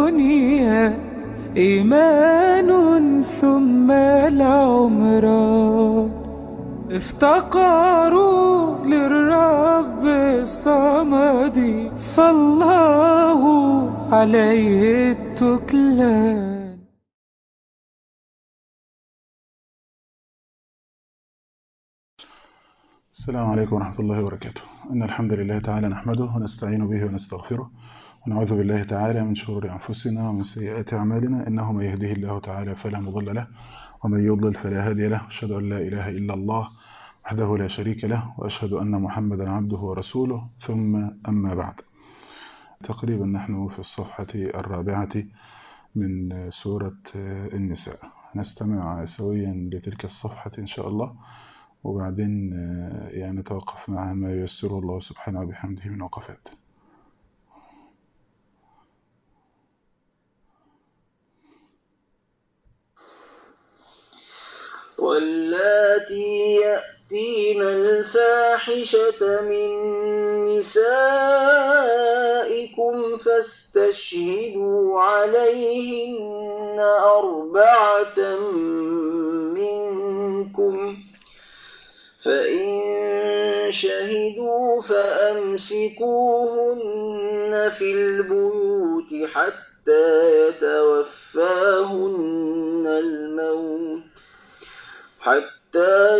الدنيا إيمان ثم العمران افتقروا للرب الصمد فالله عليه التكلان السلام عليكم ورحمة الله وبركاته إن الحمد لله تعالى نحمده ونستعين به ونستغفره ونعوذ بالله تعالى من شرور أنفسنا ومن سيئات أعمالنا إنه من يهده الله تعالى فلا مضل له ومن يضلل فلا هادي له أشهد أن لا إله إلا الله وحده لا شريك له وأشهد أن محمدا عبده ورسوله ثم أما بعد تقريبا نحن في الصفحة الرابعة من سورة النساء نستمع سويا لتلك الصفحة إن شاء الله وبعدين يعني نتوقف مع ما ييسره الله سبحانه وبحمده من وقفات واللاتي يأتين الفاحشة من نسائكم فاستشهدوا عليهن أربعة منكم فإن شهدوا فأمسكوهن في البيوت حتى يتوفاهن الموت حتى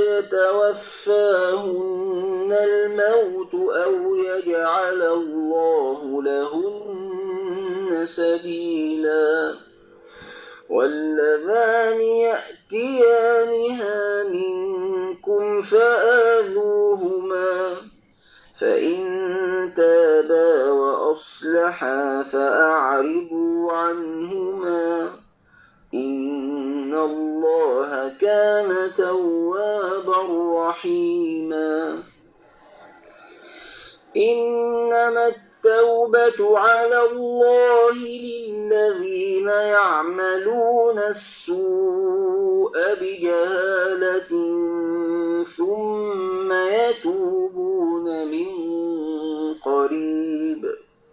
يتوفاهن الموت أو يجعل الله لهن سبيلا واللذان يأتيانها منكم فآذوهما فإن تابا وأصلحا فأعرضوا عنهما إن الله كان توابا رحيما إنما التوبة على الله للذين يعملون السوء بجهالة ثم يتوبون من قريب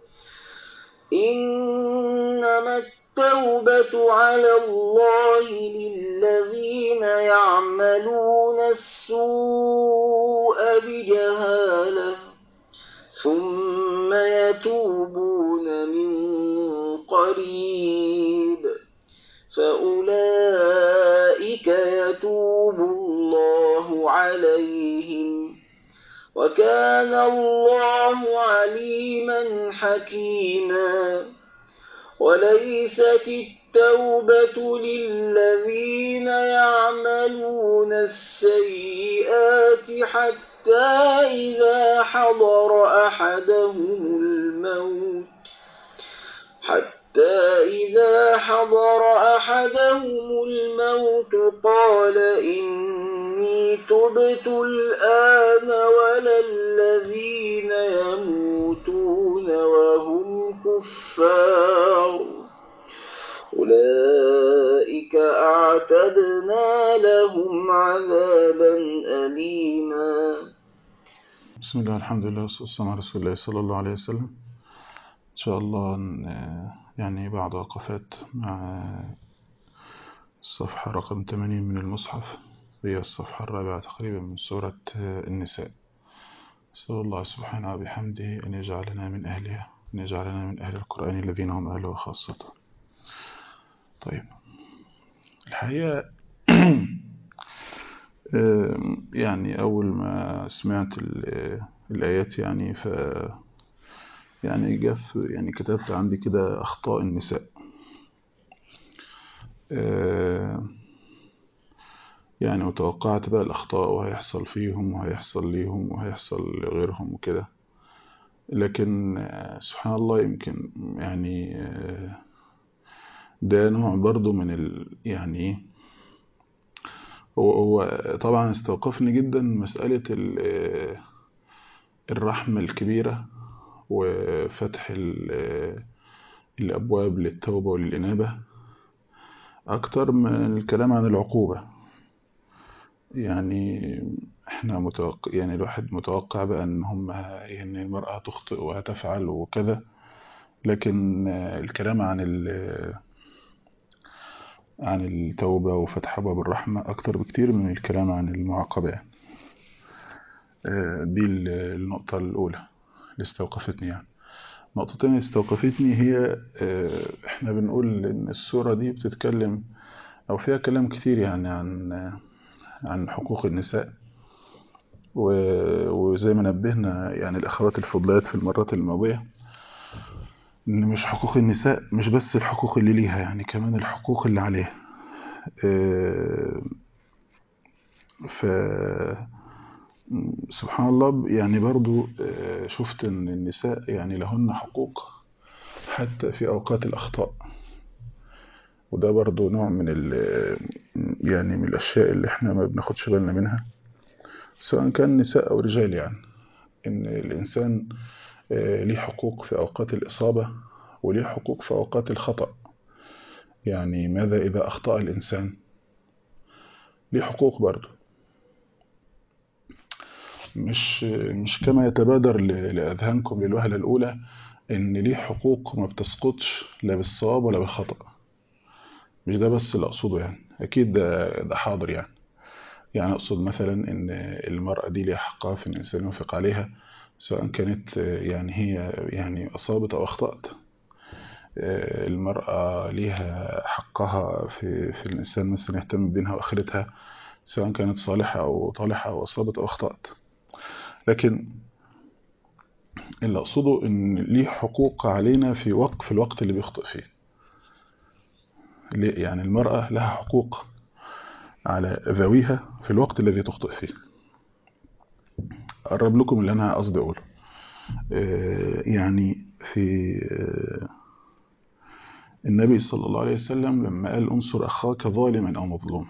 إنما التوبة على الله للذين يعملون السوء بجهالة ثم يتوبون من قريب فأولئك يتوب الله عليهم وكان الله عليما حكيما وليست التوبة للذين يعملون السيئات حتى إذا حضر أحدهم الموت حتى إذا حضر أحدهم الموت قال إني تبت الآن ولا الذين يموتون وهم كفار أولئك أعتدنا لهم عذابا أليما بسم الله الحمد لله والصلاة والسلام على رسول الله صلى الله عليه وسلم إن شاء الله يعني بعد وقفات مع الصفحة رقم 80 من المصحف هي الصفحة الرابعة تقريبا من سورة النساء نسأل الله سبحانه وبحمده أن يجعلنا من أهلها أن يجعلنا من أهل القرآن الذين هم أهله خاصة طيب الحقيقة يعني أول ما سمعت الآيات يعني ف يعني جف يعني كتبت عندي كده أخطاء النساء يعني وتوقعت بقى الأخطاء وهيحصل فيهم وهيحصل ليهم وهيحصل لغيرهم وكده لكن سبحان الله يمكن يعني ده نوع برضو من ال يعني هو هو طبعا استوقفني جدا مسألة الرحمة الكبيرة وفتح الأبواب للتوبة وللإنابة أكتر من الكلام عن العقوبة يعني احنا متوقع يعني الواحد متوقع بقى ان هم ان المرأة تخطئ وهتفعل وكذا لكن الكلام عن عن التوبة وفتح أبواب الرحمة أكتر بكتير من الكلام عن المعاقبة يعني. دي النقطة الأولى اللي استوقفتني يعني النقطة التانية اللي استوقفتني هي احنا بنقول إن السورة دي بتتكلم أو فيها كلام كتير يعني عن عن حقوق النساء وزي ما نبهنا يعني الأخوات الفضلات في المرات الماضية إن مش حقوق النساء مش بس الحقوق اللي ليها يعني كمان الحقوق اللي عليها ف سبحان الله يعني برضو شفت ان النساء يعني لهن حقوق حتى في اوقات الاخطاء وده برضو نوع من ال يعني من الاشياء اللي احنا ما بناخدش بالنا منها سواء كان نساء او رجال يعني ان الانسان ليه حقوق في اوقات الاصابة وليه حقوق في اوقات الخطأ يعني ماذا اذا اخطأ الانسان ليه حقوق برضو مش مش كما يتبادر لأذهانكم للوهلة الأولى إن ليه حقوق ما بتسقطش لا بالصواب ولا بالخطأ مش ده بس اللي أقصده يعني أكيد ده, ده حاضر يعني يعني أقصد مثلا إن المرأة دي ليها حقها في إن الإنسان ينفق عليها سواء كانت يعني هي يعني أصابت أو أخطأت المرأة ليها حقها في, في الإنسان مثلا يهتم بدينها وآخرتها سواء كانت صالحة أو طالحة أو أصابت أو أخطأت لكن اللي أقصده إن ليه حقوق علينا في وقت في الوقت اللي بيخطئ فيه يعني المرأة لها حقوق على ذويها في الوقت الذي تخطئ فيه أقرب لكم اللي أنا قصدي أقوله يعني في النبي صلى الله عليه وسلم لما قال انصر أخاك ظالما أو مظلوما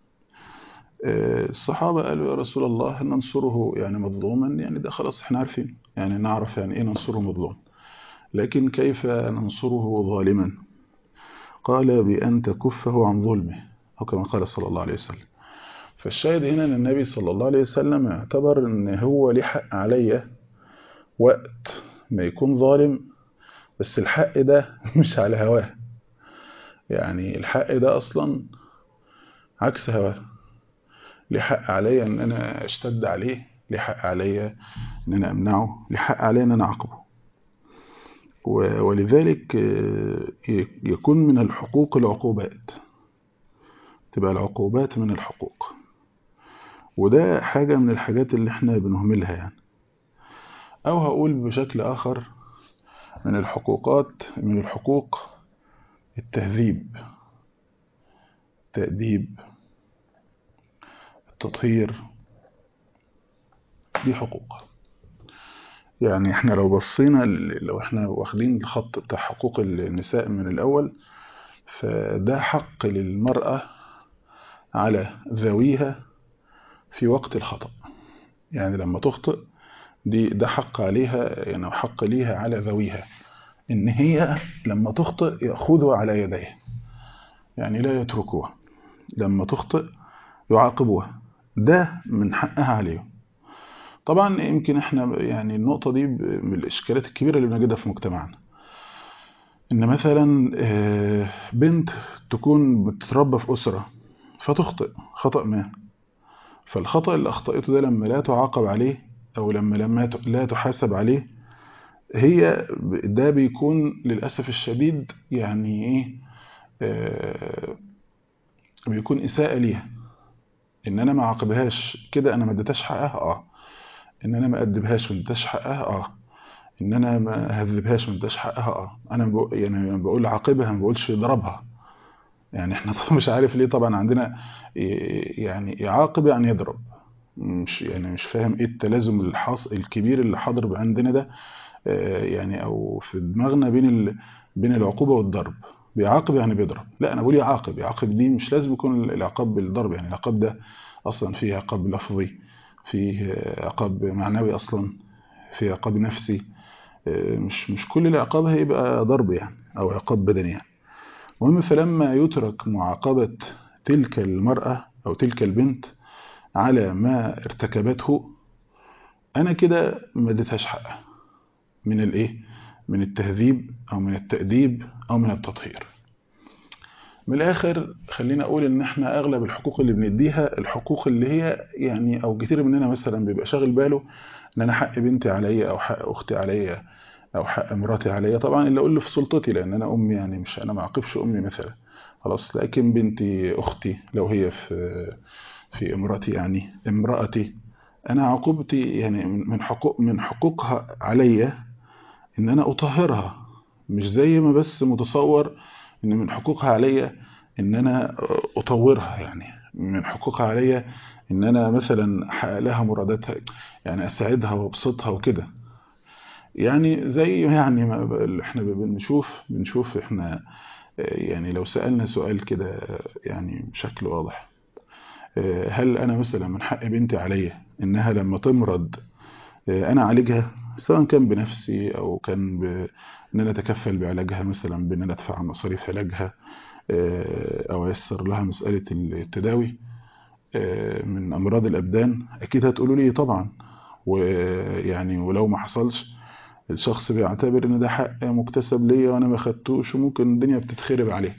الصحابة قالوا يا رسول الله ننصره يعني مظلوما يعني ده خلاص احنا عارفين يعني نعرف يعني ايه ننصره مظلوم لكن كيف ننصره ظالما قال بأن تكفه عن ظلمه أو كما قال صلى الله عليه وسلم فالشاهد هنا أن النبي صلى الله عليه وسلم اعتبر أن هو ليه حق عليا وقت ما يكون ظالم بس الحق ده مش على هواه يعني الحق ده أصلا عكس هواه ليه حق عليا ان انا اشتد عليه ليه حق عليا ان انا امنعه ليه حق عليا ان انا اعاقبه ولذلك يكون من الحقوق العقوبات تبقى العقوبات من الحقوق وده حاجة من الحاجات اللي احنا بنهملها يعني او هقول بشكل اخر من الحقوقات من الحقوق التهذيب التأديب التطهير دي حقوق يعني احنا لو بصينا لو احنا واخدين الخط بتاع حقوق النساء من الاول فده حق للمرأة على ذويها في وقت الخطأ يعني لما تخطئ دي ده حق عليها يعني حق ليها على ذويها ان هي لما تخطئ يأخذها على يديه يعني لا يتركوها لما تخطئ يعاقبوها ده من حقها عليهم طبعا يمكن احنا يعني النقطة دي من الإشكالات الكبيرة اللي بنجدها في مجتمعنا إن مثلا بنت تكون بتتربى في أسرة فتخطئ خطأ ما فالخطأ اللي أخطأته ده لما لا تعاقب عليه أو لما لما لا تحاسب عليه هي ده بيكون للأسف الشديد يعني إيه بيكون إساءة ليها ان انا ما عاقبهاش كده انا ما اديتهاش حقها اه ان انا ما ادبهاش ما اديتهاش حقها اه ان انا ما اهذبهاش ما اديتهاش حقها اه انا بقول يعني بقول عاقبها ما بقولش ضربها يعني احنا مش عارف ليه طبعا عندنا يعني يعاقب يعني يضرب مش يعني مش فاهم ايه التلازم الحاص الكبير اللي حاضر عندنا ده يعني او في دماغنا بين ال... بين العقوبه والضرب بيعاقب يعني بيضرب لا انا بقول يعاقب يعاقب دي مش لازم يكون العقاب بالضرب يعني العقاب ده اصلا فيه عقاب لفظي فيه عقاب معنوي اصلا فيه عقاب نفسي مش مش كل العقاب هيبقى ضرب يعني او عقاب بدني يعني المهم فلما يترك معاقبة تلك المرأة او تلك البنت على ما ارتكبته انا كده ما اديتهاش حقها من الايه من التهذيب أو من التأديب أو من التطهير من الآخر خلينا أقول إن إحنا أغلب الحقوق اللي بنديها الحقوق اللي هي يعني أو كتير مننا مثلا بيبقى شاغل باله إن أنا حق بنتي عليا أو حق أختي عليا أو حق مراتي عليا طبعا اللي أقول له في سلطتي لأن أنا أمي يعني مش أنا ما أعاقبش أمي مثلا خلاص لكن بنتي أختي لو هي في في امرأتي يعني امرأتي أنا عقوبتي يعني من حقوق من حقوقها عليا إن أنا أطهرها مش زي ما بس متصور إن من حقوقها عليا إن أنا أطورها يعني من حقوقها عليا إن أنا مثلا أحقق لها مراداتها يعني أساعدها وأبسطها وكده يعني زي يعني ما احنا بنشوف بنشوف احنا يعني لو سألنا سؤال كده يعني بشكل واضح هل أنا مثلا من حق بنتي عليا إنها لما تمرض أنا أعالجها سواء كان بنفسي أو كان ب... إن أنا أتكفل بعلاجها مثلا بإن أنا أدفع مصاريف علاجها أو أيسر لها مسألة التداوي من أمراض الأبدان أكيد هتقولوا لي طبعا ويعني ولو ما حصلش الشخص بيعتبر ان ده حق مكتسب ليا وانا ما خدتوش وممكن الدنيا بتتخرب عليه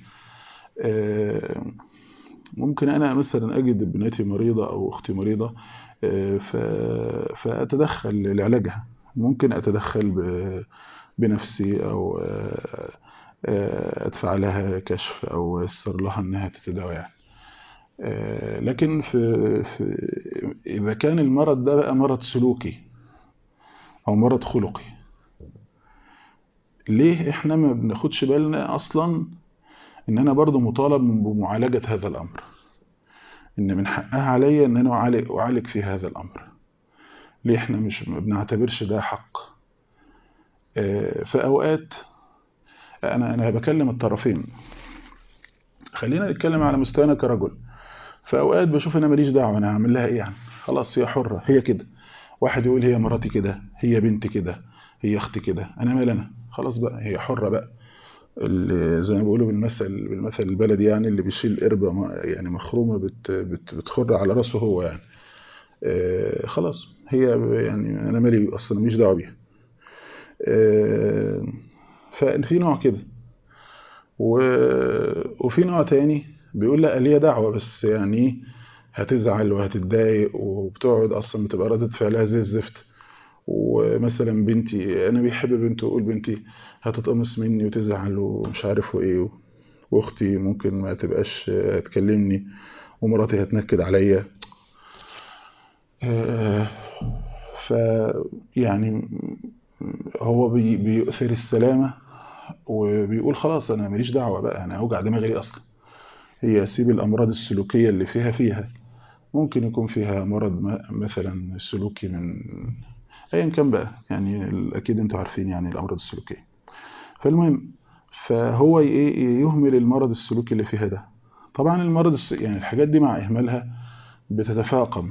ممكن انا مثلا اجد ابنتي مريضة او اختي مريضة فاتدخل لعلاجها ممكن اتدخل بنفسي او ادفع لها كشف او يسر لها انها تتداوى يعني لكن في, في اذا كان المرض ده بقى مرض سلوكي او مرض خلقي ليه احنا ما بناخدش بالنا اصلا ان انا برضو مطالب بمعالجة هذا الامر ان من حقها عليا ان انا اعالج, أعالج في هذا الامر ليه احنا مش ما بنعتبرش ده حق في اوقات انا انا بكلم الطرفين خلينا نتكلم على مستوانا كرجل في اوقات بشوف انا ماليش دعوه انا هعمل لها ايه يعني خلاص هي حره هي كده واحد يقول هي مراتي كده هي بنتي كده هي اختي كده انا مال انا خلاص بقى هي حرة بقى اللي زي ما بيقولوا بالمثل بالمثل البلدي يعني اللي بيشيل قربة يعني مخرومة بت بت بتخر على راسه هو يعني آه خلاص هي يعني انا مالي اصلا مش دعوه بيها آه ففي نوع كده وفي نوع تاني بيقول لا ليا دعوة بس يعني هتزعل وهتتضايق وبتقعد اصلا بتبقى ردة فعلها زي الزفت ومثلا بنتي انا بيحب بنته يقول بنتي هتتقمص مني وتزعل ومش عارف وايه واختي ممكن ما تبقاش تكلمني ومراتي هتنكد عليا ف يعني هو بي بيؤثر السلامة وبيقول خلاص انا ماليش دعوة بقى انا اوجع دماغي ليه اصلا هي سيب الامراض السلوكية اللي فيها فيها ممكن يكون فيها مرض مثلا سلوكي من ايا كان بقى يعني اكيد انتوا عارفين يعني الامراض السلوكيه فالمهم فهو يهمل المرض السلوكي اللي فيها ده طبعا المرض يعني الحاجات دي مع اهمالها بتتفاقم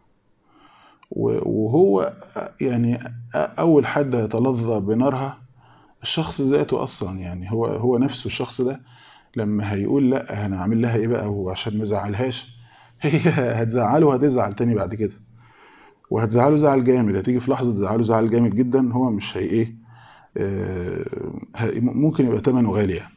وهو يعني اول حد يتلظى بنارها الشخص ذاته اصلا يعني هو هو نفسه الشخص ده لما هيقول لا انا هعمل لها ايه بقى وعشان ما ازعلهاش هي هتزعله وهتزعل تاني بعد كده وهتزعله زعل جامد هتيجي في لحظة تزعله زعل جامد جدا هو مش هي ايه ممكن يبقى ثمنه غالي يعني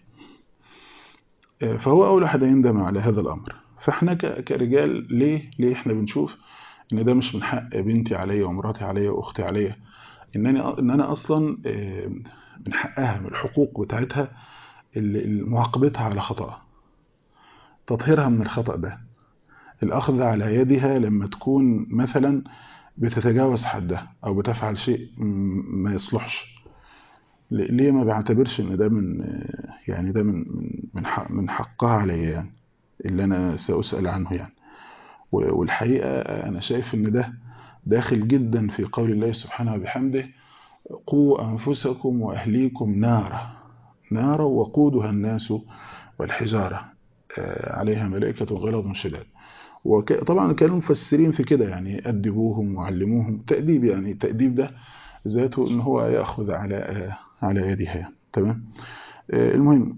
فهو اول واحد يندم على هذا الامر فاحنا كرجال ليه ليه احنا بنشوف ان ده مش من حق بنتي عليا ومراتي عليا واختي عليا ان انا ان انا اصلا من حقها من الحقوق بتاعتها معاقبتها على خطأها تطهيرها من الخطأ ده الأخذ على يدها لما تكون مثلا بتتجاوز حدها أو بتفعل شيء ما يصلحش ليه ما بعتبرش ان ده من يعني ده من من حق من حقها عليا يعني اللي انا سأسأل عنه يعني والحقيقة انا شايف ان ده داخل جدا في قول الله سبحانه وبحمده قوا انفسكم واهليكم نارا نارا وقودها الناس والحجارة عليها ملائكة غلظ شداد وطبعا كانوا مفسرين في كده يعني أدبوهم وعلموهم تأديب يعني التأديب ده ذاته ان هو يأخذ على على يدها يعني. تمام المهم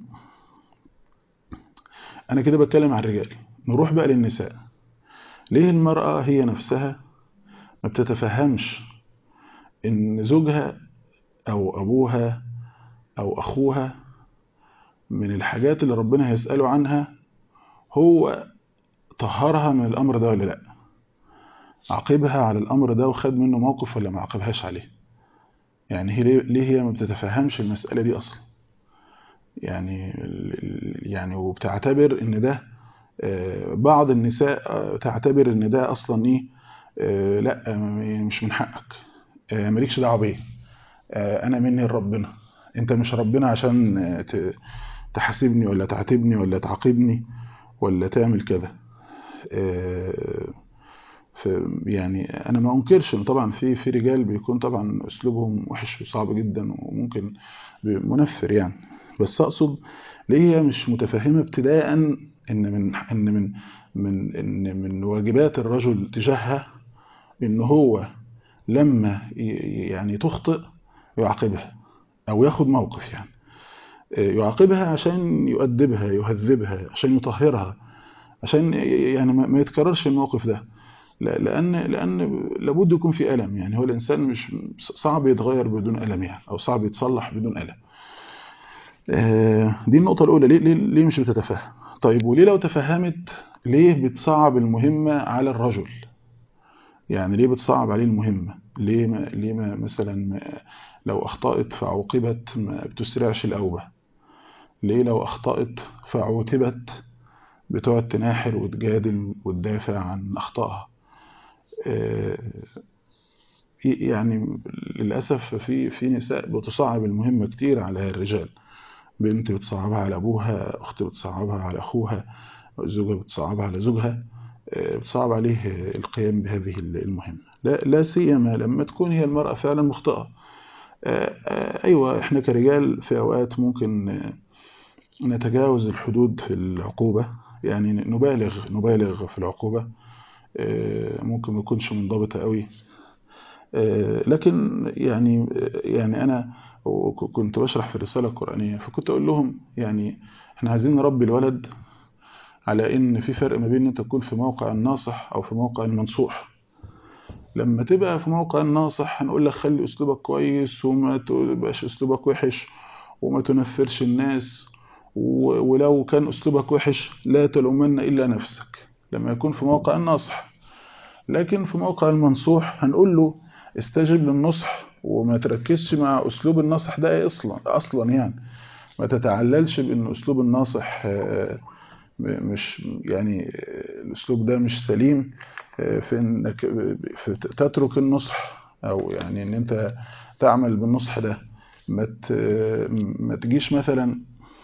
انا كده بتكلم عن الرجال نروح بقى للنساء ليه المرأة هي نفسها ما بتتفهمش ان زوجها او ابوها أو أخوها من الحاجات اللي ربنا هيسأله عنها هو طهرها من الأمر ده ولا لأ عاقبها على الأمر ده وخد منه موقف ولا ما عاقبهاش عليه يعني هي ليه هي ما بتتفهمش المسألة دي أصلا يعني يعني وبتعتبر ان ده بعض النساء تعتبر ان ده اصلا ايه لا مش من حقك مالكش دعوه بيه انا مني لربنا انت مش ربنا عشان تحاسبني ولا تعاتبني ولا تعاقبني ولا تعمل كذا يعني انا ما انكرش ان طبعا في في رجال بيكون طبعا اسلوبهم وحش وصعب جدا وممكن منفر يعني بس اقصد ليه هي مش متفهمه ابتداء ان من ان من من ان من واجبات الرجل تجاهها ان هو لما يعني تخطئ يعاقبها او ياخد موقف يعني يعاقبها عشان يؤدبها يهذبها عشان يطهرها عشان يعني ما يتكررش الموقف ده لان لان لابد يكون في الم يعني هو الانسان مش صعب يتغير بدون الم يعني او صعب يتصلح بدون الم دي النقطة الأولى ليه, ليه, ليه مش بتتفهم طيب وليه لو تفهمت ليه بتصعب المهمة على الرجل يعني ليه بتصعب عليه المهمة ليه ما ليه ما مثلا ما لو أخطأت فعوقبت ما بتسرعش الأوبة ليه لو أخطأت فعوتبت بتقعد تناحر وتجادل وتدافع عن أخطائها يعني للأسف في في نساء بتصعب المهمة كتير على الرجال بنت بتصعبها على أبوها أخت بتصعبها على أخوها زوجة بتصعبها على زوجها بتصعب عليه القيام بهذه المهمة لا, لا سيما لما تكون هي المرأة فعلا مخطئة أيوة إحنا كرجال في أوقات ممكن نتجاوز الحدود في العقوبة يعني نبالغ نبالغ في العقوبة ممكن ما يكونش منضبطة قوي لكن يعني يعني أنا وكنت بشرح في الرسالة القرآنية فكنت أقول لهم يعني احنا عايزين نربي الولد على ان في فرق ما بين انت تكون في موقع الناصح او في موقع المنصوح لما تبقى في موقع الناصح هنقول لك خلي اسلوبك كويس وما تبقاش اسلوبك وحش وما تنفرش الناس ولو كان اسلوبك وحش لا تلومن الا نفسك لما يكون في موقع الناصح لكن في موقع المنصوح هنقول له استجب للنصح وما تركزش مع اسلوب الناصح ده ايه اصلا اصلا يعني ما تتعللش بان اسلوب الناصح مش يعني الاسلوب ده مش سليم في انك في تترك النصح او يعني ان انت تعمل بالنصح ده ما ما تجيش مثلا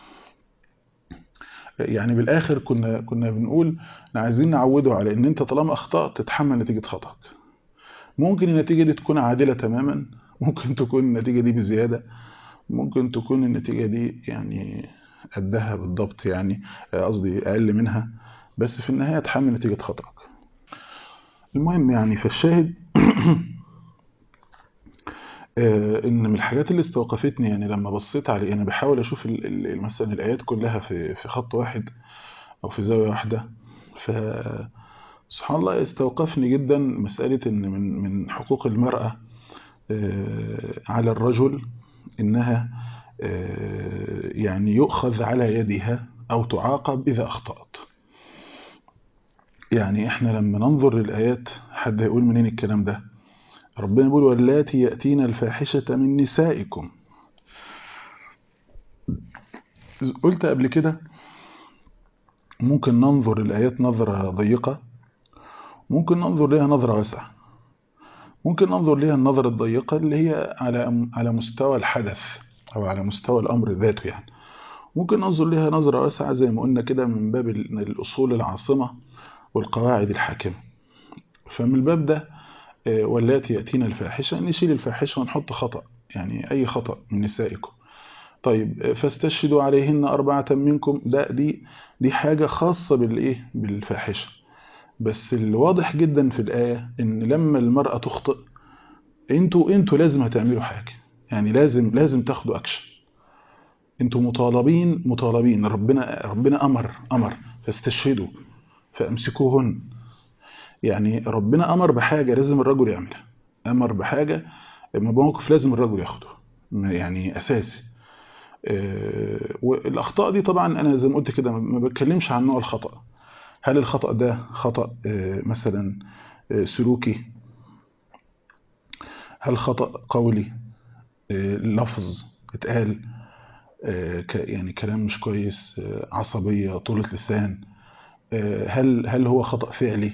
يعني بالاخر كنا كنا بنقول عايزين نعوده على ان انت طالما اخطات تتحمل نتيجه خطأك ممكن النتيجه دي تكون عادله تماما ممكن تكون النتيجه دي بزياده ممكن تكون النتيجه دي يعني قدها بالضبط يعني قصدي اقل منها بس في النهايه تحمل نتيجه خطأك المهم يعني فالشاهد ان من الحاجات اللي استوقفتني يعني لما بصيت عليه انا بحاول اشوف مثلا الايات كلها في في خط واحد او في زاويه واحده ف سبحان الله استوقفني جدا مساله ان من من حقوق المراه على الرجل انها يعني يؤخذ على يدها أو تعاقب إذا أخطأت يعني إحنا لما ننظر للآيات حد يقول منين الكلام ده ربنا يقول واللاتي يأتين الفاحشة من نسائكم قلت قبل كده ممكن ننظر للآيات نظرة ضيقة ممكن ننظر لها نظرة واسعة ممكن ننظر لها النظرة الضيقة اللي هي على على مستوى الحدث أو على مستوى الأمر ذاته يعني ممكن ننظر لها نظرة واسعة زي ما قلنا كده من باب الأصول العاصمة والقواعد الحاكمة فمن الباب ده واللاتي يأتينا الفاحشة نشيل الفاحشة ونحط خطأ يعني أي خطأ من نسائكم طيب فاستشهدوا عليهن أربعة منكم ده دي دي حاجة خاصة بالإيه بالفاحشة بس الواضح جدا في الآية إن لما المرأة تخطئ انتوا انتوا لازم هتعملوا حاجة يعني لازم لازم تاخدوا اكشن انتوا مطالبين مطالبين ربنا ربنا امر امر فاستشهدوا فامسكوهن يعني ربنا امر بحاجه لازم الرجل يعملها امر بحاجه موقف لازم الرجل ياخده يعني اساسي آه، والاخطاء دي طبعا انا زي ما قلت كده ما بتكلمش عن نوع الخطا هل الخطا ده خطا آه، مثلا آه، سلوكي هل خطا قولي آه، لفظ اتقال آه، ك- يعني كلام مش كويس آه، عصبيه طولة لسان آه، هل هل هو خطا فعلي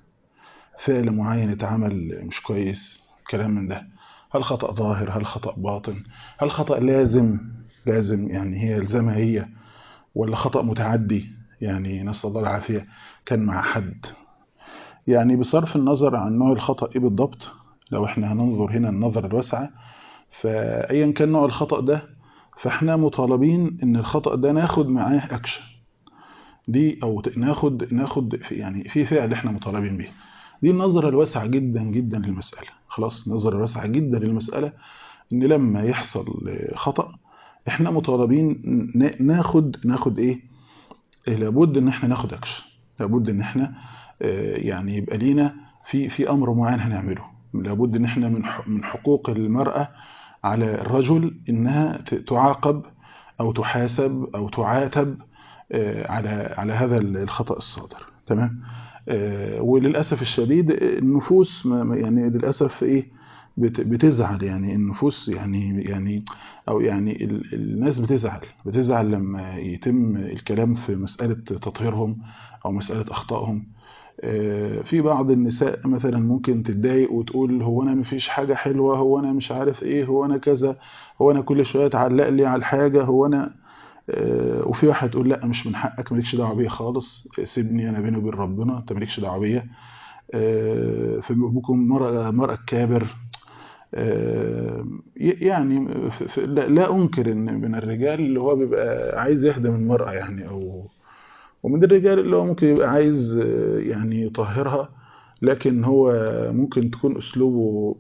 فعل معين اتعمل مش كويس كلام من ده هل خطأ ظاهر هل خطأ باطن هل خطأ لازم لازم يعني هي الزامها هي ولا خطأ متعدي يعني نسأل الله العافية كان مع حد يعني بصرف النظر عن نوع الخطأ ايه بالضبط لو احنا هننظر هنا النظر الواسعة فأيا كان نوع الخطأ ده فاحنا مطالبين ان الخطأ ده ناخد معاه اكشن دي او ت- ناخد ناخد في يعني في فعل احنا مطالبين بيه دي النظرة الواسعة جدا جدا للمسألة خلاص النظرة الواسعة جدا للمسألة ان لما يحصل خطأ احنا مطالبين ن- ناخد ناخد ايه إيه، لابد ان احنا ناخد اكشن لابد ان احنا آه، يعني يبقى لينا في في امر معين هنعمله لابد ان احنا من ح- من حقوق المرأة على الرجل انها ت- تعاقب او تحاسب او تعاتب آه، على على هذا الخطأ الصادر تمام آه، وللاسف الشديد النفوس ما ما- يعني للاسف ايه بت- بتزعل يعني النفوس يعني يعني او يعني ال- الناس بتزعل بتزعل لما يتم الكلام في مسألة تطهيرهم او مسألة اخطائهم آه، في بعض النساء مثلا ممكن تتضايق وتقول هو انا مفيش حاجة حلوة هو انا مش عارف ايه هو انا كذا هو انا كل شوية تعلق لي على الحاجة هو انا آه، وفي واحد تقول لا مش من حقك مالكش دعوه بيا خالص سيبني انا بيني وبين ربنا انت مالكش دعوه بيا آه، فبكم مرأة مرأة كابر آه، ي- يعني ف- ف- لا لا انكر ان من الرجال اللي هو بيبقى عايز يخدم المرأة يعني او ومن الرجال اللي هو ممكن يبقى عايز آه، يعني يطهرها لكن هو ممكن تكون اسلوبه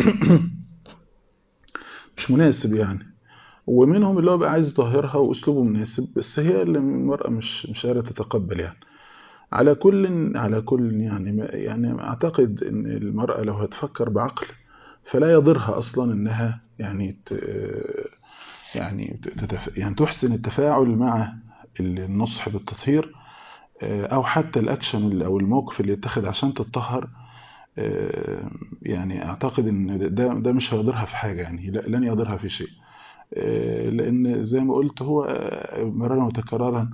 مش مناسب يعني ومنهم اللي هو بقى عايز يطهرها واسلوبه مناسب بس هي اللي المرأة مش مش قادرة تتقبل يعني على كل على كل يعني ما يعني اعتقد ان المرأة لو هتفكر بعقل فلا يضرها اصلا انها يعني ت يعني تتف يعني تحسن التفاعل مع النصح بالتطهير آه، او حتى الاكشن اللي- او الموقف اللي يتخذ عشان تتطهر آه، يعني اعتقد ان ده ده مش هيضرها في حاجة يعني لا- لن يضرها في شيء آه، لان زي ما قلت هو آه، مرارا وتكرارا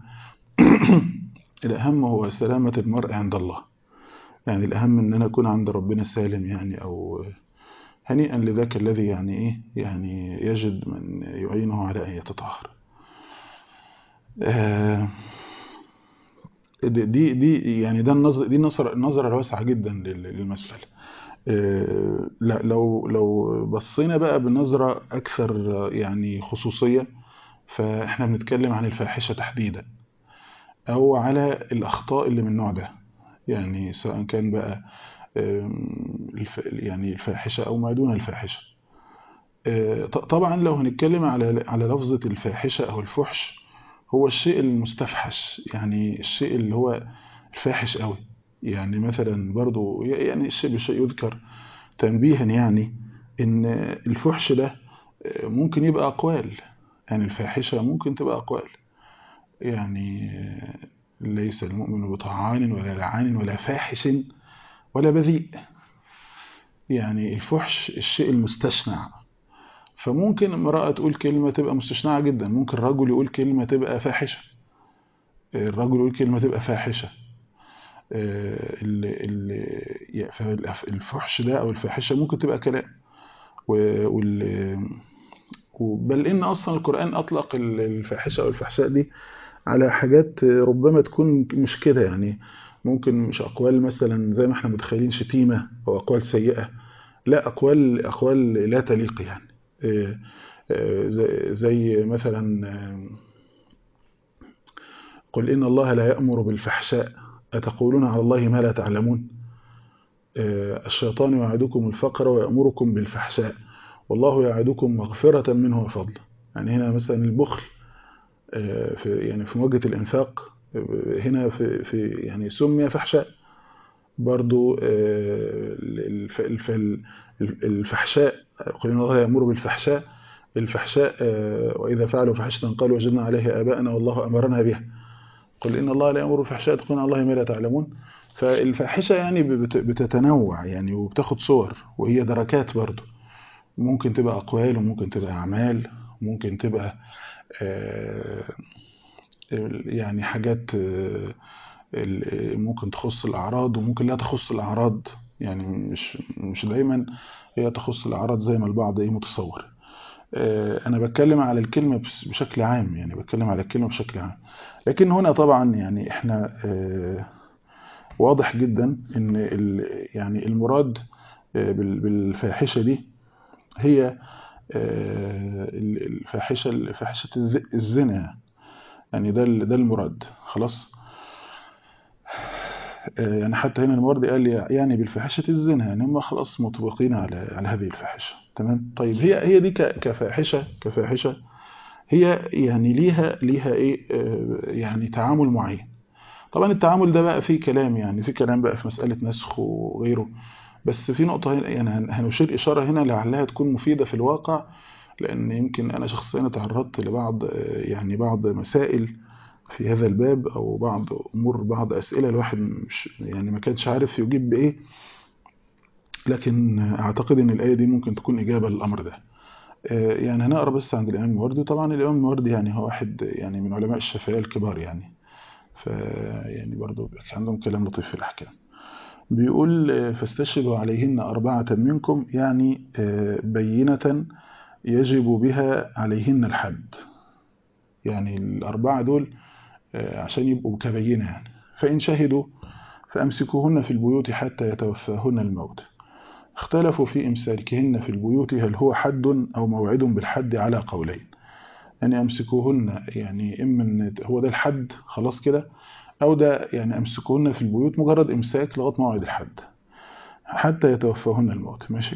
الأهم هو سلامة المرء عند الله يعني الأهم إن أنا أكون عند ربنا سالم يعني أو هنيئا لذاك الذي يعني إيه يعني يجد من يعينه على أن يتطهر آه، دي دي دي يعني ده النظر دي النظرة النظرة الواسعة جدا لل- للمسألة آه، لا لو لو بصينا بقى بنظرة أكثر يعني خصوصية فإحنا بنتكلم عن الفاحشة تحديدا أو على الأخطاء اللي من النوع ده يعني سواء كان بقى آم، الف يعني الفاحشة أو ما دون الفاحشة آه، ط- طبعا لو هنتكلم على على لفظة الفاحشة أو الفحش هو الشيء المستفحش يعني الشيء اللي هو الفاحش قوي يعني مثلا برضو يعني الشيء بشيء يذكر تنبيها يعني إن الفحش ده آه، ممكن يبقى أقوال يعني الفاحشة ممكن تبقى أقوال يعني آه، ليس المؤمن بطعان ولا لعان ولا فاحش ولا بذيء يعني الفحش الشيء المستشنع فممكن امرأة تقول كلمة تبقى مستشنعة جدا ممكن رجل يقول كلمة تبقى فاحشة الرجل يقول كلمة تبقى فاحشة آه، ال- ال- يا- فالف- الفحش ده أو الفاحشة ممكن تبقى كلام و- وال و- بل إن أصلا القرآن أطلق ال- الفاحشة أو الفحشاء دي على حاجات ربما تكون مش كده يعني ممكن مش أقوال مثلا زي ما احنا متخيلين شتيمة أو أقوال سيئة لا أقوال أقوال لا تليق يعني آه، آه، زي زي مثلا آه، قل إن الله لا يأمر بالفحشاء أتقولون على الله ما لا تعلمون آه، الشيطان يعدكم الفقر ويأمركم بالفحشاء والله يعدكم مغفرة منه وفضل يعني هنا مثلا البخل آه، في يعني في مواجهة الإنفاق آه، هنا في في يعني سمي فحشاء برضو آه، الف- الف- الفحشاء قل إن الله يأمر بالفحشاء الفحشاء آه، وإذا فعلوا فحشة قالوا وجدنا عليها آباءنا والله أمرنا بها قل إن الله لا يأمر بالفحشاء تقول عن الله ما لا تعلمون فالفاحشة يعني بت- بتتنوع يعني وبتاخد صور وهي دركات برضو ممكن تبقى أقوال وممكن تبقى أعمال ممكن تبقى آه، يعني حاجات آه، ال- ممكن تخص الأعراض وممكن لا تخص الأعراض يعني مش مش دايما هي تخص الأعراض زي ما البعض ايه متصور آه، أنا بتكلم على الكلمة بس- بشكل عام يعني بتكلم على الكلمة بشكل عام لكن هنا طبعا يعني احنا آه، واضح جدا ان ال- يعني المراد آه، بال- بالفاحشة دي هي آه، ال- الفاحشة فاحشة الز- الزنا يعني ده ال- ده المراد خلاص آه، يعني حتى هنا المراد قال لي يعني بالفاحشة الزنا يعني هم خلاص مطبقين على على هذه الفاحشة تمام طيب هي هي دي ك- كفاحشة كفاحشة هي يعني ليها ليها ايه آه، يعني تعامل معين طبعا التعامل ده بقى فيه كلام يعني في كلام بقى في مسألة نسخ وغيره بس في نقطة هنا يعني هن- هنشير إشارة هنا لعلها تكون مفيدة في الواقع لأن يمكن أنا شخصيا تعرضت لبعض آه، يعني بعض مسائل في هذا الباب أو بعض أمور بعض أسئلة الواحد مش يعني ما كانش عارف يجيب بإيه لكن أعتقد إن الآية دي ممكن تكون إجابة للأمر ده آه، يعني هنقرا بس عند الإمام الماوردي طبعا الإمام الماوردي يعني هو واحد يعني من علماء الشافعية الكبار يعني ف يعني برضه عندهم كلام لطيف في الأحكام بيقول آه، فاستشهدوا عليهن أربعة منكم يعني آه، بينة يجب بها عليهن الحد يعني الأربعة دول آه، عشان يبقوا كبينة يعني فإن شهدوا فأمسكوهن في البيوت حتى يتوفاهن الموت اختلفوا في إمساكهن في البيوت هل هو حد أو موعد بالحد على قولين يعني أمسكوهن يعني إما إن هو ده الحد خلاص كده أو ده يعني أمسكوهن في البيوت مجرد إمساك لغاية موعد الحد حتى يتوفاهن الموت ماشي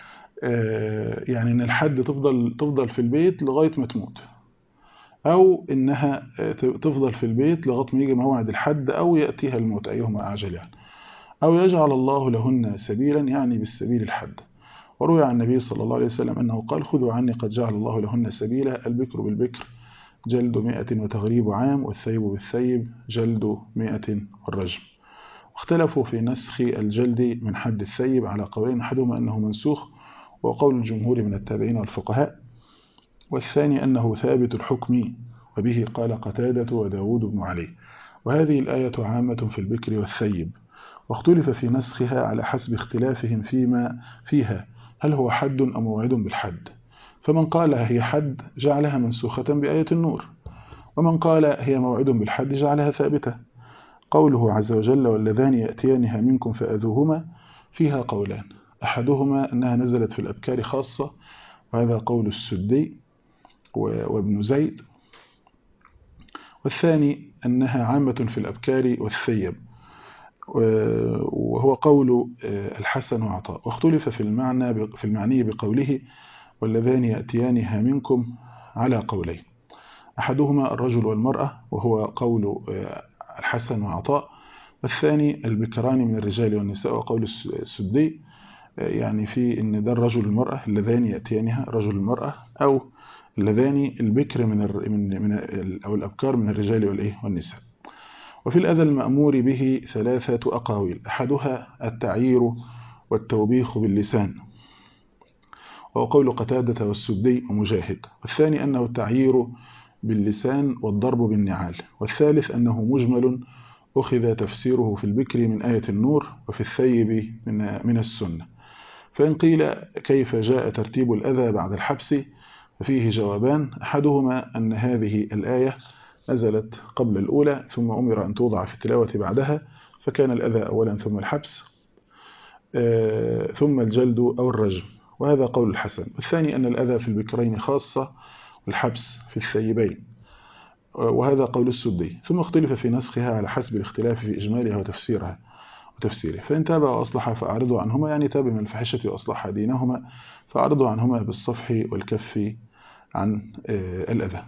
آه يعني إن الحد تفضل تفضل في البيت لغاية ما تموت أو إنها آه، تفضل في البيت لغاية ما يجي موعد الحد أو يأتيها الموت أيهما أعجل يعني أو يجعل الله لهن سبيلا يعني بالسبيل الحد وروي عن النبي صلى الله عليه وسلم أنه قال خذوا عني قد جعل الله لهن سبيلا البكر بالبكر جلد مئة وتغريب عام والثيب بالثيب جلد مئة والرجم واختلفوا في نسخ الجلد من حد الثيب على قولين أحدهما أنه منسوخ وقول الجمهور من التابعين والفقهاء والثاني أنه ثابت الحكم وبه قال قتادة وداود بن علي وهذه الآية عامة في البكر والثيب واختلف في نسخها على حسب اختلافهم فيما فيها هل هو حد أم موعد بالحد فمن قال هي حد جعلها منسوخة بآية النور ومن قال هي موعد بالحد جعلها ثابتة قوله عز وجل واللذان يأتيانها منكم فأذوهما فيها قولان أحدهما أنها نزلت في الأبكار خاصة وهذا قول السدي وابن زيد والثاني أنها عامة في الأبكار والثيب وهو قول الحسن وعطاء واختلف في المعنى في المعني بقوله واللذان يأتيانها منكم على قولين أحدهما الرجل والمرأة وهو قول الحسن وعطاء والثاني البكران من الرجال والنساء وقول السدي يعني في ان ده الرجل المرأة اللذان يأتيانها رجل المرأة أو اللذان البكر من من من أو الأبكار من الرجال والإيه والنساء وفي الأذى المأمور به ثلاثة أقاويل أحدها التعيير والتوبيخ باللسان وهو قول قتادة والسدي ومجاهد والثاني أنه التعيير باللسان والضرب بالنعال والثالث أنه مجمل أخذ تفسيره في البكر من آية النور وفي الثيب من, من السنة فإن قيل كيف جاء ترتيب الأذى بعد الحبس ففيه جوابان أحدهما أن هذه الآية نزلت قبل الأولى ثم أمر أن توضع في التلاوة بعدها فكان الأذى أولا ثم الحبس ثم الجلد أو الرجم وهذا قول الحسن والثاني أن الأذى في البكرين خاصة والحبس في الثيبين وهذا قول السدي ثم اختلف في نسخها على حسب الاختلاف في إجمالها وتفسيرها وتفسيره فإن تاب وأصلح فأعرضوا عنهما يعني تاب من الفحشة وأصلح دينهما فأعرضوا عنهما بالصفح والكف عن الأذى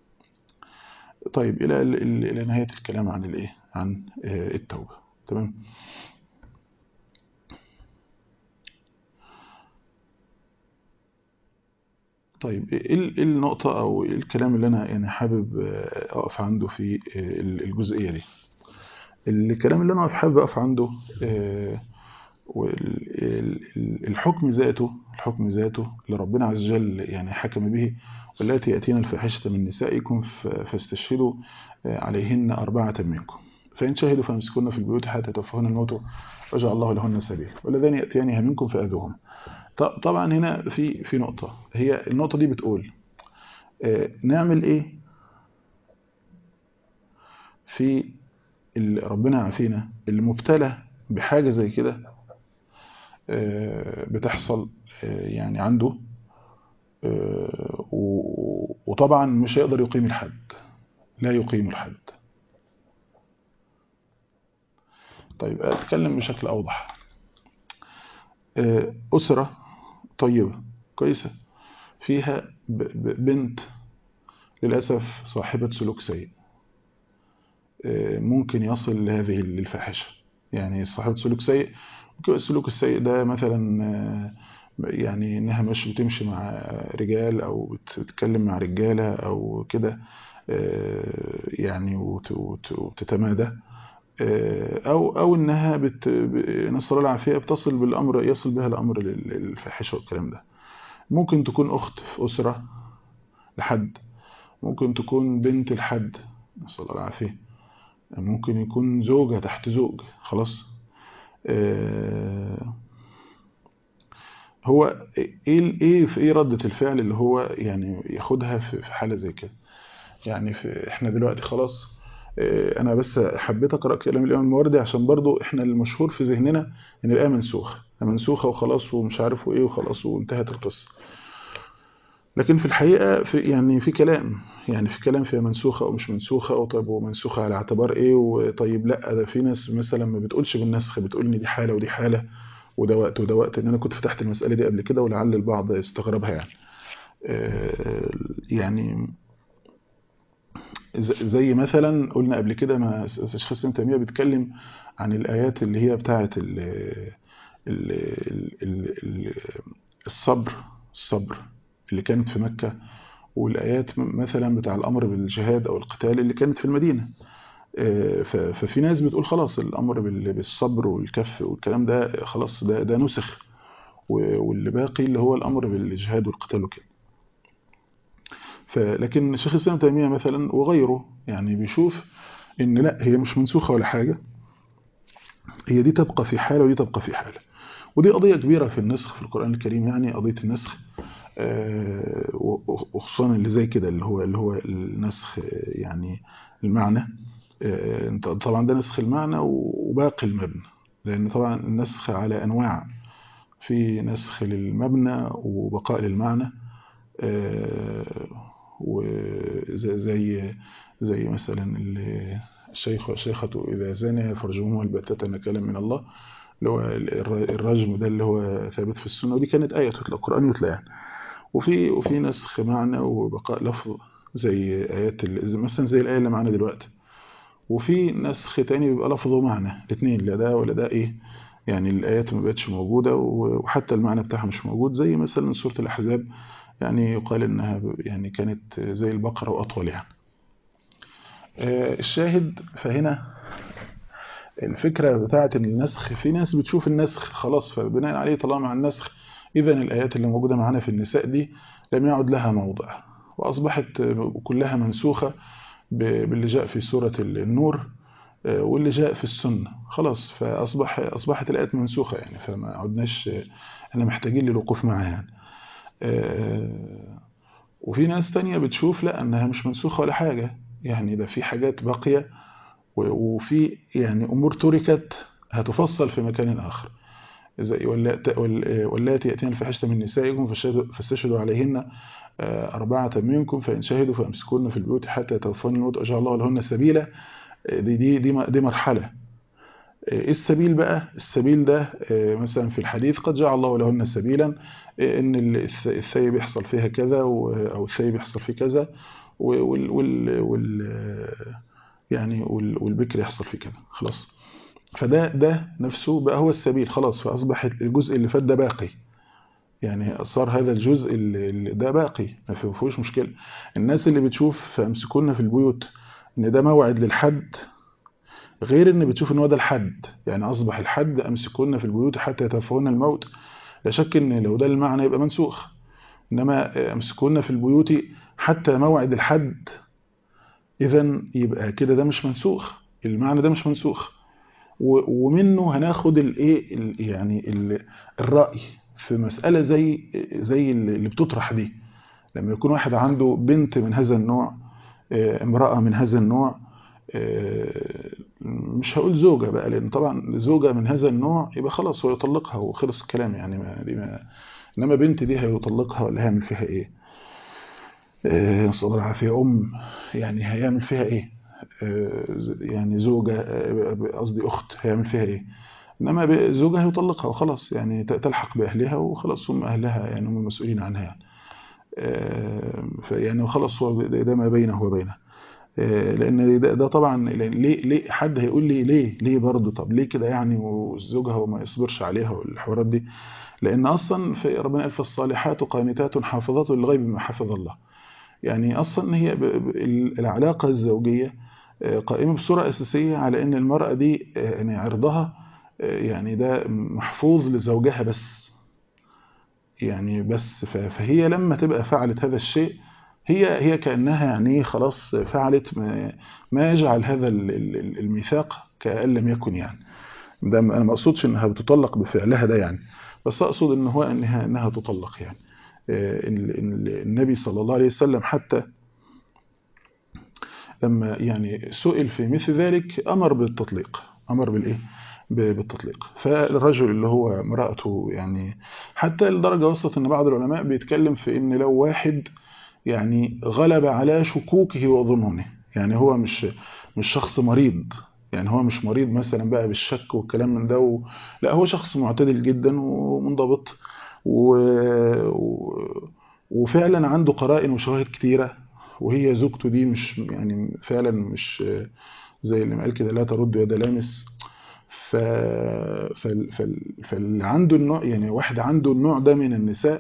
طيب إلى إلى نهاية الكلام عن الإيه عن التوبة تمام طيب ايه إيه النقطة او إيه الكلام اللي انا يعني حابب آه، اقف عنده في آه، الجزئية دي الكلام اللي انا حابب اقف عنده آه، وال- ال- ال- الحكم ذاته الحكم ذاته اللي ربنا عز وجل يعني حكم به واللاتي يأتين الفاحشة من نسائكم ف- فاستشهدوا آه، عليهن أربعة منكم فإن شهدوا فامسكوهن في البيوت حتى يتوفاهن الموت وجعل الله لهن سبيل واللذان يأتيانها منكم فأذوهم ط- طبعا هنا في في نقطة هي النقطة دي بتقول آه، نعمل إيه في اللي ربنا عافينا اللي مبتلى بحاجة زي كده آه، بتحصل آه، يعني عنده آه، و- وطبعا مش هيقدر يقيم الحد لا يقيم الحد طيب أتكلم بشكل أوضح آه، أسرة طيبة كويسة فيها ب- ب- بنت للأسف صاحبة سلوك سيء آه، ممكن يصل لهذه الفاحشة يعني صاحبة سلوك سيء ممكن السلوك السيء ده مثلا آه، يعني إنها مش بتمشي مع رجال أو بت- بتتكلم مع رجالة أو كده آه، يعني وت- وت- وتتمادى آه، أو أو إنها بت ب- نسأل الله العافية بتصل بالأمر يصل بها الأمر لل- للفاحشة والكلام ده ممكن تكون أخت في أسرة لحد ممكن تكون بنت لحد نسأل الله العافية ممكن يكون زوجة تحت زوج خلاص آه، هو ايه ال- ايه في ايه ردة الفعل اللي هو يعني ياخدها في في حالة زي كده يعني في احنا دلوقتي خلاص آه، انا بس حبيت اقرا كلام الامام الماوردي عشان برضو احنا المشهور في ذهننا ان الايه منسوخه منسوخه وخلاص ومش عارف وايه وخلاص وانتهت القصه لكن في الحقيقه في يعني في كلام يعني في كلام فيها منسوخه او مش منسوخه او طيب ومنسوخه على اعتبار ايه وطيب لا ده في ناس مثلا ما بتقولش بالنسخ بتقول ان دي حاله ودي حاله وده وقت وده وقت ان انا كنت فتحت المساله دي قبل كده ولعل البعض استغربها يعني آه، يعني ز- زي مثلا قلنا قبل كده ما الشيخ الاسلام تيميه بيتكلم عن الايات اللي هي بتاعه ال ال ال ال الصبر الصبر اللي كانت في مكه والايات م- مثلا بتاع الامر بالجهاد او القتال اللي كانت في المدينه آه، ف- ففي ناس بتقول خلاص الامر بال- بالصبر والكف والكلام ده خلاص ده ده نسخ و- واللي باقي اللي هو الامر بالجهاد والقتال وكده فلكن الشيخ الاسلام تيميه مثلا وغيره يعني بيشوف ان لا هي مش منسوخه ولا حاجه هي دي تبقى في حاله ودي تبقى في حاله ودي قضيه كبيره في النسخ في القران الكريم يعني قضيه النسخ آه، وخصوصا اللي زي كده اللي هو اللي هو النسخ آه، يعني المعنى آه، انت طبعا ده نسخ المعنى وباقي المبنى لان طبعا النسخ على انواع في نسخ للمبنى وبقاء للمعنى آه، وزي زي زي مثلا ال- الشيخ والشيخة إذا زنى فرجمهما البتة نكالا من الله اللي هو الر- الرجم ده اللي هو ثابت في السنة ودي كانت آية تتلى القرآن يتلى يعني وفي وفي نسخ معنى وبقاء لفظ زي آيات ال- زي- مثلا زي الآية اللي معانا دلوقتي وفي نسخ تاني بيبقى لفظه معنى الاثنين لا ده ولا ده ايه يعني الآيات ما بقتش موجودة و- وحتى المعنى بتاعها مش موجود زي مثلا سورة الأحزاب يعني يقال إنها ب- يعني كانت زي البقرة وأطول يعني آه، الشاهد فهنا الفكرة بتاعة النسخ في ناس بتشوف النسخ خلاص فبناء عليه طالما مع النسخ إذا الآيات اللي موجودة معانا في النساء دي لم يعد لها موضع وأصبحت كلها منسوخة ب- باللي جاء في سورة النور آه، واللي جاء في السنة خلاص فأصبح أصبحت الآيات منسوخة يعني فما عدناش آه، احنا محتاجين للوقوف معها يعني آه، وفي ناس تانية بتشوف لا أنها مش منسوخة ولا حاجة يعني ده في حاجات باقية و- وفي يعني أمور تركت هتفصل في مكان آخر زي واللات- وال- واللاتي يأتين الفاحشة من نسائكم فاشهدوا- فاستشهدوا عليهن آه، أربعة منكم فإن شهدوا فأمسكوهن في البيوت حتى يتوفون الموت أجعل الله لهن سبيلا آه، دي دي دي م- دي مرحلة آه، إيه السبيل بقى السبيل ده آه، مثلا في الحديث قد جعل الله لهن سبيلا آه، ان ال- الث- الثيب يحصل فيها كذا و- او الثيب يحصل فيه كذا و- وال وال وال يعني وال- والبكر يحصل فيه كذا خلاص فده ده نفسه بقى هو السبيل خلاص فاصبح الجزء اللي فات ده باقي يعني صار هذا الجزء اللي ده باقي ما فيهوش مشكلة الناس اللي بتشوف فامسكونا في البيوت ان ده موعد للحد غير ان بتشوف ان هو ده الحد يعني اصبح الحد امسكونا في البيوت حتى يتوفون الموت لا شك ان لو ده المعنى يبقى منسوخ انما امسكونا في البيوت حتى موعد الحد اذا يبقى كده ده مش منسوخ المعنى ده مش منسوخ ومنه هناخد الايه يعني ال الراي في مساله زي زي اللي بتطرح دي لما يكون واحد عنده بنت من هذا النوع امراه من هذا النوع مش هقول زوجة بقى لأن طبعا زوجة من هذا النوع يبقى خلاص هو يطلقها وخلص الكلام يعني ما دي ما إنما بنت دي هيطلقها ولا هيعمل فيها إيه نسأل الله العافية أم يعني هيعمل فيها إيه يعني زوجة قصدي أخت هيعمل فيها إيه إنما زوجها هيطلقها وخلاص يعني تلحق بأهلها وخلاص هم أهلها يعني هم المسؤولين عنها يعني فيعني خلاص هو ده ما بينه وبينها لان ده, ده طبعا ليه ليه حد هيقول لي ليه ليه برضه طب ليه كده يعني وزوجها وما يصبرش عليها والحوارات دي لان اصلا في ربنا قال فالصالحات قانتات حافظات للغيب بما حفظ الله يعني اصلا هي العلاقه الزوجيه قائمه بصوره اساسيه على ان المراه دي يعني عرضها يعني ده محفوظ لزوجها بس يعني بس فهي لما تبقى فعلت هذا الشيء هي هي كانها يعني خلاص فعلت ما, ما يجعل هذا الميثاق كأن لم يكن يعني ده انا ما اقصدش انها بتطلق بفعلها ده يعني بس اقصد ان هو انها انها تطلق يعني النبي صلى الله عليه وسلم حتى لما يعني سئل في مثل ذلك امر بالتطليق امر بالايه بالتطليق فالرجل اللي هو امراته يعني حتى لدرجه وصلت ان بعض العلماء بيتكلم في ان لو واحد يعني غلب على شكوكه وظنونه يعني هو مش مش شخص مريض يعني هو مش مريض مثلا بقى بالشك والكلام من ده و... لا هو شخص معتدل جدا ومنضبط و... و... وفعلا عنده قرائن وشواهد كتيرة وهي زوجته دي مش يعني فعلا مش زي اللي ما قال كده لا ترد يد لامس ف... فال... فال... فاللي عنده النوع يعني واحد عنده النوع ده من النساء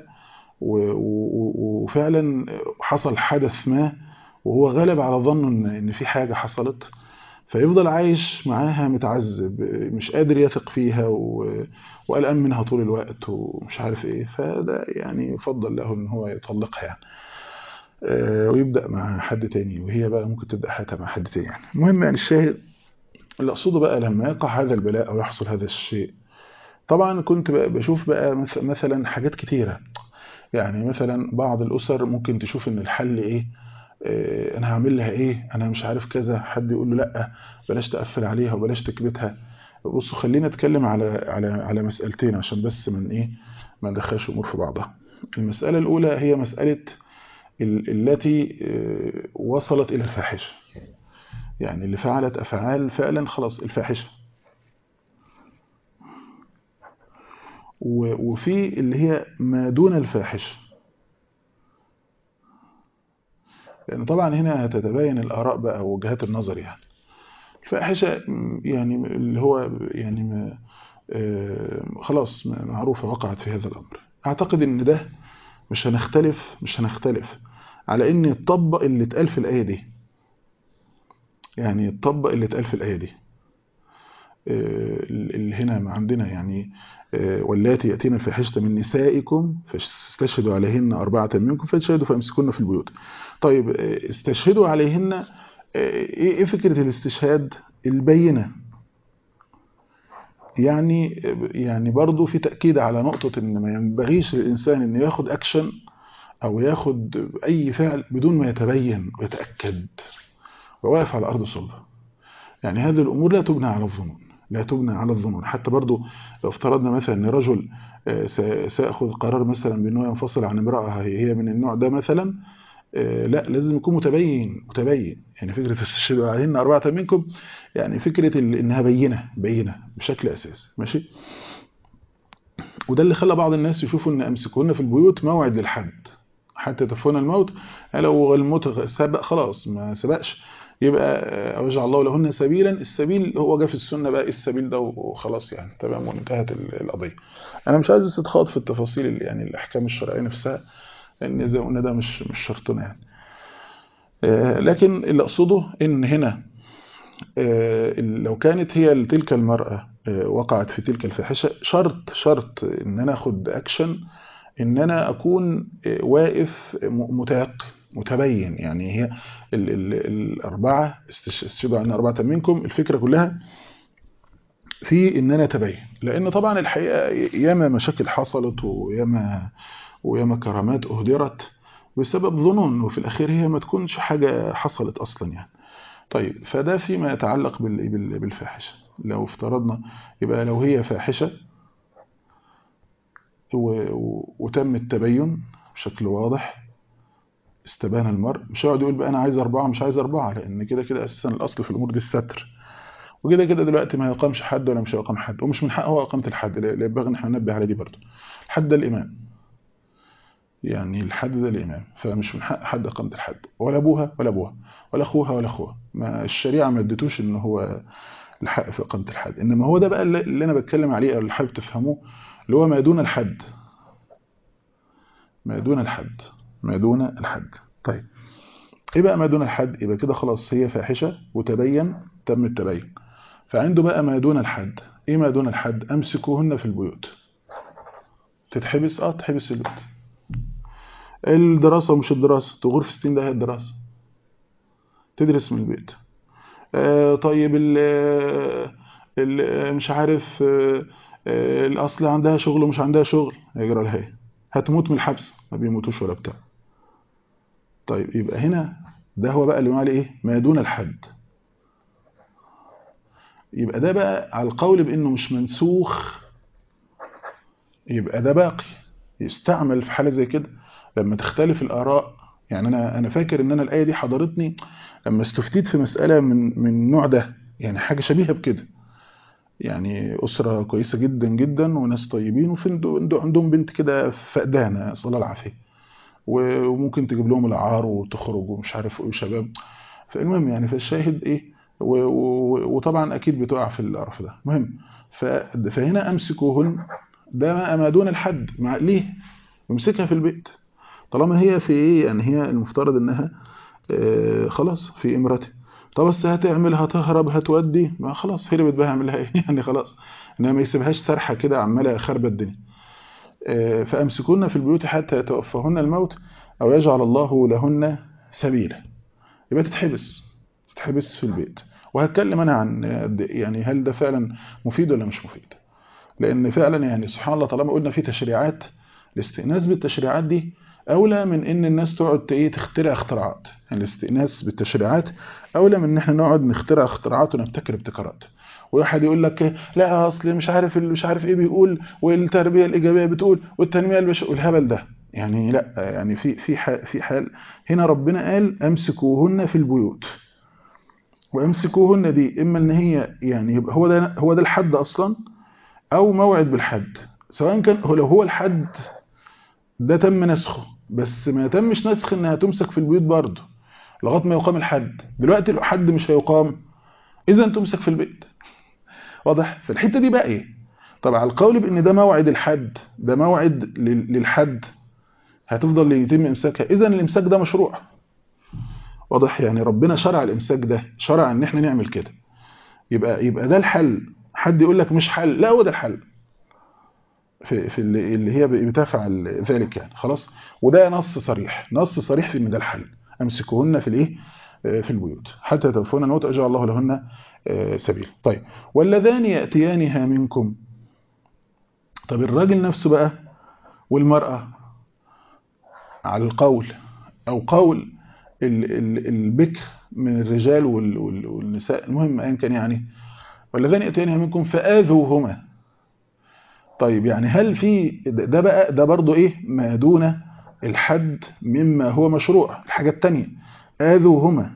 وفعلا حصل حدث ما وهو غالب على ظنه ان في حاجة حصلت فيفضل عايش معاها متعذب مش قادر يثق فيها وقلقان منها طول الوقت ومش عارف ايه فده يعني يفضل له ان هو يطلقها يعني ويبدأ مع حد تاني وهي بقى ممكن تبدأ حياتها مع حد تاني يعني المهم يعني الشاهد اللي اقصده بقى لما يقع هذا البلاء او يحصل هذا الشيء طبعا كنت بقى بشوف بقى مثلا حاجات كتيرة يعني مثلا بعض الأسر ممكن تشوف إن الحل إيه آه أنا هعمل لها إيه أنا مش عارف كذا حد يقول له لأ بلاش تقفل عليها وبلاش تكبتها بصوا خلينا نتكلم على على على مسألتين عشان بس من إيه ما ندخلش أمور في بعضها المسألة الأولى هي مسألة التي آه وصلت إلى الفاحشة يعني اللي فعلت أفعال فعلا خلاص الفاحشة وفي اللي هي ما دون الفاحشة لأن طبعا هنا هتتبين الآراء بقى وجهات النظر يعني الفاحشة يعني اللي هو يعني ما خلاص معروفة وقعت في هذا الأمر أعتقد إن ده مش هنختلف مش هنختلف على إن يطبق اللي اتقال في الآية دي يعني يطبق اللي اتقال في الآية دي اللي هنا عندنا يعني واللاتي يأتين الفاحشة من نسائكم فاستشهدوا عليهن أربعة منكم فاشهدوا فامسكونا في البيوت طيب استشهدوا عليهن ايه فكرة الاستشهاد البينة يعني يعني برضو في تأكيد على نقطة ان ما ينبغيش للإنسان انه ياخد اكشن او ياخد اي فعل بدون ما يتبين ويتأكد وواقف على الارض صلبة يعني هذه الامور لا تبنى على الظنون لا تبنى على الظنون حتى برضو لو افترضنا مثلا ان رجل سيأخذ قرار مثلا بأنه ينفصل عن امرأة هي من النوع ده مثلا لا لازم يكون متبين متبين يعني فكرة استشهدوا عليهن أربعة منكم يعني فكرة إنها بينة بينة بشكل أساسي ماشي وده اللي خلى بعض الناس يشوفوا إن أمسكوهن في البيوت موعد للحد حتى يتفون الموت لو الموت سبق خلاص ما سبقش يبقى او يجعل الله لهن سبيلا السبيل هو جه في السنه بقى السبيل ده وخلاص يعني تمام وانتهت القضيه انا مش عايز بس اتخاض في التفاصيل يعني الاحكام الشرعيه نفسها لان زي ما قلنا ده مش مش شرطنا يعني لكن اللي اقصده ان هنا لو كانت هي تلك المراه وقعت في تلك الفاحشه شرط شرط ان انا اخد اكشن ان انا اكون واقف متيقن متبين يعني هي ال ال الأربعة استشهدوا عن أربعة منكم الفكرة كلها في إن أنا أتبين لأن طبعا الحقيقة ياما مشاكل حصلت وياما وياما كرامات أهدرت بسبب ظنون وفي الأخير هي ما تكونش حاجة حصلت أصلا يعني طيب فده فيما يتعلق بالفاحشة لو افترضنا يبقى لو هي فاحشة وتم التبين بشكل واضح استبان المرء مش هيقعد يقول بقى انا عايز اربعه مش عايز اربعه لان كده كده اساسا الاصل في الامور دي الستر وكده كده دلوقتي ما يقامش حد ولا مش هيقام حد ومش من حقه هو اقامه الحد لا ينبغي ان احنا ننبه على دي برضه الحد ده الامام يعني الحد ده الامام فمش من حق حد اقامه الحد ولا ابوها ولا ابوها ولا اخوها ولا اخوها ما الشريعه ما ادتوش ان هو الحق في اقامه الحد انما هو ده بقى اللي انا بتكلم عليه او اللي حابب تفهموه اللي هو ما دون الحد ما دون الحد ما دون الحد طيب ايه بقى ما دون الحد يبقى كده خلاص هي فاحشة وتبين تم التبين فعنده بقى ما دون الحد ايه ما دون الحد امسكوهن في البيوت تتحبس اه تحبس في البيت الدراسة ومش الدراسة تغور في ستين ده هي الدراسة تدرس من البيت آه طيب ال ال مش عارف آه الاصل عندها شغل ومش عندها شغل هيجرى لها ايه هتموت من الحبس ما بيموتوش ولا بتاع طيب يبقى هنا ده هو بقى اللي بنقول ايه ما دون الحد يبقى ده بقى على القول بانه مش منسوخ يبقى ده باقي يستعمل في حاله زي كده لما تختلف الاراء يعني انا انا فاكر ان انا الايه دي حضرتني لما استفتيت في مساله من من النوع ده يعني حاجه شبيهه بكده يعني أسرة كويسة جدا جدا وناس طيبين وفي عندهم بنت كده فقدانة صلى الله العافية وممكن تجيب لهم العار وتخرج ومش عارف ايه وشباب فالمهم يعني فالشاهد ايه وطبعا اكيد بتقع في القرف ده المهم فهنا امسكوهن ده ما دون الحد مع ليه يمسكها في البيت طالما هي في ايه يعني هي المفترض انها آه خلاص في امرته طب بس هتعمل هتهرب هتودي ما خلاص هربت بقى هعملها ايه يعني خلاص انما ما يسيبهاش سرحه كده عماله خربت الدنيا فامسكوهن في البيوت حتى يتوفاهن الموت او يجعل الله لهن سبيلا يبقى تتحبس تتحبس في البيت وهتكلم انا عن يعني هل ده فعلا مفيد ولا مش مفيد لان فعلا يعني سبحان الله طالما قلنا في تشريعات الاستئناس بالتشريعات دي اولى من ان الناس تقعد ايه تخترع اختراعات يعني الاستئناس بالتشريعات اولى من ان احنا نقعد نخترع اختراعات ونبتكر ابتكارات وواحد يقول لك لا اصل مش عارف مش عارف ايه بيقول والتربيه الايجابيه بتقول والتنميه البشريه والهبل ده يعني لا يعني في في في حال هنا ربنا قال امسكوهن في البيوت وامسكوهن دي اما ان هي يعني يبقى هو ده هو ده الحد اصلا او موعد بالحد سواء كان لو هو الحد ده تم نسخه بس ما تمش نسخ انها تمسك في البيوت برضه لغايه ما يقام الحد دلوقتي لو حد مش هيقام اذا تمسك في البيت واضح فالحته دي بقى ايه طب على القول بان ده موعد الحد ده موعد للحد هتفضل يتم امساكها اذا الامساك ده مشروع واضح يعني ربنا شرع الامساك ده شرع ان احنا نعمل كده يبقى يبقى ده الحل حد يقول لك مش حل لا هو ده الحل في في اللي هي بتفعل ذلك يعني خلاص وده نص صريح نص صريح في ان ده الحل امسكوهن في الايه في البيوت حتى توفون الموت اجعل الله لهن سبيل طيب واللذان ياتيانها منكم طب الراجل نفسه بقى والمراه على القول او قول البكر من الرجال والنساء المهم ايا كان يعني واللذان ياتيانها منكم فاذوهما طيب يعني هل في ده بقى ده برضو ايه ما دون الحد مما هو مشروع الحاجة التانية آذوهما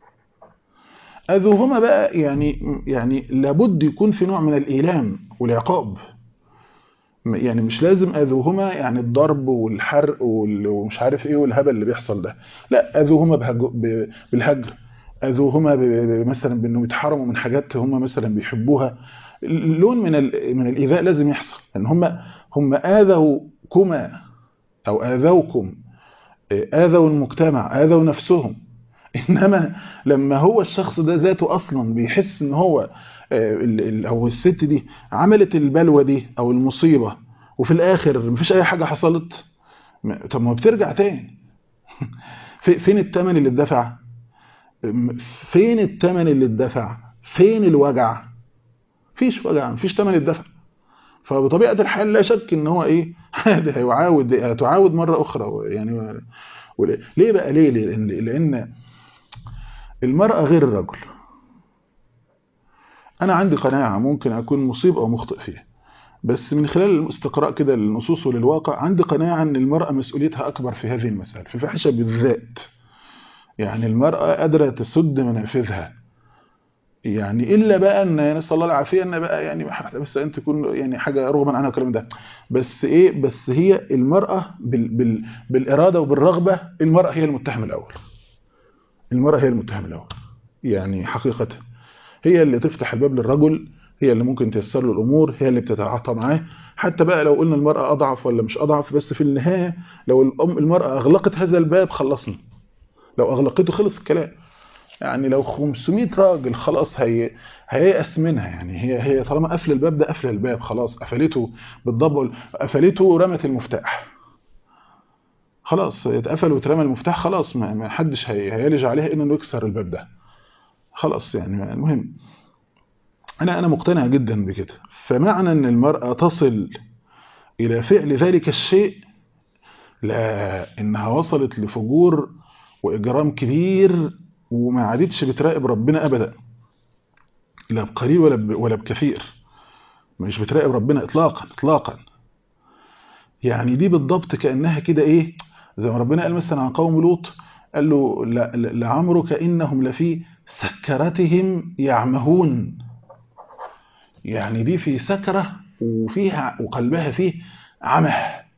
آذوهما بقى يعني يعني لابد يكون في نوع من الإيلام والعقاب يعني مش لازم آذوهما يعني الضرب والحرق ومش عارف ايه والهبل اللي بيحصل ده لا آذوهما بالهجر اذوهما ب- ب- مثلا بانهم يتحرموا من حاجات هم مثلا بيحبوها لون من ال- من الايذاء لازم يحصل ان هم هم اذوكما او اذوكم اذوا المجتمع اذوا نفسهم انما لما هو الشخص ده ذاته اصلا بيحس ان هو آه، ال- ال- او الست دي عملت البلوه دي او المصيبه وفي الاخر مفيش اي حاجه حصلت ما- طب ما بترجع تاني في- فين الثمن اللي اتدفع م- فين الثمن اللي اتدفع فين الوجع مفيش وجع مفيش ثمن اتدفع فبطبيعه الحال لا شك ان هو ايه عادي هيعاود هتعاود مره اخرى يعني ول- ليه بقى ليه لان لان المراه غير الرجل انا عندي قناعه ممكن اكون مصيب او مخطئ فيها بس من خلال الاستقراء كده للنصوص وللواقع عندي قناعه ان المراه مسؤوليتها اكبر في هذه المسائل في الفاحشه بالذات يعني المراه قادره تسد منافذها يعني الا بقى ان نسال الله العافيه ان بقى يعني بس انت تكون يعني حاجه رغما عنها الكلام ده بس ايه بس هي المراه بال بال بالاراده وبالرغبه المراه هي المتهم الاول المراه هي المتهم الاول يعني حقيقه هي اللي تفتح الباب للرجل هي اللي ممكن تيسر له الامور هي اللي بتتعاطى معاه حتى بقى لو قلنا المراه اضعف ولا مش اضعف بس في النهايه لو الام المراه اغلقت هذا الباب خلصنا لو اغلقته خلص الكلام يعني لو 500 راجل خلاص هي هييأس منها يعني هي هي طالما قفل الباب ده قفل الباب خلاص قفلته بالضبط قفلته ورمت المفتاح خلاص اتقفل واترمى المفتاح خلاص ما, ما حدش هي هيلج عليها انه يكسر الباب ده خلاص يعني المهم انا انا مقتنع جدا بكده فمعنى ان المرأة تصل الى فعل ذلك الشيء لا انها وصلت لفجور واجرام كبير وما عادتش بتراقب ربنا ابدا لا بقليل ولا ب- ولا بكثير مش بتراقب ربنا اطلاقا اطلاقا يعني دي بالضبط كانها كده ايه زي ما ربنا قال مثلا عن قوم لوط قال له ل- ل- لعمرك انهم لفي سكرتهم يعمهون يعني دي في سكره وفيها وقلبها فيه عمى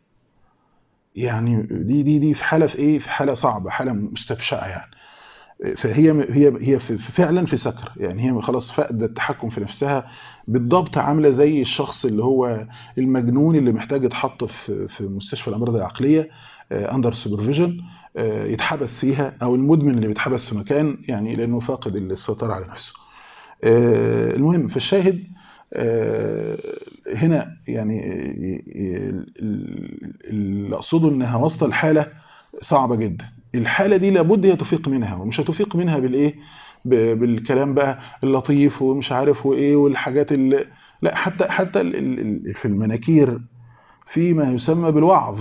يعني دي دي دي في حاله في ايه في حاله صعبه حاله مستبشعه يعني فهي هي هي في- فعلا في سكر يعني هي خلاص فقد التحكم في نفسها بالضبط عامله زي الشخص اللي هو المجنون اللي محتاج يتحط في في مستشفى الامراض العقليه اندر سوبرفيجن يتحبس فيها او المدمن اللي بيتحبس في مكان يعني لانه فاقد السيطره على نفسه آه، المهم فالشاهد آه، هنا يعني ال- ال- اللي اقصده انها واصله لحاله صعبه جدا الحاله دي لابد هي تفيق منها ومش هتفيق منها بالايه ب- بالكلام بقى اللطيف ومش عارف وايه والحاجات اللي لا حتى حتى ال- ال- ال- في المناكير في ما يسمى بالوعظ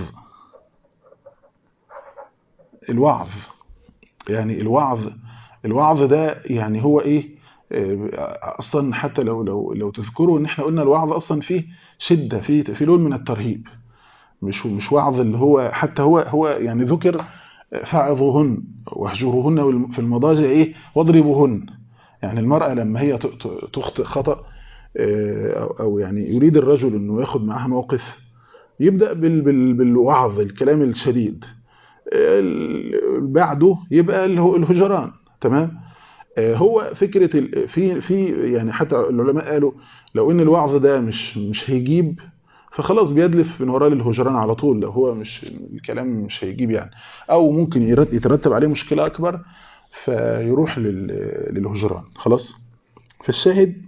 الوعظ يعني الوعظ الوعظ ده يعني هو ايه آه، اصلا حتى لو لو لو تذكروا ان احنا قلنا الوعظ اصلا فيه شده فيه في لون من الترهيب مش مش وعظ اللي هو حتى هو هو يعني ذكر فاعظوهن واهجروهن في المضاجع ايه واضربوهن يعني المرأة لما هي ت- ت- تخطئ خطأ آه، أو أو يعني يريد الرجل انه ياخد معاها موقف يبدأ بال بال بالوعظ الكلام الشديد ال- بعده يبقى اللي هو الهجران تمام آه، هو فكرة ال- في في يعني حتى العلماء قالوا لو ان الوعظ ده مش مش هيجيب فخلاص بيدلف من وراه للهجران على طول لو هو مش الكلام مش هيجيب يعني او ممكن يرت- يترتب عليه مشكلة اكبر فيروح لل- للهجران خلاص فالشاهد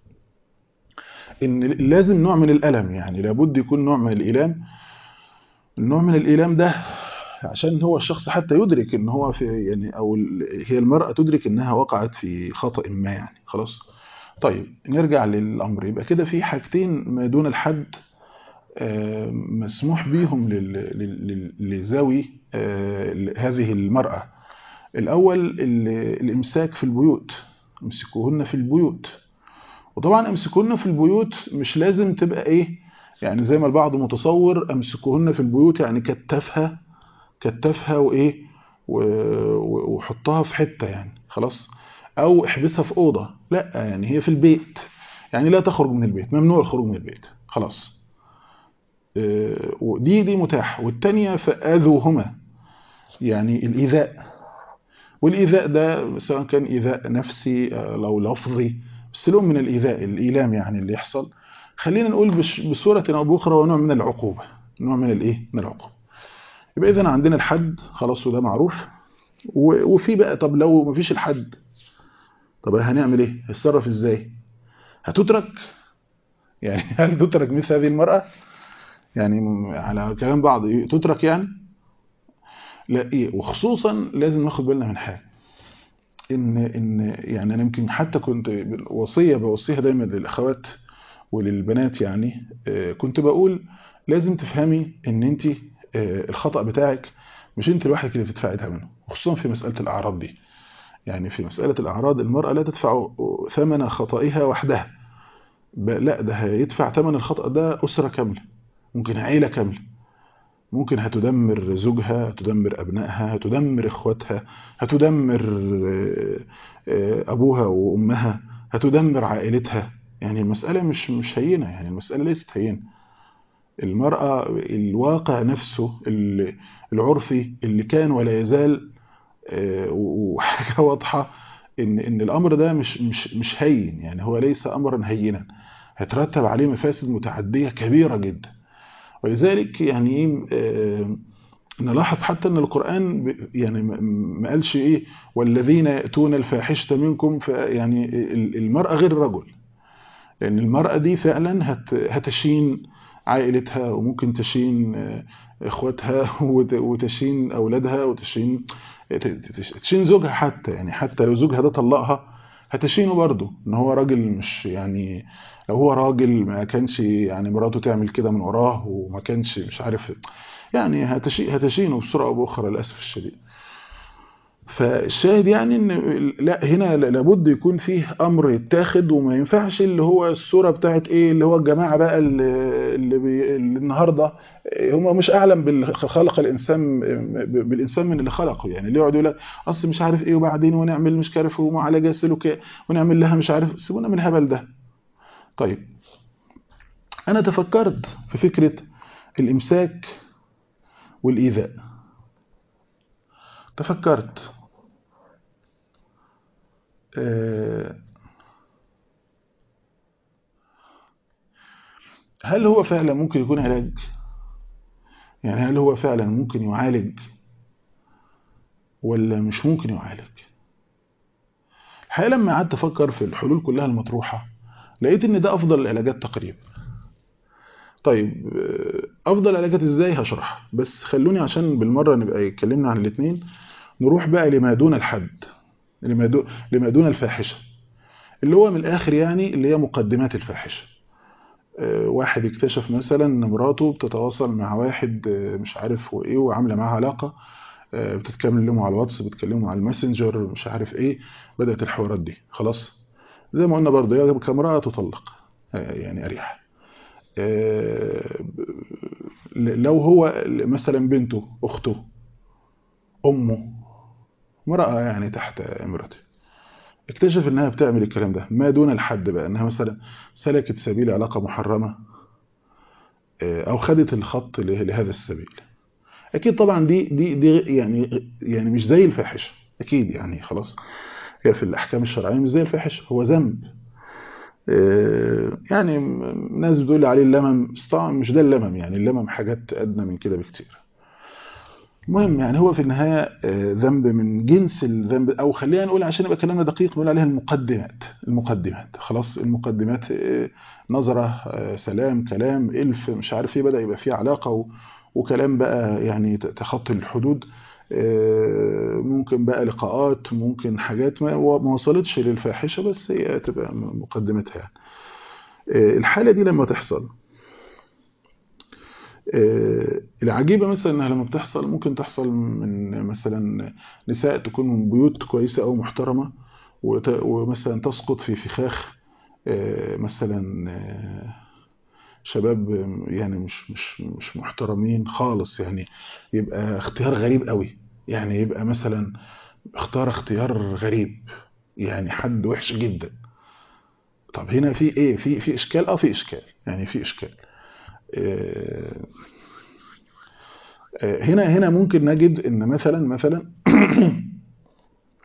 ان لازم نوع من الالم يعني لابد يكون نوع من الايلام النوع من الايلام ده عشان هو الشخص حتى يدرك ان هو في يعني او ال- هي المرأة تدرك انها وقعت في خطأ ما يعني خلاص طيب نرجع للامر يبقى كده في حاجتين ما دون الحد آه، مسموح بيهم لل- لل- لل- لذوي آه، هذه المرأة الأول ال- الإمساك في البيوت امسكوهن في البيوت وطبعا امسكوهن في البيوت مش لازم تبقى ايه يعني زي ما البعض متصور امسكوهن في البيوت يعني كتفها كتفها وايه و- و- وحطها في حتة يعني خلاص او احبسها في أوضة لا يعني هي في البيت يعني لا تخرج من البيت ممنوع الخروج من البيت خلاص آه، ودي دي متاح والتانية فآذوهما يعني الإيذاء والإيذاء ده سواء كان إيذاء نفسي أو لفظي بس له من الإيذاء الإيلام يعني اللي يحصل خلينا نقول بصورة أو بأخرى هو نوع من العقوبة نوع من الإيه؟ من العقوبة يبقى إذا عندنا الحد خلاص وده معروف وفي بقى طب لو مفيش الحد طب هنعمل إيه؟ هتصرف إزاي؟ هتترك؟ يعني هل تترك مثل هذه المرأة؟ يعني على كلام بعض تترك يعني؟ لا إيه وخصوصا لازم ناخد بالنا من حاجة إن إن يعني أنا يمكن حتى كنت وصية بوصيها دايما للأخوات وللبنات يعني كنت بقول لازم تفهمي ان انت الخطأ بتاعك مش انت لوحدك اللي بتدفعي ثمنه خصوصا في مسألة الأعراض دي يعني في مسألة الأعراض المرأة لا تدفع ثمن خطئها وحدها لا ده هيدفع ثمن الخطأ ده أسرة كاملة ممكن عيلة كاملة ممكن هتدمر زوجها هتدمر أبنائها هتدمر إخواتها هتدمر أبوها وأمها هتدمر عائلتها يعني المسألة مش مش هينة يعني المسألة ليست هينة المرأة الواقع نفسه العرفي اللي كان ولا يزال وحاجة واضحة إن إن الأمر ده مش مش مش هين يعني هو ليس أمرا هينا هيترتب عليه مفاسد متعدية كبيرة جدا ولذلك يعني ايه نلاحظ حتى ان القرآن يعني ما قالش ايه والذين يأتون الفاحشة منكم يعني المرأة غير الرجل لأن المرأة دي فعلا هت هتشين عائلتها وممكن تشين اخواتها وتشين اولادها وتشين تشين زوجها حتى يعني حتى لو زوجها ده طلقها هتشينه برضه ان هو راجل مش يعني لو هو راجل ما كانش يعني مراته تعمل كده من وراه وما كانش مش عارف يعني هتشي هتشينه بسرعه او باخرى للاسف الشديد فالشاهد يعني ان لا هنا لابد يكون فيه امر يتاخد وما ينفعش اللي هو الصوره بتاعت ايه اللي هو الجماعه بقى اللي, اللي, اللي النهارده هم مش اعلم بالخلق الانسان بالانسان من اللي خلقه يعني اللي يقعد يقول لك اصل مش عارف ايه وبعدين ونعمل مش عارف ومعالجه سلوكيه ونعمل لها مش عارف سيبونا من الهبل ده طيب انا تفكرت في فكره الامساك والايذاء تفكرت هل هو فعلا ممكن يكون علاج يعني هل هو فعلا ممكن يعالج ولا مش ممكن يعالج الحقيقة لما قعدت أفكر في الحلول كلها المطروحة لقيت إن ده أفضل العلاجات تقريبا طيب أفضل العلاجات إزاي هشرح بس خلوني عشان بالمرة نبقى اتكلمنا عن الاثنين نروح بقى لما دون الحد لما دون الفاحشة اللي هو من الآخر يعني اللي هي مقدمات الفاحشة واحد اكتشف مثلا ان مراته بتتواصل مع واحد مش عارف وايه وعامله معاه علاقه بتتكلموا على الواتس بتكلموا على الماسنجر مش عارف ايه بدات الحوارات دي خلاص زي ما قلنا برضه هي كامراه تطلق يعني اريح لو هو مثلا بنته اخته امه امراه يعني تحت امرته اكتشف انها بتعمل الكلام ده ما دون الحد بقى انها مثلا سلكت سبيل علاقة محرمة او خدت الخط لهذا السبيل اكيد طبعا دي دي دي يعني يعني مش زي الفاحشه اكيد يعني خلاص هي في الاحكام الشرعيه مش زي الفاحشه هو ذنب يعني ناس بتقول عليه اللمم بس طبعا مش ده اللمم يعني اللمم حاجات ادنى من كده بكتير المهم يعني هو في النهاية ذنب من جنس الذنب أو خلينا نقول عشان يبقى كلامنا دقيق نقول عليها المقدمات المقدمات خلاص المقدمات نظرة سلام كلام ألف مش عارف ايه بدأ يبقى فيه علاقة وكلام بقى يعني تخطي الحدود ممكن بقى لقاءات ممكن حاجات ما وصلتش للفاحشة بس هي تبقى مقدمتها يعني الحالة دي لما تحصل العجيبة مثلا انها لما بتحصل ممكن تحصل من مثلا نساء تكون من بيوت كويسة او محترمة ومثلا تسقط في فخاخ مثلا شباب يعني مش مش مش محترمين خالص يعني يبقى اختيار غريب قوي يعني يبقى مثلا اختار اختيار غريب يعني حد وحش جدا طب هنا في ايه في في اشكال اه في اشكال يعني في اشكال هنا هنا ممكن نجد ان مثلا مثلا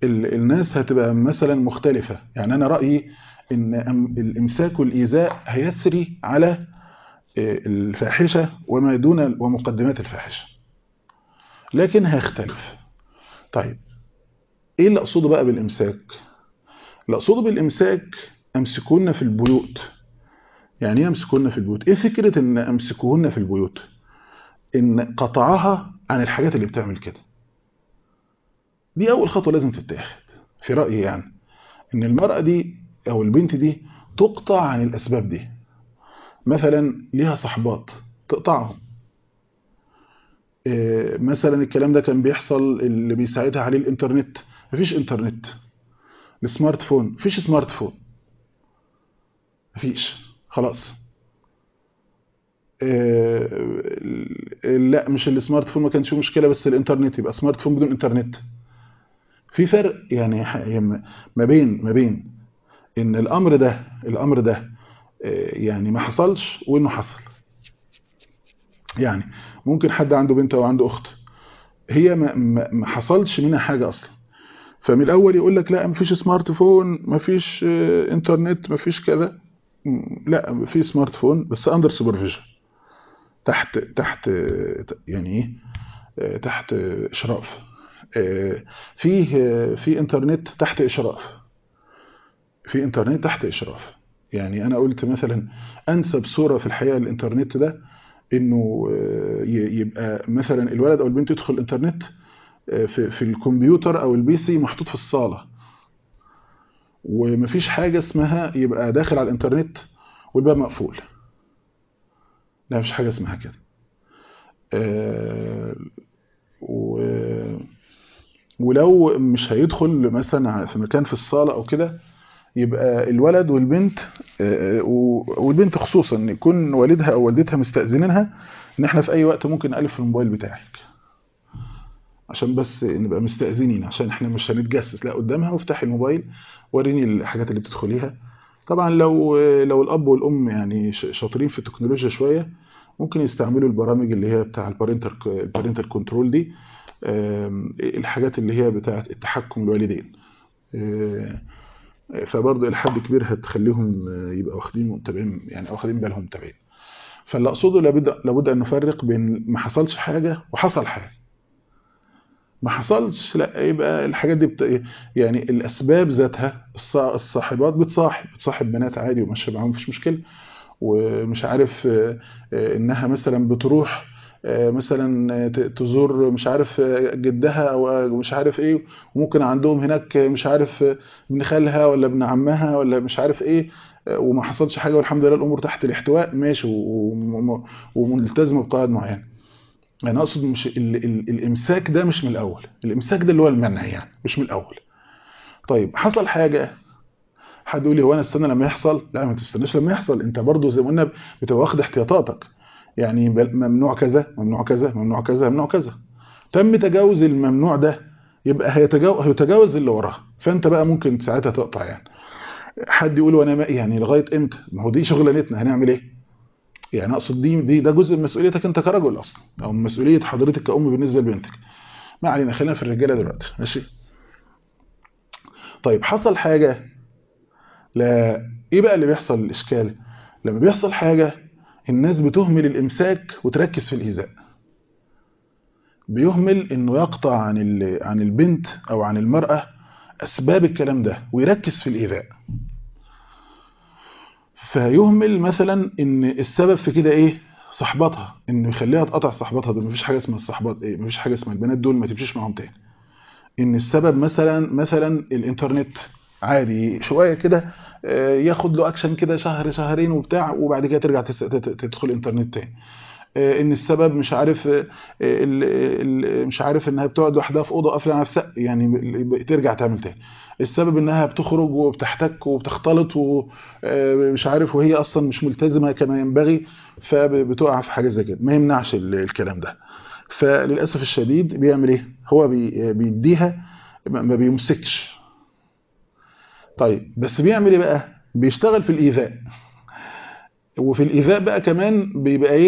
ال- الناس هتبقى مثلا مختلفة يعني أنا رأيي إن أم- الإمساك والإيذاء هيسري على آه، الفاحشة وما دون ومقدمات الفاحشة لكن هيختلف طيب إيه اللي أقصده بقى بالإمساك اللي أقصده بالإمساك أمسكوهن في البيوت يعني إيه أمسكوهن في البيوت إيه فكرة إن أمسكوهن في البيوت إن قطعها عن الحاجات اللي بتعمل كده دي أول خطوة لازم تتاخد في رأيي يعني إن المرأة دي أو البنت دي تقطع عن الأسباب دي مثلا ليها صحبات تقطعهم إيه، مثلا الكلام ده كان بيحصل اللي بيساعدها عليه الإنترنت مفيش إنترنت السمارت فون مفيش سمارت فون مفيش خلاص إيه، لا مش السمارت فون ما كانش فيه مشكلة بس الإنترنت يبقى سمارت فون بدون إنترنت في فرق يعني ح- يم- ما بين ما بين ان الامر ده الامر ده آه، يعني ما حصلش وانه حصل يعني ممكن حد عنده بنت او عنده اخت هي ما, ما ما حصلش منها حاجه اصلا فمن الاول يقول لك لا مفيش سمارت فون مفيش آه، انترنت مفيش كذا م، لا في سمارت فون بس اندر سوبرفيجن تحت تحت آه، يعني ايه آه، تحت آه، اشراف آه، فيه آه، في انترنت تحت اشراف في انترنت تحت اشراف يعني انا قلت مثلا انسب صوره في الحقيقه الانترنت ده انه آه، ي- يبقى مثلا الولد او البنت يدخل الانترنت آه، في في الكمبيوتر او البي سي محطوط في الصاله ومفيش حاجه اسمها يبقى داخل على الانترنت والباب مقفول لا مفيش حاجه اسمها كده آه، و- ولو مش هيدخل مثلا في مكان في الصاله او كده يبقى الولد والبنت آه، و- والبنت خصوصا ان يكون والدها او والدتها مستأذنينها ان احنا في اي وقت ممكن نقلب في الموبايل بتاعك عشان بس نبقى مستأذنين عشان احنا مش هنتجسس لا قدامها وافتحي الموبايل وريني الحاجات اللي بتدخليها طبعا لو لو الاب والام يعني ش- شاطرين في التكنولوجيا شويه ممكن يستعملوا البرامج اللي هي بتاع البارنتال البارنتال كنترول دي آم، الحاجات اللي هي بتاعه التحكم الوالدين آه، فبرضه إلى حد كبير هتخليهم يبقى واخدين متابعين يعني أو واخدين بالهم متابعين فاللي أقصده لابد لابد أن نفرق بين ما حصلش حاجة وحصل حاجة ما حصلش لا يبقى الحاجات دي بت... يعني الأسباب ذاتها الص- الصاحبات بتصاحب بتصاحب بنات عادي وماشيه معاهم مفيش مشكلة ومش عارف آه، آه، إنها مثلا بتروح آه، مثلا آه، ت- تزور مش عارف آه، جدها او آه، مش عارف ايه وممكن عندهم هناك آه، مش عارف آه، ابن خالها ولا ابن عمها ولا مش عارف ايه آه، وما حصلش حاجه والحمد لله الامور تحت الاحتواء ماشي و- و- وملتزمه بقواعد معينه انا اقصد مش ال ال الامساك ده مش من الاول الامساك ده اللي هو المنع يعني مش من الاول طيب حصل حاجه حد يقول لي هو انا استنى لما يحصل لا ما تستناش لما يحصل انت برضو زي ما قلنا بتبقى واخد احتياطاتك يعني بل- ممنوع كذا ممنوع كذا ممنوع كذا ممنوع كذا تم تجاوز الممنوع ده يبقى هيتجاوز هيتجاوز اللي وراه فانت بقى ممكن ساعتها تقطع يعني حد يقول وانا ما يعني لغايه امتى ما هو دي شغلانتنا هنعمل ايه يعني اقصد دي دي ده جزء من مسؤوليتك انت كرجل اصلا او من مسؤوليه حضرتك كأم بالنسبه لبنتك ما علينا خلينا في الرجاله دلوقتي ماشي طيب حصل حاجه لا ايه بقى اللي بيحصل الاشكال لما بيحصل حاجه الناس بتهمل الامساك وتركز في الايذاء بيهمل انه يقطع عن ال- عن البنت او عن المراه اسباب الكلام ده ويركز في الايذاء فيهمل مثلا ان السبب في كده ايه صحباتها انه يخليها تقطع صحباتها دول مفيش حاجه اسمها الصحبات ايه مفيش حاجه اسمها البنات دول ما تمشيش معاهم تاني ان السبب مثلا مثلا الانترنت عادي شويه كده آه، ياخد له اكشن كده شهر شهرين وبتاع وبعد كده ترجع تس- تت- تدخل الانترنت تاني آه، ان السبب مش عارف آه، ال- ال- مش عارف انها بتقعد لوحدها في اوضه قافله على نفسها يعني ب- ترجع تعمل تاني السبب انها بتخرج وبتحتك وبتختلط ومش عارف وهي اصلا مش ملتزمه كما ينبغي فبتقع في حاجه زي كده ما يمنعش ال- الكلام ده فللاسف الشديد بيعمل ايه هو بي- بيديها ما ما بيمسكش طيب بس بيعمل ايه بقى بيشتغل في الايذاء وفي الايذاء بقى كمان بيبقى ايه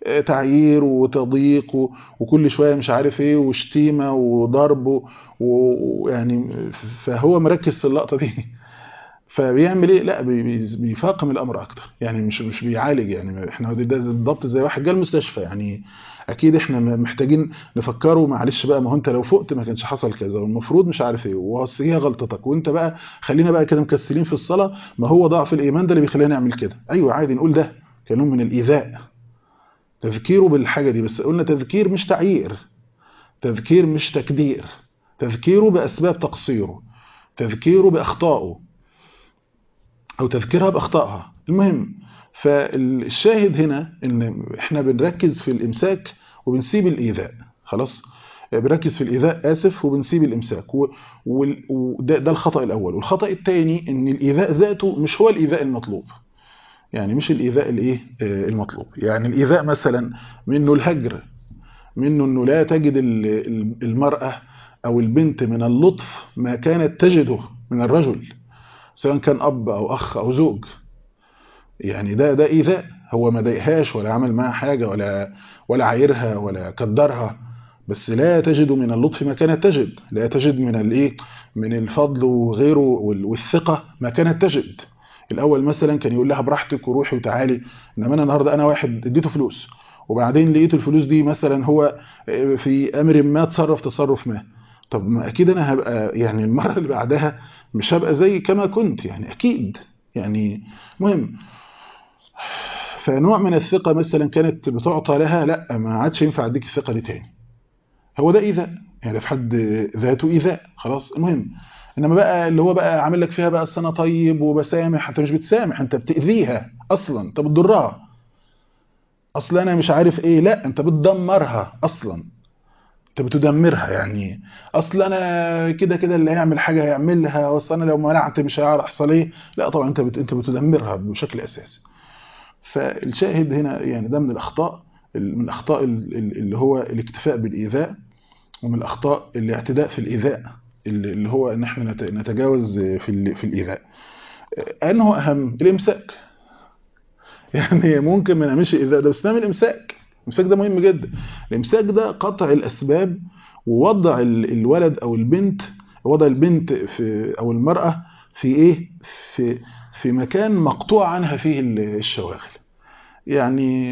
تعيير وتضييق وكل شويه مش عارف ايه وشتيمه وضرب ويعني فهو مركز في اللقطه دي فبيعمل ايه لا بيفاقم الامر اكتر يعني مش مش بيعالج يعني احنا ده بالضبط زي واحد جه المستشفى يعني اكيد احنا محتاجين نفكره معلش بقى ما هو انت لو فقت ما كانش حصل كذا والمفروض مش عارف ايه واصل هي غلطتك وانت بقى خلينا بقى كده مكسلين في الصلاه ما هو ضعف الايمان ده اللي بيخلينا نعمل كده ايوه عادي نقول ده كنوع من الايذاء تذكيره بالحاجه دي بس قلنا تذكير مش تعيير تذكير مش تكدير تذكيره باسباب تقصيره تذكيره باخطائه او تذكيرها باخطائها المهم فالشاهد هنا ان احنا بنركز في الامساك وبنسيب الايذاء خلاص بنركز في الايذاء اسف وبنسيب الامساك وده ده الخطا الاول والخطا الثاني ان الايذاء ذاته مش هو الايذاء المطلوب يعني مش الايذاء الايه المطلوب يعني الايذاء مثلا منه الهجر منه انه لا تجد المراه او البنت من اللطف ما كانت تجده من الرجل سواء كان اب او اخ او زوج يعني ده ده ايذاء هو ما ضايقهاش ولا عمل معاها حاجه ولا ولا عايرها ولا كدرها بس لا تجد من اللطف ما كانت تجد لا تجد من الايه من الفضل وغيره والثقه ما كانت تجد الاول مثلا كان يقول لها براحتك وروحي وتعالي انما انا النهارده انا واحد اديته فلوس وبعدين لقيت الفلوس دي مثلا هو في امر ما تصرف تصرف ما طب ما اكيد انا هبقى يعني المره اللي بعدها مش هبقى زي كما كنت يعني اكيد يعني مهم فنوع من الثقه مثلا كانت بتعطى لها لا ما عادش ينفع اديك الثقه دي تاني هو ده ايذاء يعني في حد ذاته ايذاء خلاص المهم انما بقى اللي هو بقى عامل لك فيها بقى انا طيب وبسامح انت مش بتسامح انت بتاذيها اصلا انت بتضرها اصلا انا مش عارف ايه لا انت بتدمرها اصلا انت بتدمرها يعني اصل انا كده كده اللي هيعمل حاجه هيعملها اصل انا لو منعت مش هيعرف يحصل ايه لا طبعا انت بت... انت بتدمرها بشكل اساسي فالشاهد هنا يعني ده من الاخطاء من الاخطاء اللي هو الاكتفاء بالايذاء ومن الاخطاء الاعتداء في الايذاء اللي هو ان احنا نتجاوز في في الايذاء انه اهم الامساك يعني ممكن ما نعملش الايذاء ده بس نعمل امساك الامساك ده مهم جدا الامساك ده قطع الاسباب ووضع الولد او البنت وضع البنت في او المراه في ايه في في مكان مقطوع عنها فيه الشواغل يعني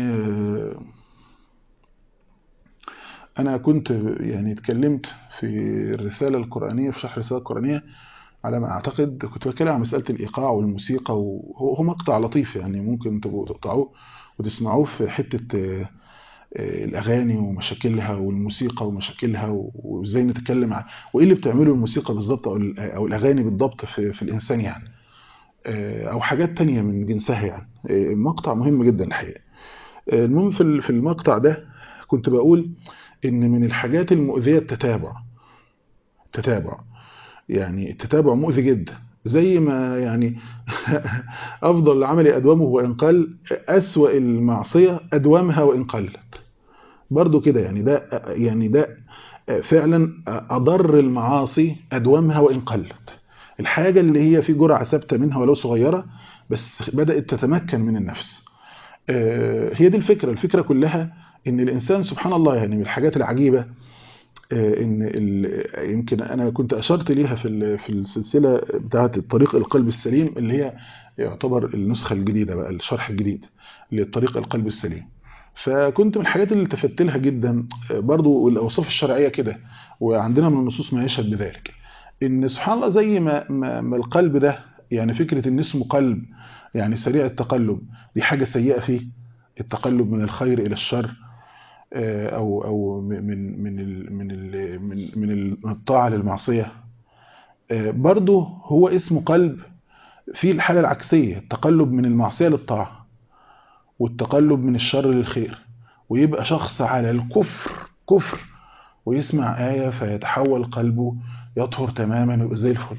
انا كنت يعني اتكلمت في الرساله القرانيه في شرح الرساله القرانيه على ما اعتقد كنت بتكلم عن مساله الايقاع والموسيقى وهو مقطع لطيف يعني ممكن تبقوا تقطعوه وتسمعوه في حته الاغاني ومشاكلها والموسيقى ومشاكلها وازاي نتكلم عن وايه اللي بتعمله الموسيقى بالظبط او او الاغاني بالضبط في, في الانسان يعني او حاجات تانية من جنسها يعني مقطع مهم جدا الحقيقه المهم في في المقطع ده كنت بقول ان من الحاجات المؤذيه التتابع التتابع يعني التتابع مؤذي جدا زي ما يعني افضل العمل ادومه وان قل اسوا المعصيه ادومها وان قلت برضو كده يعني ده يعني ده فعلا اضر المعاصي ادومها وان قلت الحاجه اللي هي في جرعه ثابته منها ولو صغيره بس بدات تتمكن من النفس هي دي الفكره الفكره كلها ان الانسان سبحان الله يعني من الحاجات العجيبه ان يمكن انا كنت اشرت ليها في في السلسله بتاعه الطريق القلب السليم اللي هي يعتبر النسخه الجديده بقى الشرح الجديد للطريق القلب السليم فكنت من الحاجات اللي التفت لها جدا برضو الاوصاف الشرعيه كده وعندنا من النصوص ما يشهد بذلك ان سبحان الله زي ما, ما, ما القلب ده يعني فكره ان اسمه قلب يعني سريع التقلب دي حاجه سيئه فيه التقلب من الخير الى الشر او او من من ال من ال من من الطاعه للمعصيه برضه هو اسمه قلب في الحاله العكسيه التقلب من المعصيه للطاعه والتقلب من الشر للخير ويبقى شخص على الكفر كفر ويسمع آية فيتحول قلبه يطهر تماما ويبقى زي الفل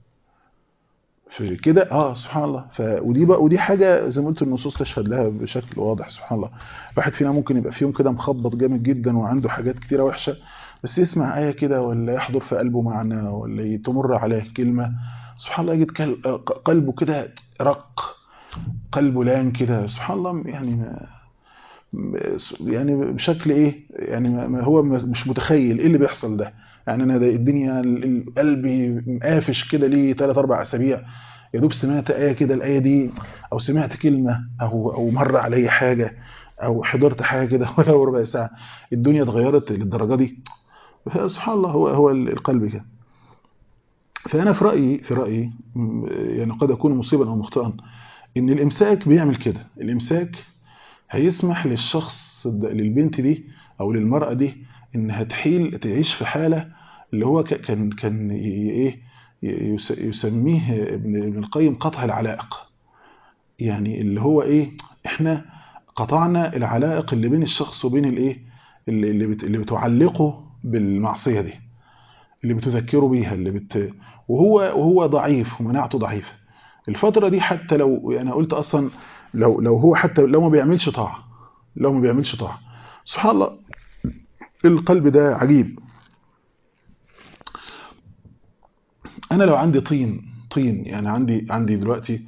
في كده اه سبحان الله ف ودي بقى ودي حاجه زي ما قلت النصوص تشهد لها بشكل واضح سبحان الله الواحد فينا ممكن يبقى فيهم كده مخبط جامد جدا وعنده حاجات كتيره وحشه بس يسمع ايه كده ولا يحضر في قلبه معنى ولا تمر عليه كلمه سبحان الله يجد قلبه كده رق قلبه لان كده سبحان الله يعني ما يعني بشكل ايه يعني ما هو مش متخيل ايه اللي بيحصل ده يعني انا ده الدنيا قلبي مقافش كده ليه 3 4 اسابيع يا دوب سمعت ايه كده الايه دي او سمعت كلمه او او مر عليا حاجه او حضرت حاجه كده ولو ربع ساعه الدنيا اتغيرت للدرجه دي سبحان الله هو هو القلب كده فانا في رايي في رايي يعني قد اكون مصيبا او مخطئا ان الامساك بيعمل كده الامساك هيسمح للشخص للبنت دي او للمراه دي انها تحيل تعيش في حاله اللي هو كان كان ايه يسميه ابن القيم قطع العلائق يعني اللي هو ايه احنا قطعنا العلائق اللي بين الشخص وبين الايه اللي اللي بتعلقه بالمعصيه دي اللي بتذكره بيها اللي بت وهو وهو ضعيف ومناعته ضعيفه الفتره دي حتى لو انا قلت اصلا لو لو هو حتى لو ما بيعملش طاعه لو ما بيعملش طاعه سبحان الله القلب ده عجيب انا لو عندي طين طين يعني عندي عندي دلوقتي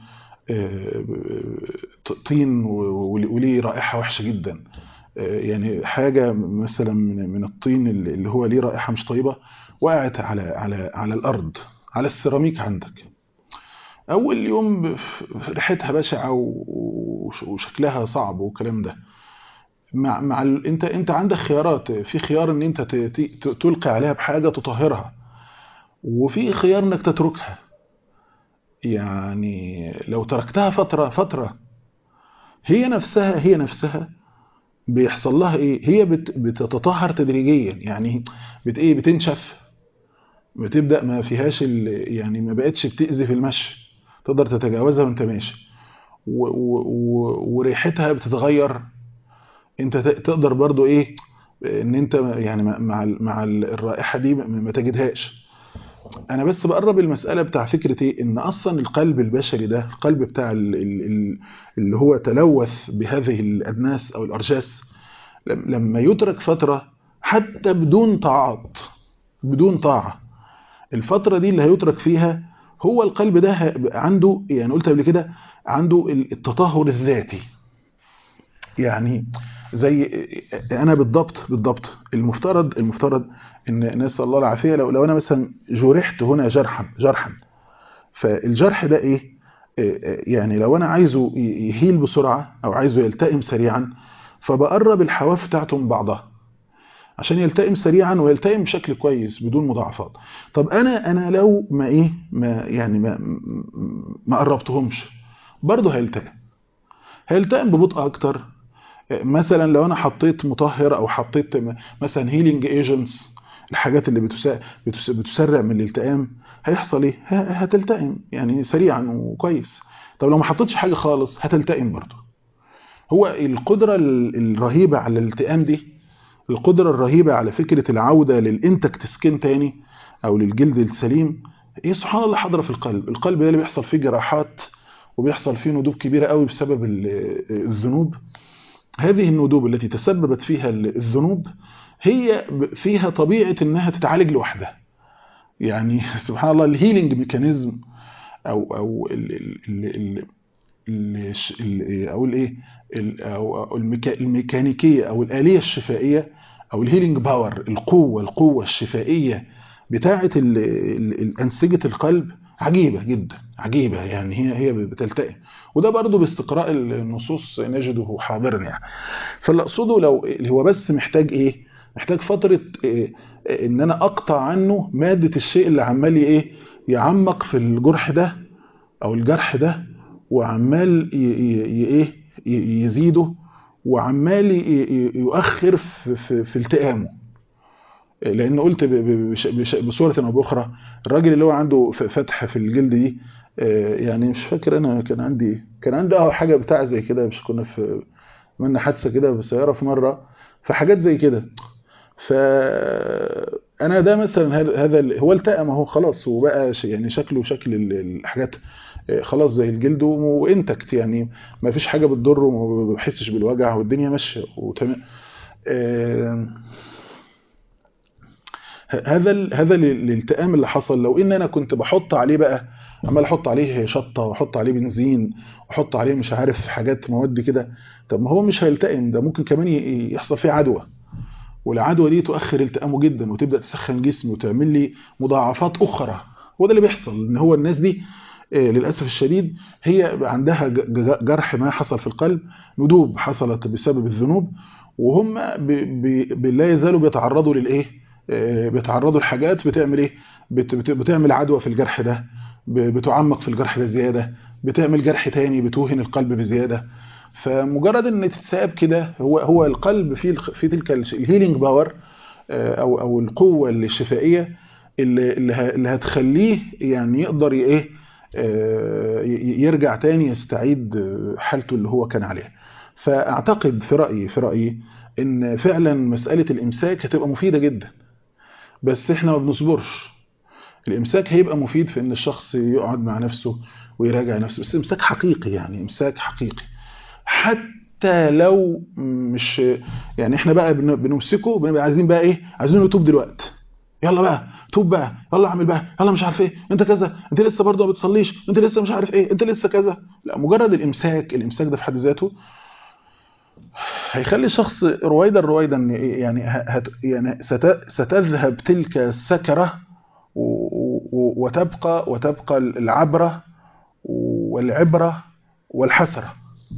طين وليه رائحه وحشه جدا يعني حاجه مثلا من من الطين اللي هو ليه رائحه مش طيبه وقعت على على على الارض على السيراميك عندك اول يوم ريحتها بشعه وشكلها صعب والكلام ده مع مع ال... انت انت عندك خيارات في خيار ان انت ت... ت... تلقي عليها بحاجه تطهرها وفي خيار انك تتركها يعني لو تركتها فتره فتره هي نفسها هي نفسها بيحصل لها ايه هي بت... بتتطهر تدريجيا يعني بت ايه بتنشف بتبدا ما فيهاش ال... يعني ما بقتش بتاذي في المشي تقدر تتجاوزها وانت ماشي و... و... و... وريحتها بتتغير انت تقدر برضو ايه ان انت يعني مع مع الرائحه دي ما تجدهاش انا بس بقرب المساله بتاع فكره ايه ان اصلا القلب البشري ده القلب بتاع اللي هو تلوث بهذه الادناس او الارجاس لما يترك فتره حتى بدون طاعات بدون طاعه الفتره دي اللي هيترك فيها هو القلب ده عنده يعني قلت قبل كده عنده التطهر الذاتي يعني زي انا بالضبط بالضبط المفترض المفترض ان نسال الله العافيه لو لو انا مثلا جرحت هنا جرحا جرحا فالجرح ده ايه يعني لو انا عايزه يهيل بسرعه او عايزه يلتئم سريعا فبقرب الحواف بتاعته من بعضها عشان يلتئم سريعا ويلتئم بشكل كويس بدون مضاعفات طب انا انا لو ما ايه ما يعني ما ما قربتهمش برضه هيلتئم هيلتئم ببطء اكتر مثلا لو انا حطيت مطهر او حطيت مثلا هيلينج ايجنتس الحاجات اللي بتسرع من الالتئام هيحصل ايه هتلتئم يعني سريعا وكويس طب لو ما حطيتش حاجه خالص هتلتئم برضه هو القدره الرهيبه على الالتئام دي القدره الرهيبه على فكره العوده للانتكت سكين تاني او للجلد السليم ايه سبحان الله حاضره في القلب القلب ده اللي بيحصل فيه جراحات وبيحصل فيه ندوب كبيره قوي بسبب الذنوب هذه الندوب التي تسببت فيها الذنوب هي فيها طبيعة انها تتعالج لوحدها يعني سبحان الله الهيلينج ميكانيزم او او ال ال ال ال او الايه او الميكانيكيه او الاليه الشفائيه او الهيلينج باور القوه القوه الشفائيه بتاعه انسجه القلب عجيبه جدا عجيبه يعني هي هي بتلتئم وده برضو باستقراء النصوص نجده حاضرا يعني فاللي اقصده لو هو بس محتاج ايه محتاج فتره إيه ان انا اقطع عنه ماده الشيء اللي عمال ايه يعمق في الجرح ده او الجرح ده وعمال ايه يزيده وعمال يؤخر في, في, في التئامه لان قلت بصوره او باخرى الراجل اللي هو عنده فتحه في الجلد دي يعني مش فاكر انا كان عندي كان عندي اه حاجه بتاع زي كده مش كنا في عملنا حادثه كده بالسياره في مره فحاجات زي كده ف انا ده مثلا هذا هو التئم اهو خلاص وبقى يعني شكله شكل الحاجات خلاص زي الجلد وانتكت يعني ما فيش حاجه بتضره وما بحسش بالوجع والدنيا ماشيه وتمام هذا هذا الالتئام اللي حصل لو ان انا كنت بحط عليه بقى عمال احط عليه شطه واحط عليه بنزين واحط عليه مش عارف حاجات مواد كده طب ما هو مش هيلتئم ده ممكن كمان ي- يحصل فيه عدوى والعدوى دي تؤخر التئامه جدا وتبدا تسخن جسمه وتعمل لي مضاعفات اخرى وده اللي بيحصل ان هو الناس دي آه، للاسف الشديد هي عندها ج- ج- جرح ما حصل في القلب ندوب حصلت بسبب الذنوب وهم ب- ب- ب- لا يزالوا بيتعرضوا للايه آه، بيتعرضوا لحاجات بتعمل ايه بت- بت- بتعمل عدوى في الجرح ده ب- بتعمق في الجرح ده زياده بتعمل جرح تاني بتوهن القلب بزياده فمجرد ان تتساب كده هو هو القلب فيه الخ- في تلك الهيلينج باور او او القوه الشفائيه اللي اللي ه- اللي هتخليه يعني يقدر ي- ايه آه، ي- يرجع تاني يستعيد آه، حالته اللي هو كان عليها فاعتقد في رايي في رايي ان فعلا مساله الامساك هتبقى مفيده جدا بس احنا ما بنصبرش الامساك هيبقى مفيد في ان الشخص يقعد مع نفسه ويراجع نفسه بس امساك حقيقي يعني امساك حقيقي حتى لو مش يعني احنا بقى بن- بنمسكه بنبقى عايزين بقى ايه عايزين نتوب دلوقتي يلا بقى توب بقى يلا اعمل بقى يلا مش عارف ايه انت كذا انت لسه برضه ما بتصليش انت لسه مش عارف ايه انت لسه كذا لا مجرد الامساك الامساك ده في حد ذاته هيخلي الشخص رويدا رويدا يعني هت يعني ست- ستذهب تلك السكره و- و- وتبقى وتبقى العبره والعبره والحسره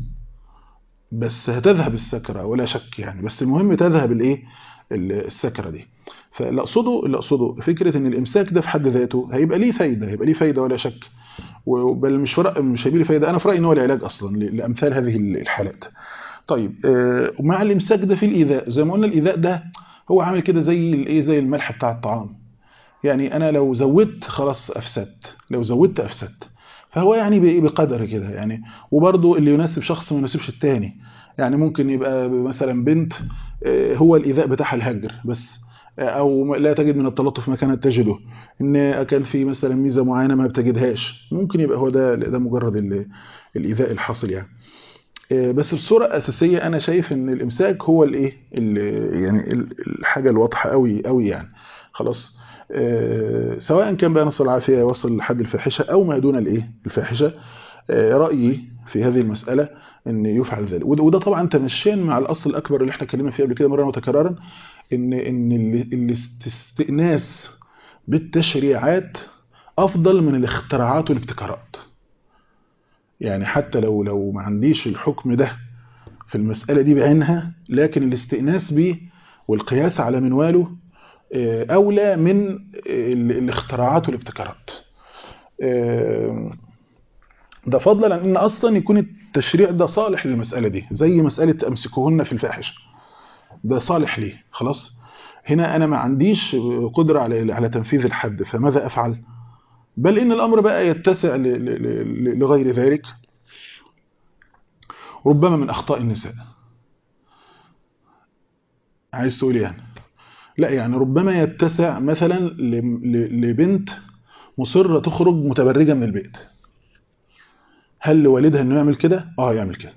بس هتذهب السكرة ولا شك يعني بس المهم تذهب الايه ال- السكرة دي فاللي اقصده اللي اقصده فكرة ان الامساك ده في حد ذاته هيبقى ليه فايدة هيبقى ليه فايدة ولا شك بل مش فرق مش هيبقى ليه فايدة انا في رأيي ان هو العلاج اصلا ل- لامثال هذه الحالات طيب آه، ومع الامساك ده في الايذاء زي ما قلنا الايذاء ده هو عامل كده زي الايه زي الملح بتاع الطعام يعني انا لو زودت خلاص افسدت لو زودت افسدت فهو يعني بإيه بقدر كده يعني وبرضه اللي يناسب شخص ما يناسبش التاني يعني ممكن يبقى مثلا بنت آه، هو الإيذاء بتاعها الهجر بس آه، أو لا تجد من التلطف ما كانت تجده إن كان في مثلا ميزة معينة ما بتجدهاش ممكن يبقى هو ده ده مجرد ال- الإيذاء الحاصل يعني آه، بس بصورة أساسية أنا شايف إن الإمساك هو الإيه ال- يعني ال- الحاجة الواضحة قوي قوي يعني خلاص آه، سواء كان بقى نص العافية يوصل لحد الفاحشة أو ما دون الإيه الفاحشة آه، رأيي في هذه المسألة ان يفعل ذلك وده وده طبعا تمشيا مع الاصل الاكبر اللي احنا اتكلمنا فيه قبل كده مره وتكرارا ان ان ال- الاستئناس بالتشريعات افضل من الاختراعات والابتكارات يعني حتى لو لو ما عنديش الحكم ده في المسألة دي بعينها لكن الاستئناس به والقياس على منواله آه، أولى من ال- الاختراعات والابتكارات آه، ده فضلا عن ان اصلا يكون التشريع ده صالح للمساله دي زي مساله امسكوهن في الفاحشه ده صالح ليه خلاص هنا انا ما عنديش قدره على على تنفيذ الحد فماذا افعل بل ان الامر بقى يتسع ل- ل- ل- لغير ذلك ربما من اخطاء النساء عايز تقول إيه يعني لا يعني ربما يتسع مثلا ل- ل- لبنت مصره تخرج متبرجه من البيت هل لوالدها انه يعمل كده اه يعمل كده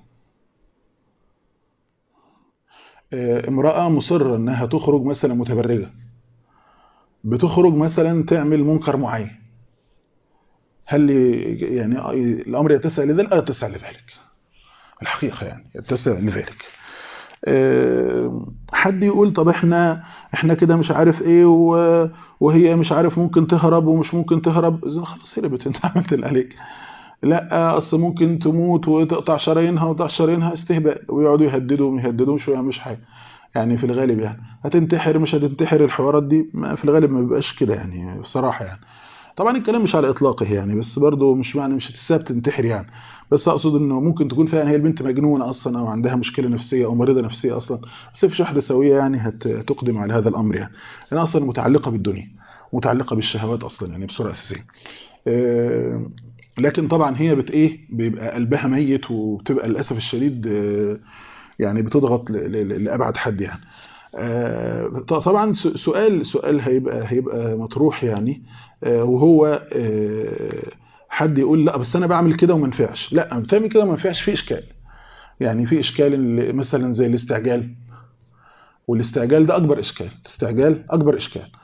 آه، امرأة مصرة انها تخرج مثلا متبرجة بتخرج مثلا تعمل منكر معين هل ي- يعني آه، الامر يتسع لذلك اه يتسع لذلك الحقيقة يعني يتسع لذلك آه، حد يقول طب احنا احنا كده مش عارف ايه و- وهي مش عارف ممكن تهرب ومش ممكن تهرب إذن خلاص هربت انت عملت اللي عليك لا اصل ممكن تموت وتقطع شرايينها وتقطع شرايينها استهباء ويقعدوا يهددوا يهددوا مش مش حاجه يعني في الغالب يعني هتنتحر مش هتنتحر الحوارات دي ما في الغالب ما بيبقاش كده يعني بصراحه يعني طبعا الكلام مش على اطلاقه يعني بس برضه مش معنى مش هتساب تنتحر يعني بس اقصد انه ممكن تكون فعلا هي البنت مجنونه اصلا او عندها مشكله نفسيه او مريضه نفسيه اصلا بس مفيش واحده سويه يعني هت- هتقدم على هذا الامر يعني لانها اصلا متعلقه بالدنيا متعلقه بالشهوات اصلا يعني بصوره اساسيه آه، لكن طبعا هي بت ايه بيبقى قلبها ميت وبتبقى للاسف الشديد آه، يعني بتضغط ل- ل- لابعد حد يعني آه، ط- طبعا س- سؤال سؤال هيبقى هيبقى مطروح يعني آه، وهو آه، حد يقول لا بس انا بعمل كده وما ينفعش لا بتعمل كده وما ينفعش في اشكال يعني في اشكال اللي مثلا زي الاستعجال والاستعجال ده اكبر اشكال الاستعجال اكبر اشكال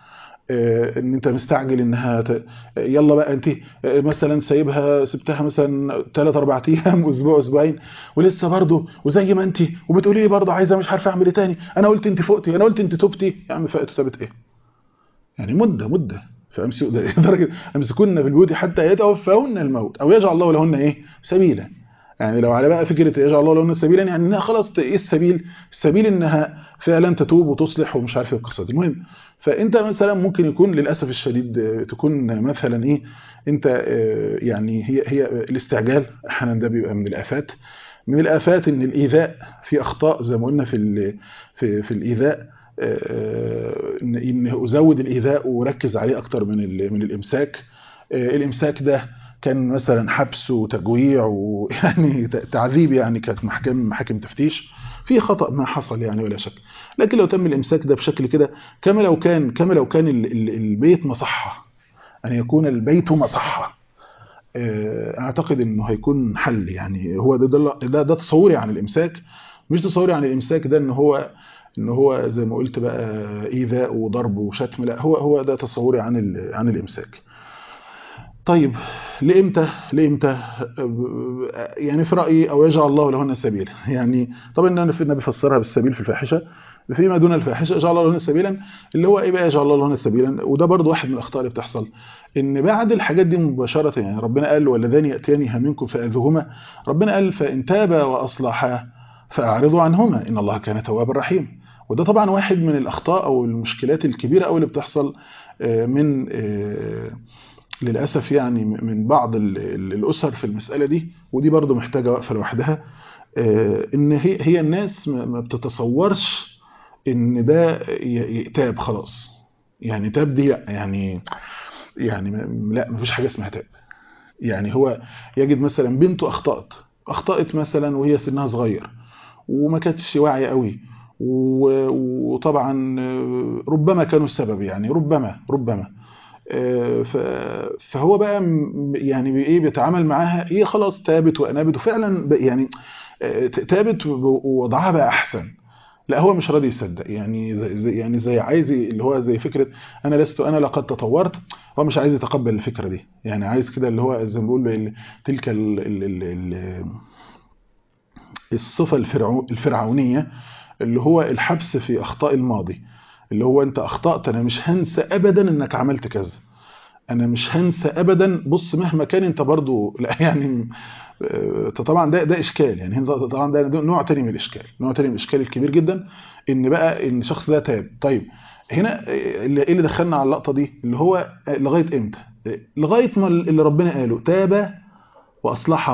آه، ان انت مستعجل انها ت... يلا بقى انت آه، مثلا سايبها سبتها مثلا 3 4 ايام اسبوع اسبوعين ولسه برضه وزي ما انت وبتقولي لي برضه عايزه مش عارفه اعمل ايه تاني انا قلت انت فقتي انا قلت انت تبتي يا عم فقت وتبت ايه يعني مده مده فامسك درجه امسكن في البيوت حتى يتوفاهن الموت او يجعل الله لهن ايه سبيلا يعني لو على بقى فكره يجعل الله لهن سبيلا يعني انها خلاص ايه السبيل السبيل انها فعلا تتوب وتصلح ومش عارف ايه القصه دي المهم فانت مثلا ممكن يكون للاسف الشديد آه، تكون مثلا ايه انت آه، يعني هي هي الاستعجال احيانا ده بيبقى من الافات من الافات ان الايذاء في اخطاء زي ما قلنا في ال- في في الايذاء آه، ان إن ازود الايذاء وركز عليه اكتر من ال- من الامساك آه، الامساك ده كان مثلا حبس وتجويع ويعني ت- تعذيب يعني كانت محكم محاكم تفتيش في خطأ ما حصل يعني ولا شك لكن لو تم الامساك ده بشكل كده كما لو كان كما لو كان ال- ال- البيت مصحة ان يكون البيت مصحة آه، اعتقد انه هيكون حل يعني هو ده ده, ده, ده تصوري عن الامساك مش تصوري عن الامساك ده ان هو ان هو زي ما قلت بقى ايذاء وضرب وشتم لا هو هو ده تصوري عن ال- عن الامساك طيب لامتى لامتى يعني في رايي او يجعل الله لهن سبيلا يعني طبعا انا في النبي فسرها بالسبيل في الفاحشه فيما دون الفاحشه يجعل الله لهن سبيلا اللي هو ايه بقى يجعل الله لهن سبيلا وده برضو واحد من الاخطاء اللي بتحصل ان بعد الحاجات دي مباشره يعني ربنا قال والذان ياتيانها منكم فاذوهما ربنا قال فان تابا واصلحا فاعرضوا عنهما ان الله كان توابا رحيما وده طبعا واحد من الاخطاء او المشكلات الكبيره قوي اللي بتحصل آه، من آه، للاسف يعني من بعض ال- ال- الاسر في المساله دي ودي برضو محتاجه وقفه لوحدها آه، ان هي هي الناس ما ما بتتصورش ان ده ي- ي- تاب خلاص يعني تاب دي لا يعني يعني ما- لا مفيش حاجه اسمها تاب يعني هو يجد مثلا بنته اخطات اخطات مثلا وهي سنها صغير وما كانتش واعيه قوي و- وطبعا آه، ربما كانوا السبب يعني ربما ربما آه، ف- فهو بقى م- يعني بايه بيتعامل معاها هي خلاص تابت وانابت وفعلا ب- يعني آه، تابت ووضعها بقى احسن لا هو مش راضي يصدق يعني زي زي- يعني زي عايز ي- اللي هو زي فكره انا لست انا لقد تطورت هو مش عايز يتقبل الفكره دي يعني عايز كده اللي هو زي ما بيقول ال- تلك ال ال ال ال الصفه الفرعو الفرعونيه اللي هو الحبس في اخطاء الماضي اللي هو انت اخطات انا مش هنسى ابدا انك عملت كذا انا مش هنسى ابدا بص مهما كان انت برضو لا يعني آه، طبعا ده ده اشكال يعني هنا طبعا ده نوع تاني من الاشكال نوع تاني من الاشكال الكبير جدا ان بقى ان الشخص ده تاب طيب هنا آه، اللي ايه اللي دخلنا على اللقطه دي اللي هو آه، لغايه امتى آه، لغايه ما اللي ربنا قاله تاب واصلح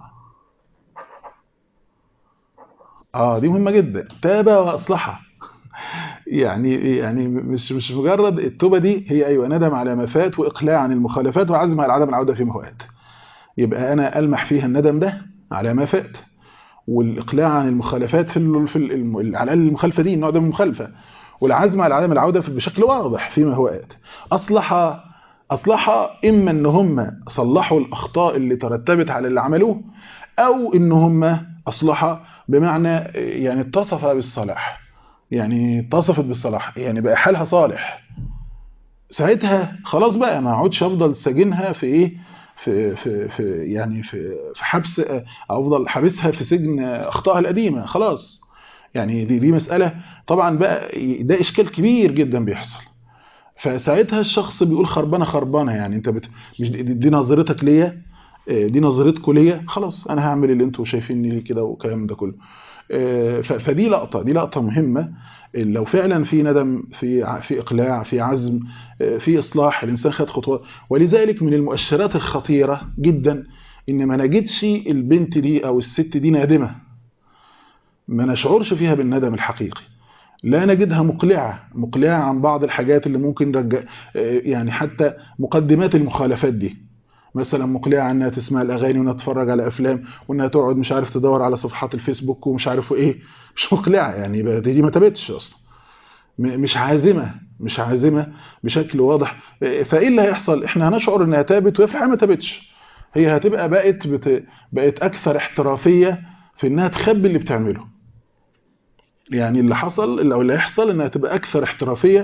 اه دي مهمه جدا تاب واصلح يعني يعني مش مش مجرد التوبه دي هي ايوه ندم على ما فات واقلاع عن المخالفات وعزم على عدم العوده فيما هو ات يبقى انا المح فيها الندم ده على ما فات والاقلاع عن المخالفات في ال في ال على الاقل المخالفه دي النوع ده من المخالفه والعزم على عدم العوده في- بشكل واضح فيما هو ات اصلح اصلح اما ان هم صلحوا الاخطاء اللي ترتبت على اللي عملوه او ان هم اصلح بمعنى يعني اتصف بالصلاح يعني اتصفت بالصلاح يعني بقى حالها صالح ساعتها خلاص بقى ما اقعدش افضل ساجنها في ايه في في في يعني في في حبس أو افضل حابسها في سجن اخطائها القديمه خلاص يعني دي دي مساله طبعا بقى ده اشكال كبير جدا بيحصل فساعتها الشخص بيقول خربانه خربانه يعني انت بت... مش دي, دي نظرتك ليا آه، دي نظرتكم ليا خلاص انا هعمل اللي انتوا شايفيني ليه كده والكلام ده كله آه، ف- فدي لقطه دي لقطه مهمه لو فعلا في ندم في ع- في اقلاع في عزم آه، في اصلاح الانسان خد خطوات ولذلك من المؤشرات الخطيره جدا ان ما نجدش البنت دي او الست دي نادمه ما نشعرش فيها بالندم الحقيقي لا نجدها مقلعة مقلعة عن بعض الحاجات اللي ممكن رجع يعني حتى مقدمات المخالفات دي مثلا مقلعة انها تسمع الاغاني وانها تتفرج على افلام وانها تقعد مش عارف تدور على صفحات الفيسبوك ومش عارف ايه مش مقلعة يعني بقى دي ما تبتش اصلا م- مش عازمة مش عازمة بشكل واضح فايه اللي هيحصل احنا هنشعر انها تابت وهي في الحقيقة ما تابتش هي هتبقى بقت بت... بقت اكثر احترافية في انها تخبي اللي بتعمله يعني اللي حصل اللي او اللي هيحصل انها تبقى اكثر احترافيه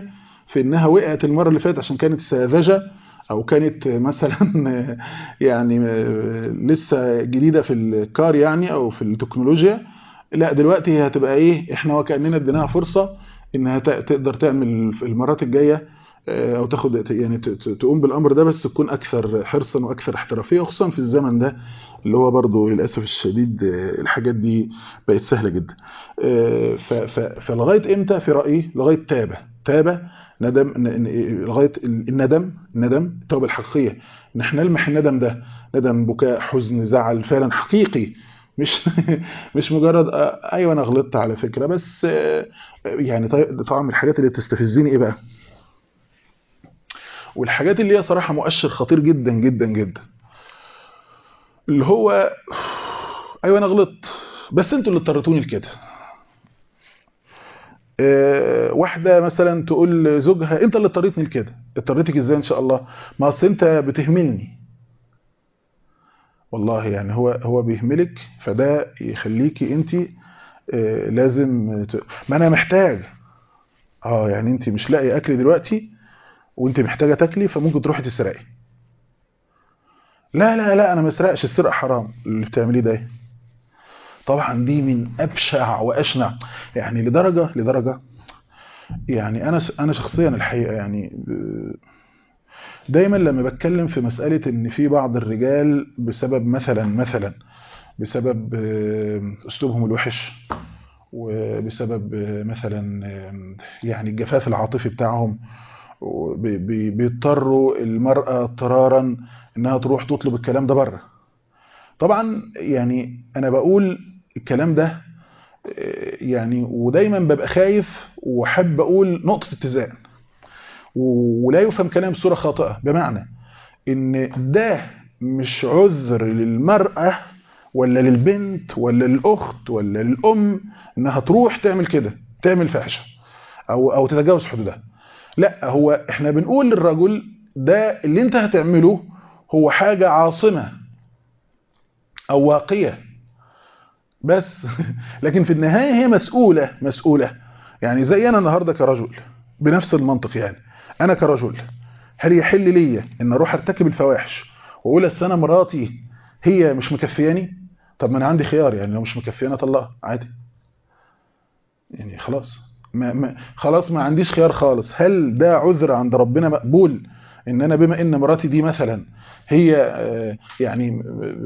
في انها وقعت المره اللي فاتت عشان كانت ساذجه او كانت مثلا يعني لسه جديده في الكار يعني او في التكنولوجيا لا دلوقتي هي هتبقى ايه احنا وكاننا اديناها فرصه انها تقدر تعمل في المرات الجايه او تاخد يعني تقوم بالامر ده بس تكون اكثر حرصا واكثر احترافيه خصوصا في الزمن ده اللي هو برضه للاسف الشديد الحاجات دي بقت سهله جدا فلغايه امتى في رايي لغايه تابه تابه ندم لغايه الندم الندم التوبه الحقيقيه ان احنا نلمح الندم ده ندم بكاء حزن زعل فعلا حقيقي مش مش مجرد ايوه انا غلطت على فكره بس يعني طبعا من الحاجات اللي تستفزني ايه بقى والحاجات اللي هي صراحه مؤشر خطير جدا جدا جدا اللي هو ايوه انا غلطت بس انتوا اللي اضطريتوني لكده أه واحده مثلا تقول لزوجها انت اللي اضطريتني لكده اضطريتك ازاي ان شاء الله ما اصل انت بتهملني والله يعني هو هو بيهملك فده يخليكي انت أه لازم ت... ما انا محتاج اه يعني انت مش لاقي اكل دلوقتي وانت محتاجه تاكلي فممكن تروحي تسرقي لا لا لا انا ما اسرقش السرقه حرام اللي بتعمليه ده طبعا دي من ابشع واشنع يعني لدرجه لدرجه يعني انا انا شخصيا الحقيقه يعني دايما لما بتكلم في مساله ان في بعض الرجال بسبب مثلا مثلا بسبب اسلوبهم الوحش وبسبب مثلا يعني الجفاف العاطفي بتاعهم بيضطروا المراه اضطرارا انها تروح تطلب الكلام ده بره طبعا يعني انا بقول الكلام ده يعني ودايما ببقى خايف وحب اقول نقطه اتزان ولا يفهم كلام بصوره خاطئه بمعنى ان ده مش عذر للمراه ولا للبنت ولا للاخت ولا للام انها تروح تعمل كده تعمل فحشه او او تتجاوز حدودها لا هو احنا بنقول للرجل ده اللي انت هتعمله هو حاجة عاصمة أو واقية بس لكن في النهاية هي مسؤولة مسؤولة يعني زي أنا النهاردة كرجل بنفس المنطق يعني أنا كرجل هل يحل لي أن أروح أرتكب الفواحش وأقول السنة مراتي هي مش مكفياني طب ما أنا عندي خيار يعني لو مش مكفياني أطلقها عادي يعني خلاص ما ما خلاص ما عنديش خيار خالص هل ده عذر عند ربنا مقبول ان انا بما ان مراتي دي مثلا هي يعني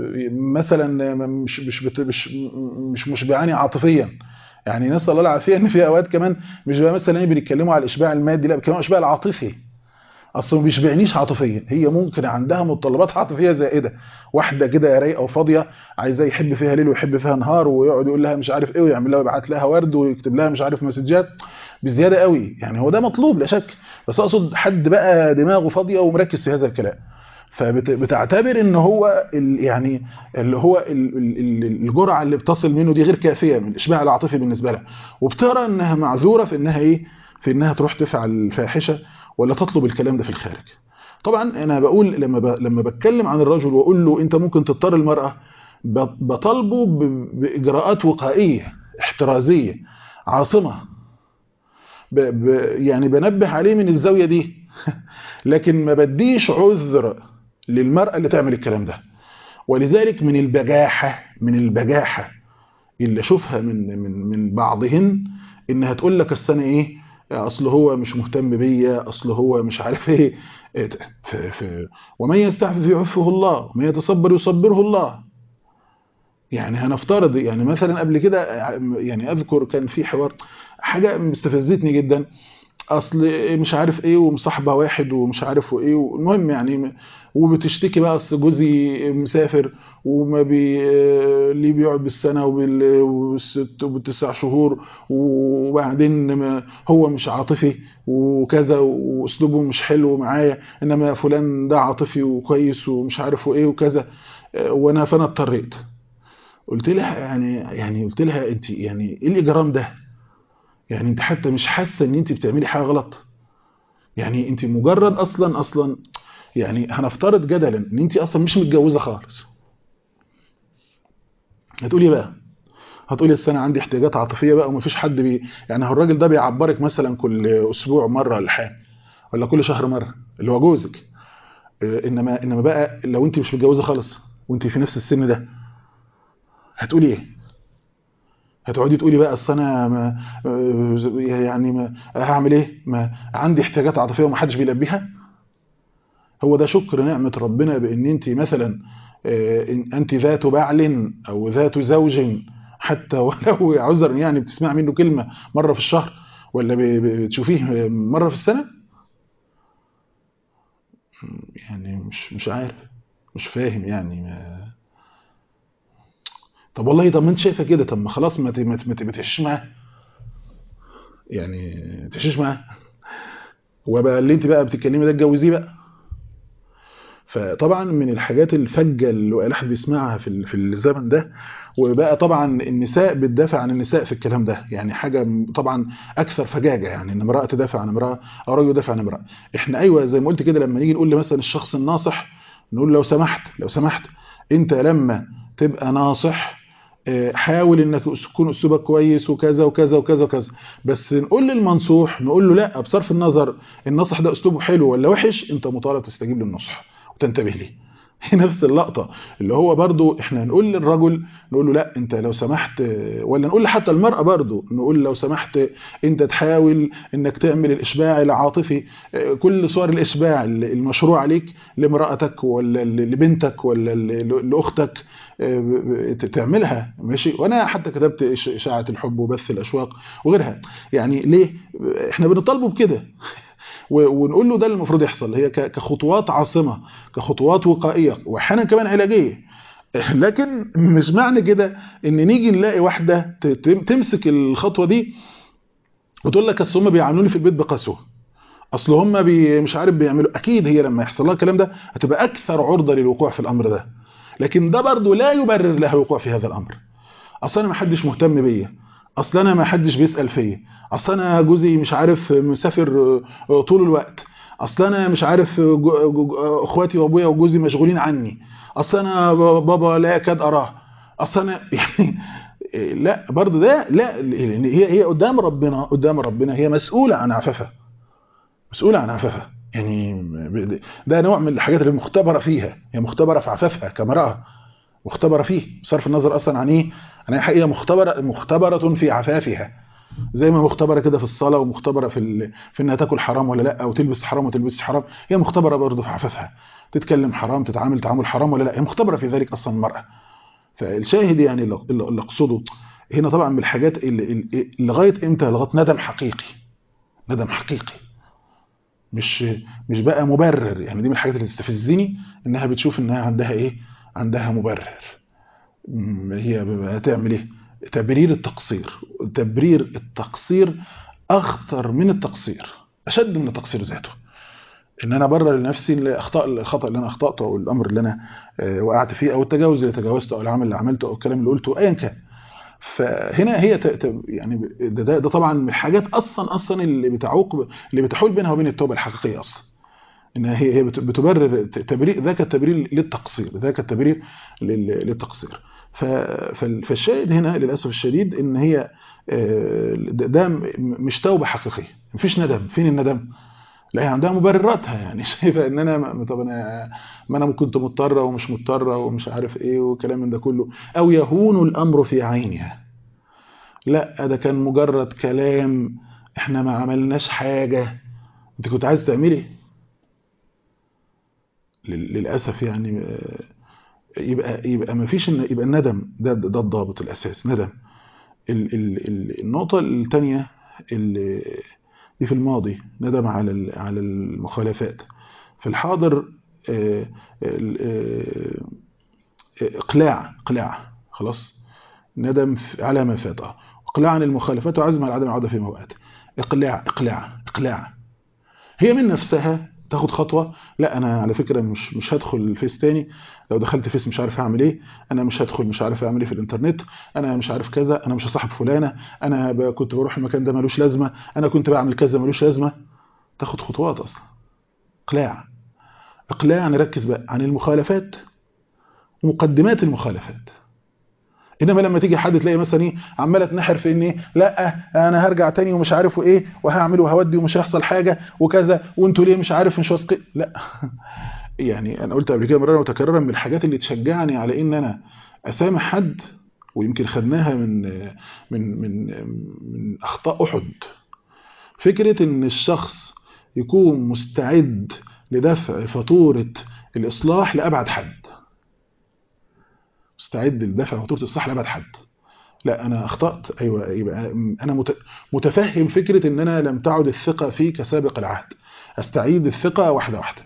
مثلا مش مش مش مش مشبعاني عاطفيا يعني نسال الله العافيه ان في اوقات كمان مش بقى مثلا بنتكلموا على الاشباع المادي لا بنتكلموا على الاشباع العاطفي اصلا ما بيشبعنيش عاطفيا هي ممكن عندها متطلبات عاطفيه زائده واحده كده رايقه وفاضيه عايزاه يحب فيها ليل ويحب فيها نهار ويقعد يقول لها مش عارف ايه ويعمل لها ويبعت لها ورد ويكتب لها مش عارف مسجات بزياده قوي يعني هو ده مطلوب لا شك بس اقصد حد بقى دماغه فاضيه ومركز في هذا الكلام فبتعتبر ان هو يعني اللي هو الجرعه اللي بتصل منه دي غير كافيه من الاشباع العاطفي بالنسبه لها وبترى انها معذوره في انها ايه في انها تروح تفعل فاحشه ولا تطلب الكلام ده في الخارج طبعا انا بقول لما ب... لما بتكلم عن الرجل واقول له انت ممكن تضطر المراه بطالبه ب... باجراءات وقائيه احترازيه عاصمه ب... ب... يعني بنبه عليه من الزاويه دي لكن ما بديش عذر للمرأة اللي تعمل الكلام ده ولذلك من البجاحة من البجاحة اللي اشوفها من من من بعضهن انها تقول لك السنه ايه اصل هو مش مهتم بيا اصل هو مش عارف ايه ف ف ومن يستعفف يعفه الله ومن يتصبر يصبره الله يعني هنفترض يعني مثلا قبل كده يعني اذكر كان في حوار حاجه مستفزتني جدا اصل مش عارف ايه ومصاحبه واحد ومش عارف ايه المهم يعني وبتشتكي بقى اصل جوزي مسافر وما بي ليه بيقعد بالسنه وبالست وبالتسع شهور وبعدين ما هو مش عاطفي وكذا واسلوبه مش حلو معايا انما فلان ده عاطفي وكويس ومش عارف ايه وكذا وانا فانا اضطريت قلت لها يعني يعني قلت لها انت يعني ايه الاجرام ده يعني انت حتى مش حاسه ان انت بتعملي حاجه غلط يعني انت مجرد اصلا اصلا يعني هنفترض جدلا ان انت اصلا مش متجوزه خالص هتقولي بقى هتقولي السنه انا عندي احتياجات عاطفيه بقى ومفيش حد بي يعني هو الراجل ده بيعبرك مثلا كل اسبوع مره ولا حاجه ولا كل شهر مره اللي هو جوزك آه، انما انما بقى لو انت مش متجوزه خالص وانت في نفس السن ده هتقولي ايه هتقعدي تقولي بقى اصل انا ما آه، يعني ما هعمل ايه ما عندي احتياجات عاطفيه ومحدش بيلبيها هو ده شكر نعمه ربنا بان انت مثلا آه، إن انت ذات بعل او ذات زوج حتى ولو عذرا يعني بتسمع منه كلمه مره في الشهر ولا ب- ب- بتشوفيه مره في السنه يعني مش مش عارف مش فاهم يعني ما طب والله طب ما انت شايفه كده طب ما خلاص ما ت- ما ت- ما ت- ما تعيشش معاه يعني ما تعيشيش معاه هو بقى اللي انت بقى بتتكلمي ده اتجوزيه بقى فطبعا من الحاجات الفجه اللي الواحد بيسمعها في ال- في الزمن ده وبقى طبعا النساء بتدافع عن النساء في الكلام ده يعني حاجه م- طبعا اكثر فجاجه يعني ان امراه تدافع عن امراه او رجل يدافع عن امراه احنا ايوه زي ما قلت كده لما نيجي نقول مثلا الشخص الناصح نقول لو سمحت لو سمحت انت لما تبقى ناصح آه، حاول انك تكون اسلوبك كويس وكذا وكذا وكذا وكذا بس نقول للمنصوح نقول له لا بصرف النظر الناصح ده اسلوبه حلو ولا وحش انت مطالب تستجيب للنصح وتنتبه ليه هي نفس اللقطة اللي هو برضو احنا نقول للرجل نقول له لا انت لو سمحت ولا نقول حتى المرأة برضو نقول لو سمحت انت تحاول انك تعمل الاشباع العاطفي كل صور الاشباع المشروع عليك لامرأتك ولا لبنتك ولا لاختك تعملها ماشي وانا حتى كتبت اشاعة الحب وبث الاشواق وغيرها يعني ليه احنا بنطالبه بكده ونقول له ده اللي المفروض يحصل هي كخطوات عاصمة كخطوات وقائية واحيانا كمان علاجية لكن مش معنى كده ان نيجي نلاقي واحدة تمسك الخطوة دي وتقول لك اصل هم بيعاملوني في البيت بقسوه اصل هم بي مش عارف بيعملوا اكيد هي لما يحصل لها الكلام ده هتبقى اكثر عرضة للوقوع في الامر ده لكن ده برضو لا يبرر لها الوقوع في هذا الامر اصل انا ما حدش مهتم بيا اصل انا ما حدش بيسأل فيا اصل انا جوزي مش عارف مسافر طول الوقت اصل انا مش عارف اخواتي وابويا وجوزي مشغولين عني اصل انا بابا لا يكاد اراه اصل انا يعني لا برضه ده لا هي هي قدام ربنا قدام ربنا هي مسؤوله عن عفافها مسؤوله عن عفافها يعني ده نوع من الحاجات اللي مختبره فيها هي مختبره في عفافها كامراه مختبره فيه بصرف النظر اصلا عن ايه عن اي حقيقه مختبره مختبره في عفافها زي ما مختبره كده في الصلاه ومختبره في ال... في انها تاكل حرام ولا لا او تلبس حرام وتلبس حرام هي مختبره برضه في عفافها تتكلم حرام تتعامل تعامل حرام ولا لا هي مختبره في ذلك اصلا المراه فالشاهد يعني اللي اقصده هنا طبعا من الحاجات اللي لغايه امتى لغايه ندم حقيقي ندم حقيقي مش مش بقى مبرر يعني دي من الحاجات اللي تستفزني انها بتشوف انها عندها ايه عندها مبرر هي هتعمل ايه تبرير التقصير تبرير التقصير اخطر من التقصير اشد من التقصير ذاته ان انا ابرر لنفسي الاخطاء الخطا اللي انا اخطاته او الامر اللي انا وقعت فيه او التجاوز اللي تجاوزته او العمل اللي عملته او الكلام اللي قلته ايا كان فهنا هي يعني ده, ده, ده طبعا من الحاجات اصلا اصلا اللي بتعوق اللي بتحول بينها وبين التوبه الحقيقيه اصلا ان هي هي بتبرر تبرير ذاك التبرير للتقصير ذاك التبرير للتقصير فالشاهد هنا للاسف الشديد ان هي ده مش توبه حقيقيه مفيش ندم فين الندم لا هي عندها مبرراتها يعني شايفه ان انا طب انا ما انا كنت مضطره ومش مضطره ومش عارف ايه وكلام من ده كله او يهون الامر في عينها لا ده كان مجرد كلام احنا ما عملناش حاجه انت كنت عايز تعملي للاسف يعني يبقى يبقى ما فيش يبقى الندم ده ده الضابط الاساس ندم ال ال النقطه الثانيه اللي دي في الماضي ندم على على المخالفات في الحاضر اقلاع اقلاع خلاص ندم على ما فات اقلاع عن المخالفات وعزم على عدم العوده في موقات اقلاع اقلاع اقلاع هي من نفسها تاخد خطوه لا انا على فكره مش مش هدخل الفيس تاني لو دخلت فيس مش عارف اعمل ايه انا مش هدخل مش عارف اعمل ايه في الانترنت انا مش عارف كذا انا مش هصاحب فلانه انا كنت بروح المكان ده ملوش لازمه انا كنت بعمل كذا ملوش لازمه تاخد خطوات اصلا اقلاع اقلاع نركز بقى عن المخالفات ومقدمات المخالفات انما لما تيجي حد تلاقي مثلا ايه عماله تنحر في ان ايه لا انا هرجع تاني ومش عارف ايه وهعمل وهودي ومش هيحصل حاجه وكذا وانتوا ليه مش عارف مش واثقين لا يعني انا قلت قبل كده مرارا وتكرارا من الحاجات اللي تشجعني على ان انا اسامح حد ويمكن خدناها من من من من اخطاء احد فكره ان الشخص يكون مستعد لدفع فاتوره الاصلاح لابعد حد مستعد لدفع فاتوره الاصلاح لابعد حد لا انا اخطات ايوه يبقى انا متفهم فكره ان انا لم تعد الثقه في كسابق العهد استعيد الثقه واحده واحده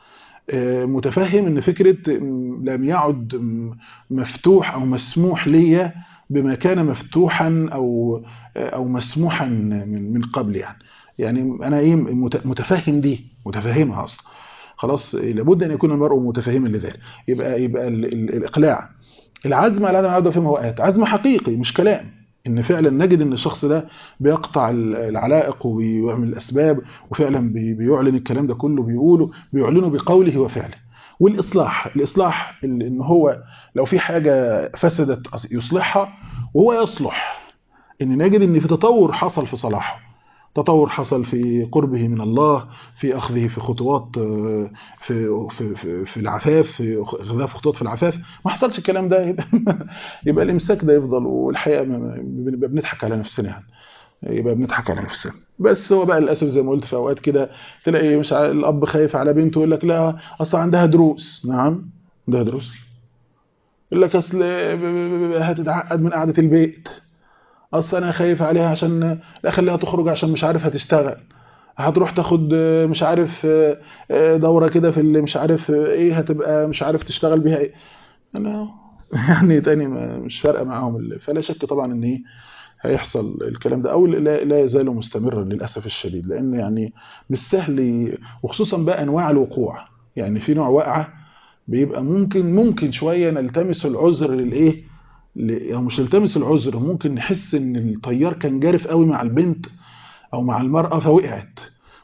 متفهم ان فكره لم يعد مفتوح او مسموح ليا بما كان مفتوحا او او مسموحا من من قبل يعني يعني انا ايه متفهم دي متفهمها اصلا خلاص لابد ان يكون المرء متفهما لذلك يبقى يبقى الاقلاع العزم على عدم العوده فيما هو آت عزم حقيقي مش كلام ان فعلا نجد ان الشخص ده بيقطع العلائق وبيعمل الاسباب وفعلا بيعلن الكلام ده كله بيقوله بيعلنه بقوله وفعله والاصلاح الاصلاح ان هو لو في حاجه فسدت يصلحها وهو يصلح ان نجد ان في تطور حصل في صلاحه تطور حصل في قربه من الله في اخذه في خطوات في في في, في العفاف في اخذها في خطوات في العفاف ما حصلش الكلام ده يبقى, يبقى الامساك ده يفضل والحقيقه بنبقى بنضحك على نفسنا يعني يبقى بنضحك على نفسنا بس هو بقى للاسف زي ما قلت في اوقات كده تلاقي مش الاب خايف على بنته يقول لك لا اصل عندها دروس نعم عندها دروس يقول لك اصل هتتعقد من قعده البيت اصل انا خايف عليها عشان لا اخليها تخرج عشان مش عارف هتشتغل هتروح تاخد مش عارف دوره كده في اللي مش عارف ايه هتبقى مش عارف تشتغل بيها ايه انا يعني تاني مش فارقه معاهم فلا شك طبعا ان ايه هيحصل الكلام ده او لا, لا يزال مستمرا للاسف الشديد لان يعني مش سهل وخصوصا بقى انواع الوقوع يعني في نوع وقعه بيبقى ممكن ممكن شويه نلتمس العذر للايه او مش نلتمس العذر ممكن نحس ان الطيار كان جارف قوي مع البنت او مع المراه فوقعت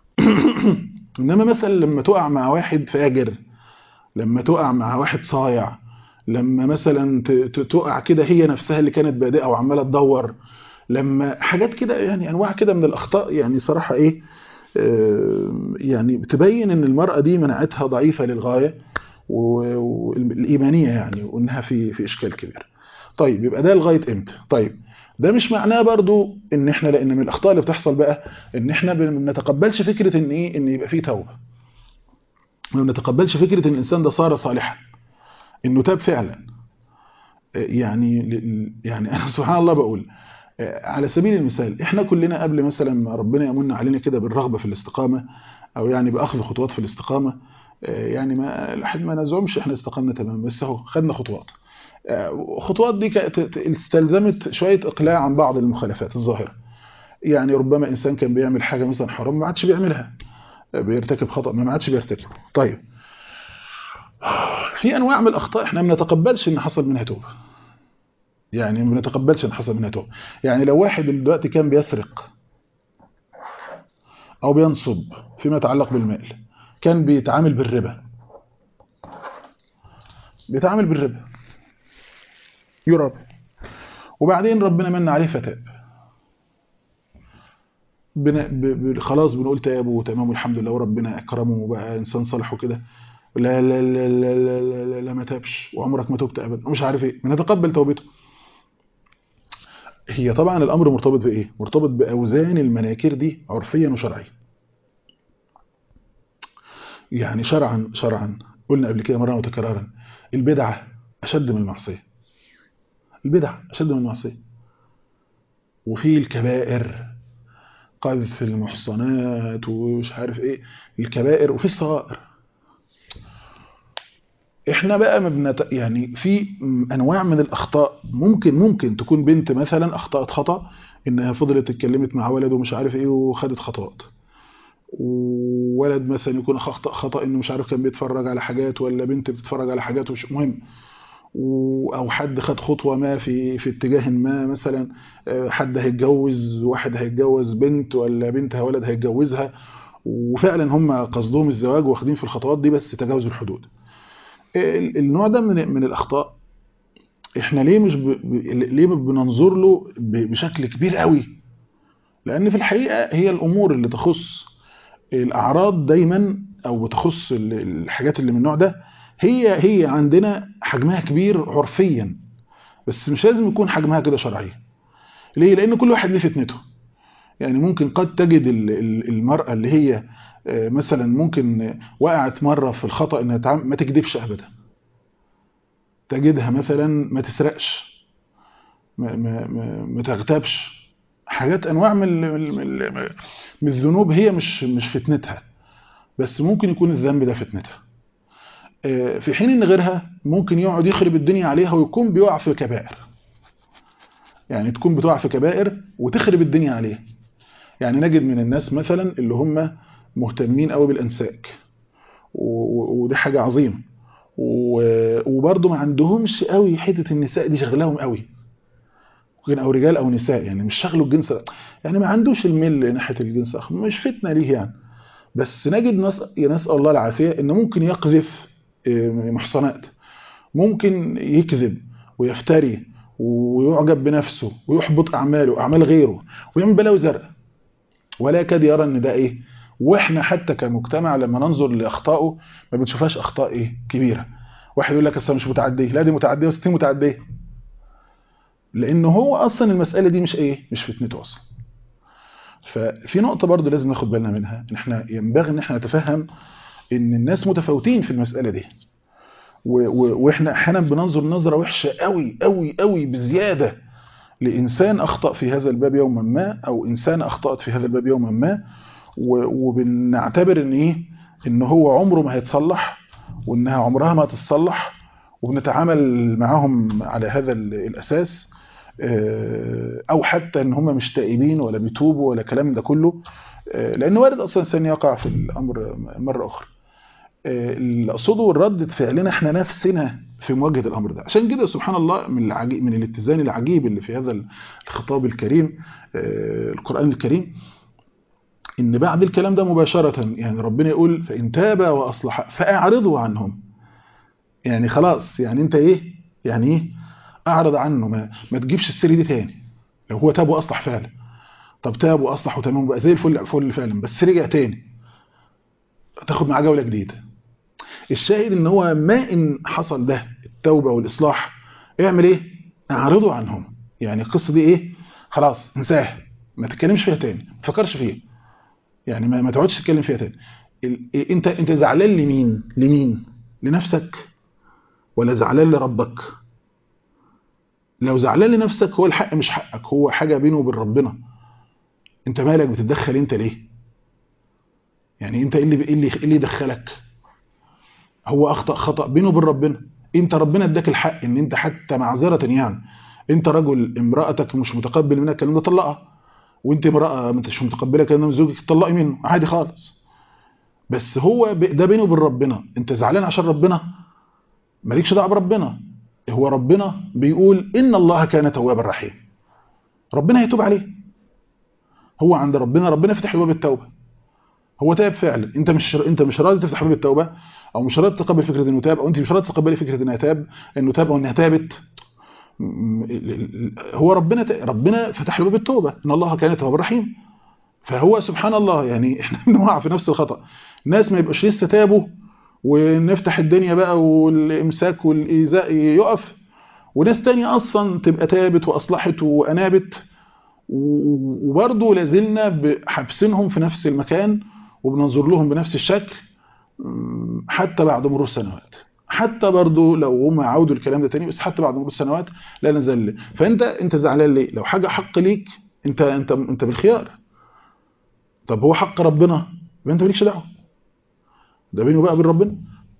انما مثلا لما تقع مع واحد فاجر لما تقع مع واحد صايع لما مثلا تقع كده هي نفسها اللي كانت بادئه وعماله تدور لما حاجات كده يعني انواع كده من الاخطاء يعني صراحه ايه يعني بتبين ان المراه دي مناعتها ضعيفه للغايه والايمانيه يعني وانها في في اشكال كبير طيب يبقى ده لغايه امتى طيب ده مش معناه برضو ان احنا لان من الاخطاء اللي بتحصل بقى ان احنا ما بنتقبلش فكره ان ايه ان يبقى فيه توبه ما بنتقبلش فكره ان الانسان ده صار صالحا انه تاب فعلا يعني يعني انا سبحان الله بقول على سبيل المثال احنا كلنا قبل مثلا ما ربنا يمن علينا كده بالرغبه في الاستقامه او يعني باخذ خطوات في الاستقامه يعني ما الواحد ما نزعمش احنا استقمنا تمام بس اهو خدنا خطوات الخطوات دي استلزمت شويه اقلاع عن بعض المخالفات الظاهره يعني ربما انسان كان بيعمل حاجه مثلا حرام ما عادش بيعملها بيرتكب خطا ما عادش بيرتكبه طيب في انواع من الاخطاء احنا ما بنتقبلش ان حصل منها توبه يعني ما بنتقبلش ان حصل منها توبه يعني لو واحد دلوقتي كان بيسرق او بينصب فيما يتعلق بالمال كان بيتعامل بالربا بيتعامل بالربا يرب وبعدين ربنا من عليه فتاب بنا ب... ب... خلاص بنقول تاب وتمام والحمد لله وربنا اكرمه وبقى انسان صالح وكده لا لا لا لا لا لا, لا, لا ما تابش وعمرك ما تبت ابدا مش عارف ايه بنتقبل توبته هي طبعا الامر مرتبط بايه مرتبط باوزان المناكير دي عرفيا وشرعيا يعني شرعا شرعا قلنا قبل كده مره وتكرارا البدعه اشد من المعصيه البدع اشد من المعصيه وفي الكبائر قذف المحصنات ومش عارف ايه الكبائر وفي الصغائر احنا بقى ما بنت... يعني في انواع من الاخطاء ممكن ممكن تكون بنت مثلا اخطات خطا انها فضلت اتكلمت مع ولد ومش عارف ايه وخدت خطوات وولد مثلا يكون اخطا خطا انه مش عارف كان بيتفرج على حاجات ولا بنت بتتفرج على حاجات وش مهم او حد خد خطوه ما في في اتجاه ما مثلا حد هيتجوز واحد هيتجوز بنت ولا بنت ولد هيتجوزها وفعلا هم قصدهم الزواج واخدين في الخطوات دي بس تجاوز الحدود النوع ده من من الاخطاء احنا ليه مش ب... ب... ليه بننظر له ب... بشكل كبير قوي لان في الحقيقه هي الامور اللي تخص الاعراض دايما او بتخص ال- الحاجات اللي من النوع ده هي هي عندنا حجمها كبير عرفيا بس مش لازم يكون حجمها كده شرعيا ليه لان كل واحد ليه فتنته يعني ممكن قد تجد ال- ال- المرأة اللي هي آه، مثلا ممكن وقعت مرة في الخطأ انها تعم- ما تكذبش ابدا تجدها مثلا ما تسرقش ما, ما, ما, ما تغتابش حاجات انواع من ال- من ال- من الذنوب هي مش مش فتنتها بس ممكن يكون الذنب ده فتنتها آه، في حين ان غيرها ممكن يقعد يخرب الدنيا عليها ويكون بيقع في كبائر يعني تكون بتقع في كبائر وتخرب الدنيا عليها يعني نجد من الناس مثلا اللي هم مهتمين قوي بالانساك و- و- ودي حاجه عظيمه و- وبرضه ما عندهمش قوي حته النساء دي شغلاهم قوي ممكن او رجال او نساء يعني مش شغله الجنس يعني ما عندوش الميل ناحيه الجنس الاخر مش فتنه ليه يعني بس نجد ناس نسال الله العافيه ان ممكن يقذف آه، محصنات ممكن يكذب ويفتري ويعجب بنفسه ويحبط اعماله واعمال غيره ويعمل بلاوي زرقاء ولا يكاد يرى ان ده ايه واحنا حتى كمجتمع لما ننظر لاخطائه ما بنشوفهاش اخطاء ايه كبيره واحد يقول لك اصل مش متعديه لا دي متعديه و60 متعديه لان هو اصلا المساله دي مش ايه مش فتنته اصلا ففي نقطه برضو لازم ناخد بالنا منها ان احنا ينبغي ان احنا نتفهم ان الناس متفاوتين في المساله دي و- و- واحنا احيانا بننظر نظره وحشه قوي قوي قوي بزياده لانسان اخطا في هذا الباب يوما ما او انسان اخطات في هذا الباب يوما ما و- وبنعتبر ان ايه ان هو عمره ما هيتصلح وانها عمرها ما هتتصلح وبنتعامل معاهم على هذا ال- الاساس آه، او حتى ان هم مش تائبين ولا بيتوبوا ولا الكلام ده كله آه، لان وارد اصلا الانسان يقع في الامر مره اخرى آه، اللي اقصده ردة فعلنا احنا نفسنا في مواجهه الامر ده عشان كده سبحان الله من العجيب من الاتزان العجيب اللي في هذا الخطاب الكريم آه، القران الكريم ان بعد الكلام ده مباشره يعني ربنا يقول فان تابا واصلحا فاعرضوا عنهم يعني خلاص يعني انت ايه يعني ايه اعرض عنه ما, ما تجيبش السيره دي تاني لو هو تاب واصلح فعلا طب تاب واصلح وتمام بقى زي الفل فل فعلا بس رجع تاني تاخد معاه جوله جديده الشاهد ان هو ما ان حصل ده التوبه والاصلاح اعمل ايه اعرضوا عنهم يعني القصه دي ايه خلاص انساها ما تتكلمش فيها تاني ما تفكرش فيها يعني ما, ما تقعدش تتكلم فيها تاني ال... إيه انت انت زعلان لمين لمين لنفسك ولا زعلان لربك لو زعلان لنفسك هو الحق مش حقك هو حاجه بينه وبين ربنا انت مالك بتتدخل انت ليه يعني انت ايه اللي ايه اللي إيه اللي يدخلك هو اخطا خطا بينه وبين ربنا انت ربنا اداك الحق ان انت حتى معذره يعني انت رجل امراتك مش متقبل منك الكلام ده طلقها وانت امراه ما انتش متقبله الكلام ده من زوجك طلقي منه عادي خالص بس هو ب- ده بينه وبين ربنا انت زعلان عشان ربنا مالكش دعوه بربنا هو ربنا بيقول ان الله كان توابا رحيما ربنا هيتوب عليه هو عند ربنا ربنا يفتح باب التوبه هو تاب فعلا انت مش انت مش راضي تفتح باب التوبه او مش راضي تقبل فكره انه تاب او انت مش راضي تقبلي فكره انها تاب انه تاب او انها تابت م- ال- ال- هو ربنا ت- ربنا فتح له باب التوبه ان الله كان توابا رحيم فهو سبحان الله يعني احنا بنقع في نفس الخطا ناس ما يبقاش لسه تابوا ونفتح الدنيا بقى والامساك والايذاء يقف وناس تانية اصلا تبقى تابت واصلحت وانابت و- وبرضه لازلنا حابسينهم في نفس المكان وبننظر لهم بنفس الشكل م، حتى بعد مرور سنوات حتى برضه لو هم عودوا الكلام ده تاني بس حتى بعد مرور سنوات لا نزل فانت انت زعلان ليه لو حاجه حق ليك انت انت انت بالخيار طب هو حق ربنا يبقى انت مالكش دعوه ده بينه بقى وبين ربنا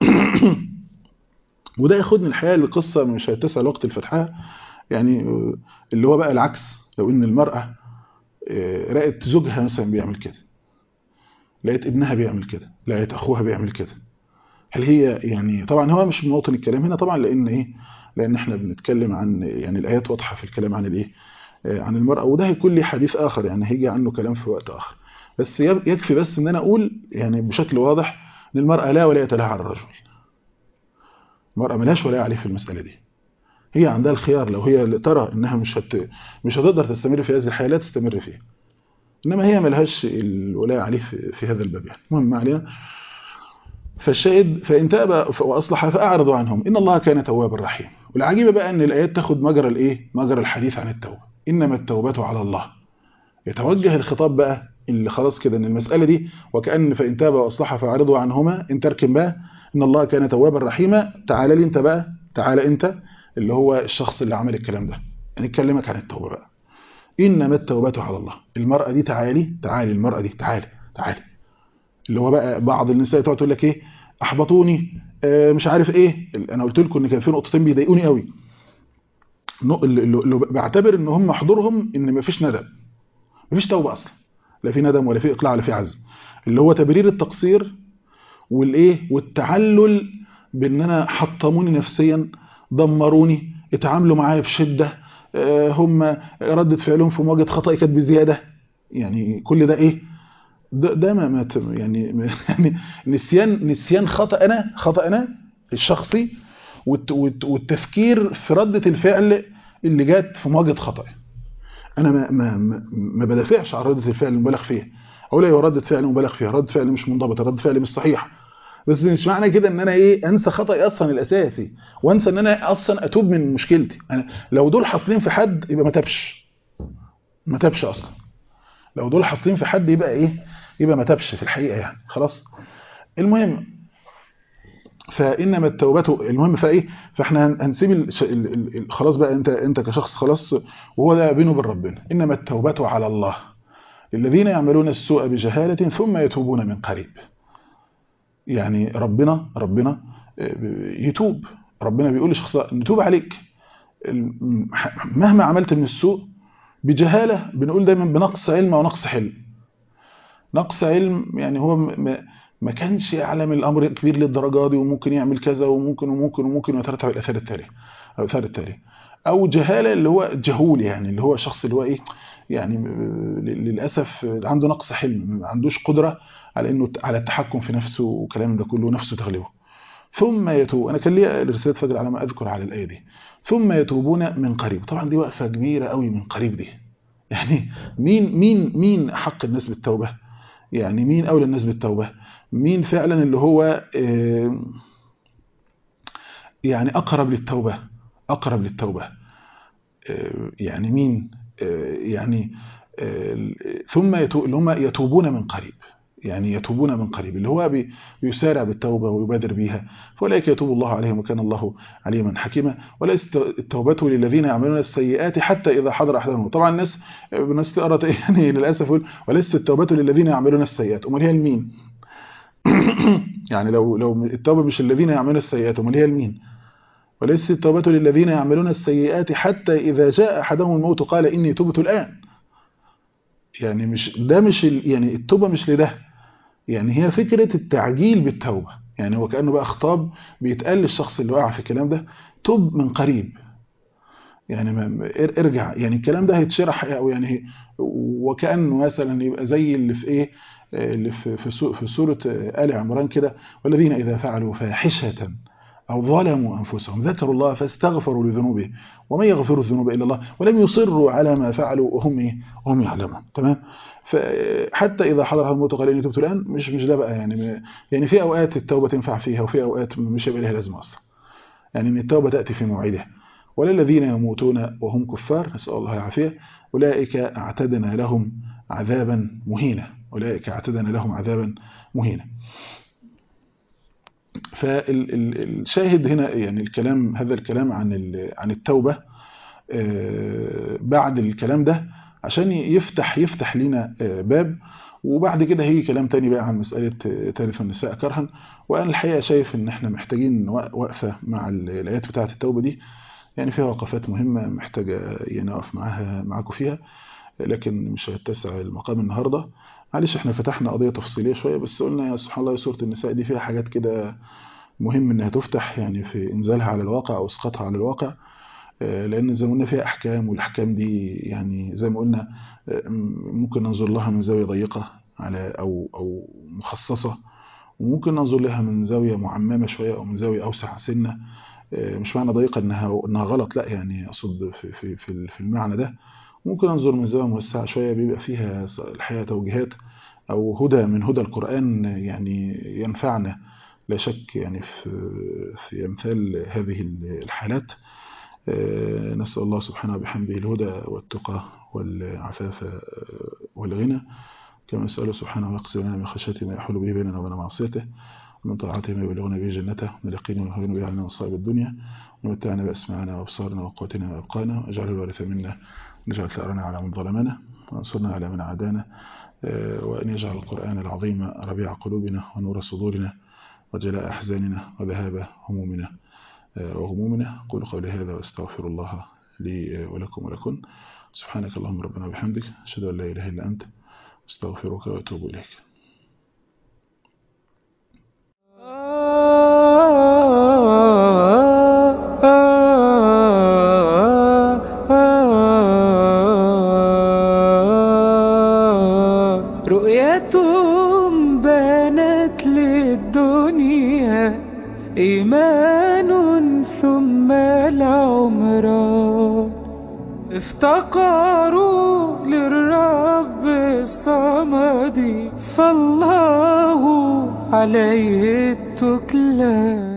وده ياخدني الحقيقه لقصه مش هيتسع الوقت لفتحها يعني آه، اللي هو بقى العكس لو ان المراه آه، لقت زوجها مثلا بيعمل كده لقيت ابنها بيعمل كده لقيت اخوها بيعمل كده هل هي يعني طبعا هو مش موطن الكلام هنا طبعا لان ايه لان احنا بنتكلم عن يعني الايات واضحه في الكلام عن الايه آه، عن المراه وده هيكون لي حديث اخر يعني هيجي عنه كلام في وقت اخر بس يب- يكفي بس ان انا اقول يعني بشكل واضح ان المراه لا ولايه لها على الرجل المراه ملهاش ولايه عليه في المساله دي هي عندها الخيار لو هي ترى انها مش هت... مش هتقدر تستمر في هذه الحياه لا تستمر فيها انما هي ملهاش الولاء عليه في, في هذا الباب يعني المهم ما علينا فالشاهد فان تاب واصلح فاعرضوا عنهم ان الله كان توابا رحيما والعجيبه بقى ان الايات تاخد مجرى الايه مجرى الحديث عن التوبه انما التوبه على الله يتوجه الخطاب بقى اللي خلاص كده ان المساله دي وكان فان تاب واصلح فاعرضوا عنهما ان تركن بقى ان الله كان توابا رحيما تعال لي انت بقى تعال انت اللي هو الشخص اللي عمل الكلام ده يعني نكلمك عن التوبه بقى انما التوبه على الله المراه دي تعالي تعالي المراه دي تعالي تعالي اللي هو بقى بعض النساء تقعد تقول لك ايه احبطوني آه مش عارف ايه انا قلت لكم ان كان في نقطتين بيضايقوني قوي اللي, اللي بعتبر ان هم حضورهم ان مفيش ندم مفيش توبه اصلا لا في ندم ولا في اقلاع ولا في عزم اللي هو تبرير التقصير والايه والتعلل بان انا حطموني نفسيا دمروني اتعاملوا معايا بشده آه هم ردة فعلهم في مواجهه خطأي كانت بزياده يعني كل ده ايه ده, ده ما, ما يعني يعني نسيان نسيان خطأ انا خطأ انا الشخصي والتفكير في ردة الفعل اللي جت في مواجهه خطأي انا ما ما ما بدافعش عن ردة الفعل المبالغ فيها اقول ايوه ردة فعل مبالغ فيها ردة فعل مش منضبطه ردة فعل مش صحيحه بس مش معنى كده ان انا ايه انسى خطأي اصلا الاساسي وانسى ان انا اصلا اتوب من مشكلتي انا لو دول حاصلين في حد يبقى ما تابش ما تابش اصلا لو دول حاصلين في حد يبقى ايه يبقى ما تابش في الحقيقه يعني خلاص المهم فانما التوبه المهم فايه فاحنا هنسيب ال... ال... ال... خلاص بقى انت انت كشخص خلاص وهو ده بينه وبين ربنا انما التوبه على الله الذين يعملون السوء بجهاله ثم يتوبون من قريب يعني ربنا ربنا يتوب ربنا بيقول لشخص نتوب عليك مهما عملت من السوء بجهاله بنقول دايما بنقص علم ونقص حلم نقص علم يعني هو ما كانش يعلم الامر كبير للدرجه دي وممكن يعمل كذا وممكن وممكن وممكن ويترتب الاثار التاليه الاثار التاليه او جهاله اللي هو جهول يعني اللي هو الشخص اللي هو ايه يعني للاسف عنده نقص حلم ما عندوش قدره على انه على التحكم في نفسه والكلام ده كله نفسه تغلبه ثم يتوب انا كان لي رساله فجر على ما اذكر على الايه دي ثم يتوبون من قريب طبعا دي وقفه كبيره قوي من قريب دي يعني مين مين مين حق الناس بالتوبه يعني مين اولى الناس بالتوبه مين فعلا اللي هو يعني اقرب للتوبه اقرب للتوبه يعني مين يعني ثم اللي هم يتوبون من قريب يعني يتوبون من قريب اللي هو بيسارع بالتوبة ويبادر بيها فأولئك يتوب الله عليهم وكان الله عليما حكيما وليست التوبة للذين يعملون السيئات حتى إذا حضر أحدهم طبعا الناس الناس تقرأ يعني للأسف وليست التوبة للذين يعملون السيئات أمال هي لمين يعني لو لو التوبة مش الذين يعملون السيئات أمال هي لمين وليست التوبة للذين يعملون السيئات حتى إذا جاء أحدهم الموت قال إني تبت الآن يعني مش ده مش يعني التوبة مش لده يعني هي فكرة التعجيل بالتوبة يعني هو كأنه بقى خطاب بيتقال للشخص اللي وقع في الكلام ده توب من قريب يعني ما ارجع يعني الكلام ده هيتشرح او يعني وكأنه مثلا يبقى زي اللي في ايه اللي في في سورة آل عمران كده والذين إذا فعلوا فاحشة أو ظلموا أنفسهم ذكروا الله فاستغفروا لذنوبهم ومن يغفر الذنوب إلا الله ولم يصروا على ما فعلوا وهم إيه؟ وهم يعلمون تمام فحتى إذا حضر هذا الموت قال إني تبت الآن مش مش ده بقى يعني يعني في أوقات التوبة تنفع فيها وفي أوقات مش هيبقى لها لازمة أصلا يعني إن التوبة تأتي في موعدها وللذين يموتون وهم كفار نسأل الله العافية أولئك اعتدنا لهم عذابا مهينا أولئك اعتدنا لهم عذابا مهينا فالشاهد هنا يعني الكلام هذا الكلام عن عن التوبة بعد الكلام ده عشان يفتح يفتح لنا باب وبعد كده هيجي كلام تاني بقى عن مسألة تاريخ النساء كرها وأنا الحقيقة شايف إن إحنا محتاجين وقفة مع الآيات بتاعة التوبة دي يعني فيها وقفات مهمة محتاجة يعني أقف معاها معاكم فيها لكن مش هيتسع المقام النهاردة معلش احنا فتحنا قضية تفصيلية شوية بس قلنا يا سبحان الله سورة النساء دي فيها حاجات كده مهم انها تفتح يعني في انزالها على الواقع او اسقاطها على الواقع لان زي ما قلنا فيها احكام والاحكام دي يعني زي ما قلنا ممكن ننظر لها من زاوية ضيقة على او او مخصصة وممكن ننظر لها من زاوية معممة شوية او من زاوية اوسع سنة مش معنى ضيقة انها انها غلط لا يعني اقصد في في في في المعنى ده ممكن انظر من زاويه موسعه شويه بيبقى فيها الحقيقه توجيهات او هدى من هدى القران يعني ينفعنا لا شك يعني في في امثال هذه الحالات نسال الله سبحانه وبحمده الهدى والتقى والعفاف والغنى كما نساله سبحانه ويقسم لنا من خشيته ما يحول به بيننا وبين معصيته ومن طاعته ما يبلغنا به جنته من اليقين ما يهون به علينا مصائب الدنيا ومتعنا بأسماعنا وأبصارنا وقوتنا وأبقانا واجعل الوارث منا نجعل ثأرنا على من ظلمنا وانصرنا على من عادانا وأن يجعل القرآن العظيم ربيع قلوبنا ونور صدورنا وجلاء أحزاننا وذهاب همومنا وغمومنا قول قولي هذا واستغفر الله لي ولكم ولكم سبحانك اللهم ربنا وبحمدك أشهد أن لا إله إلا أنت استغفرك وأتوب إليك رؤيتهم بانت للدنيا إيمان ثم العمران افتقروا للرب الصمد فالله عليه التكلان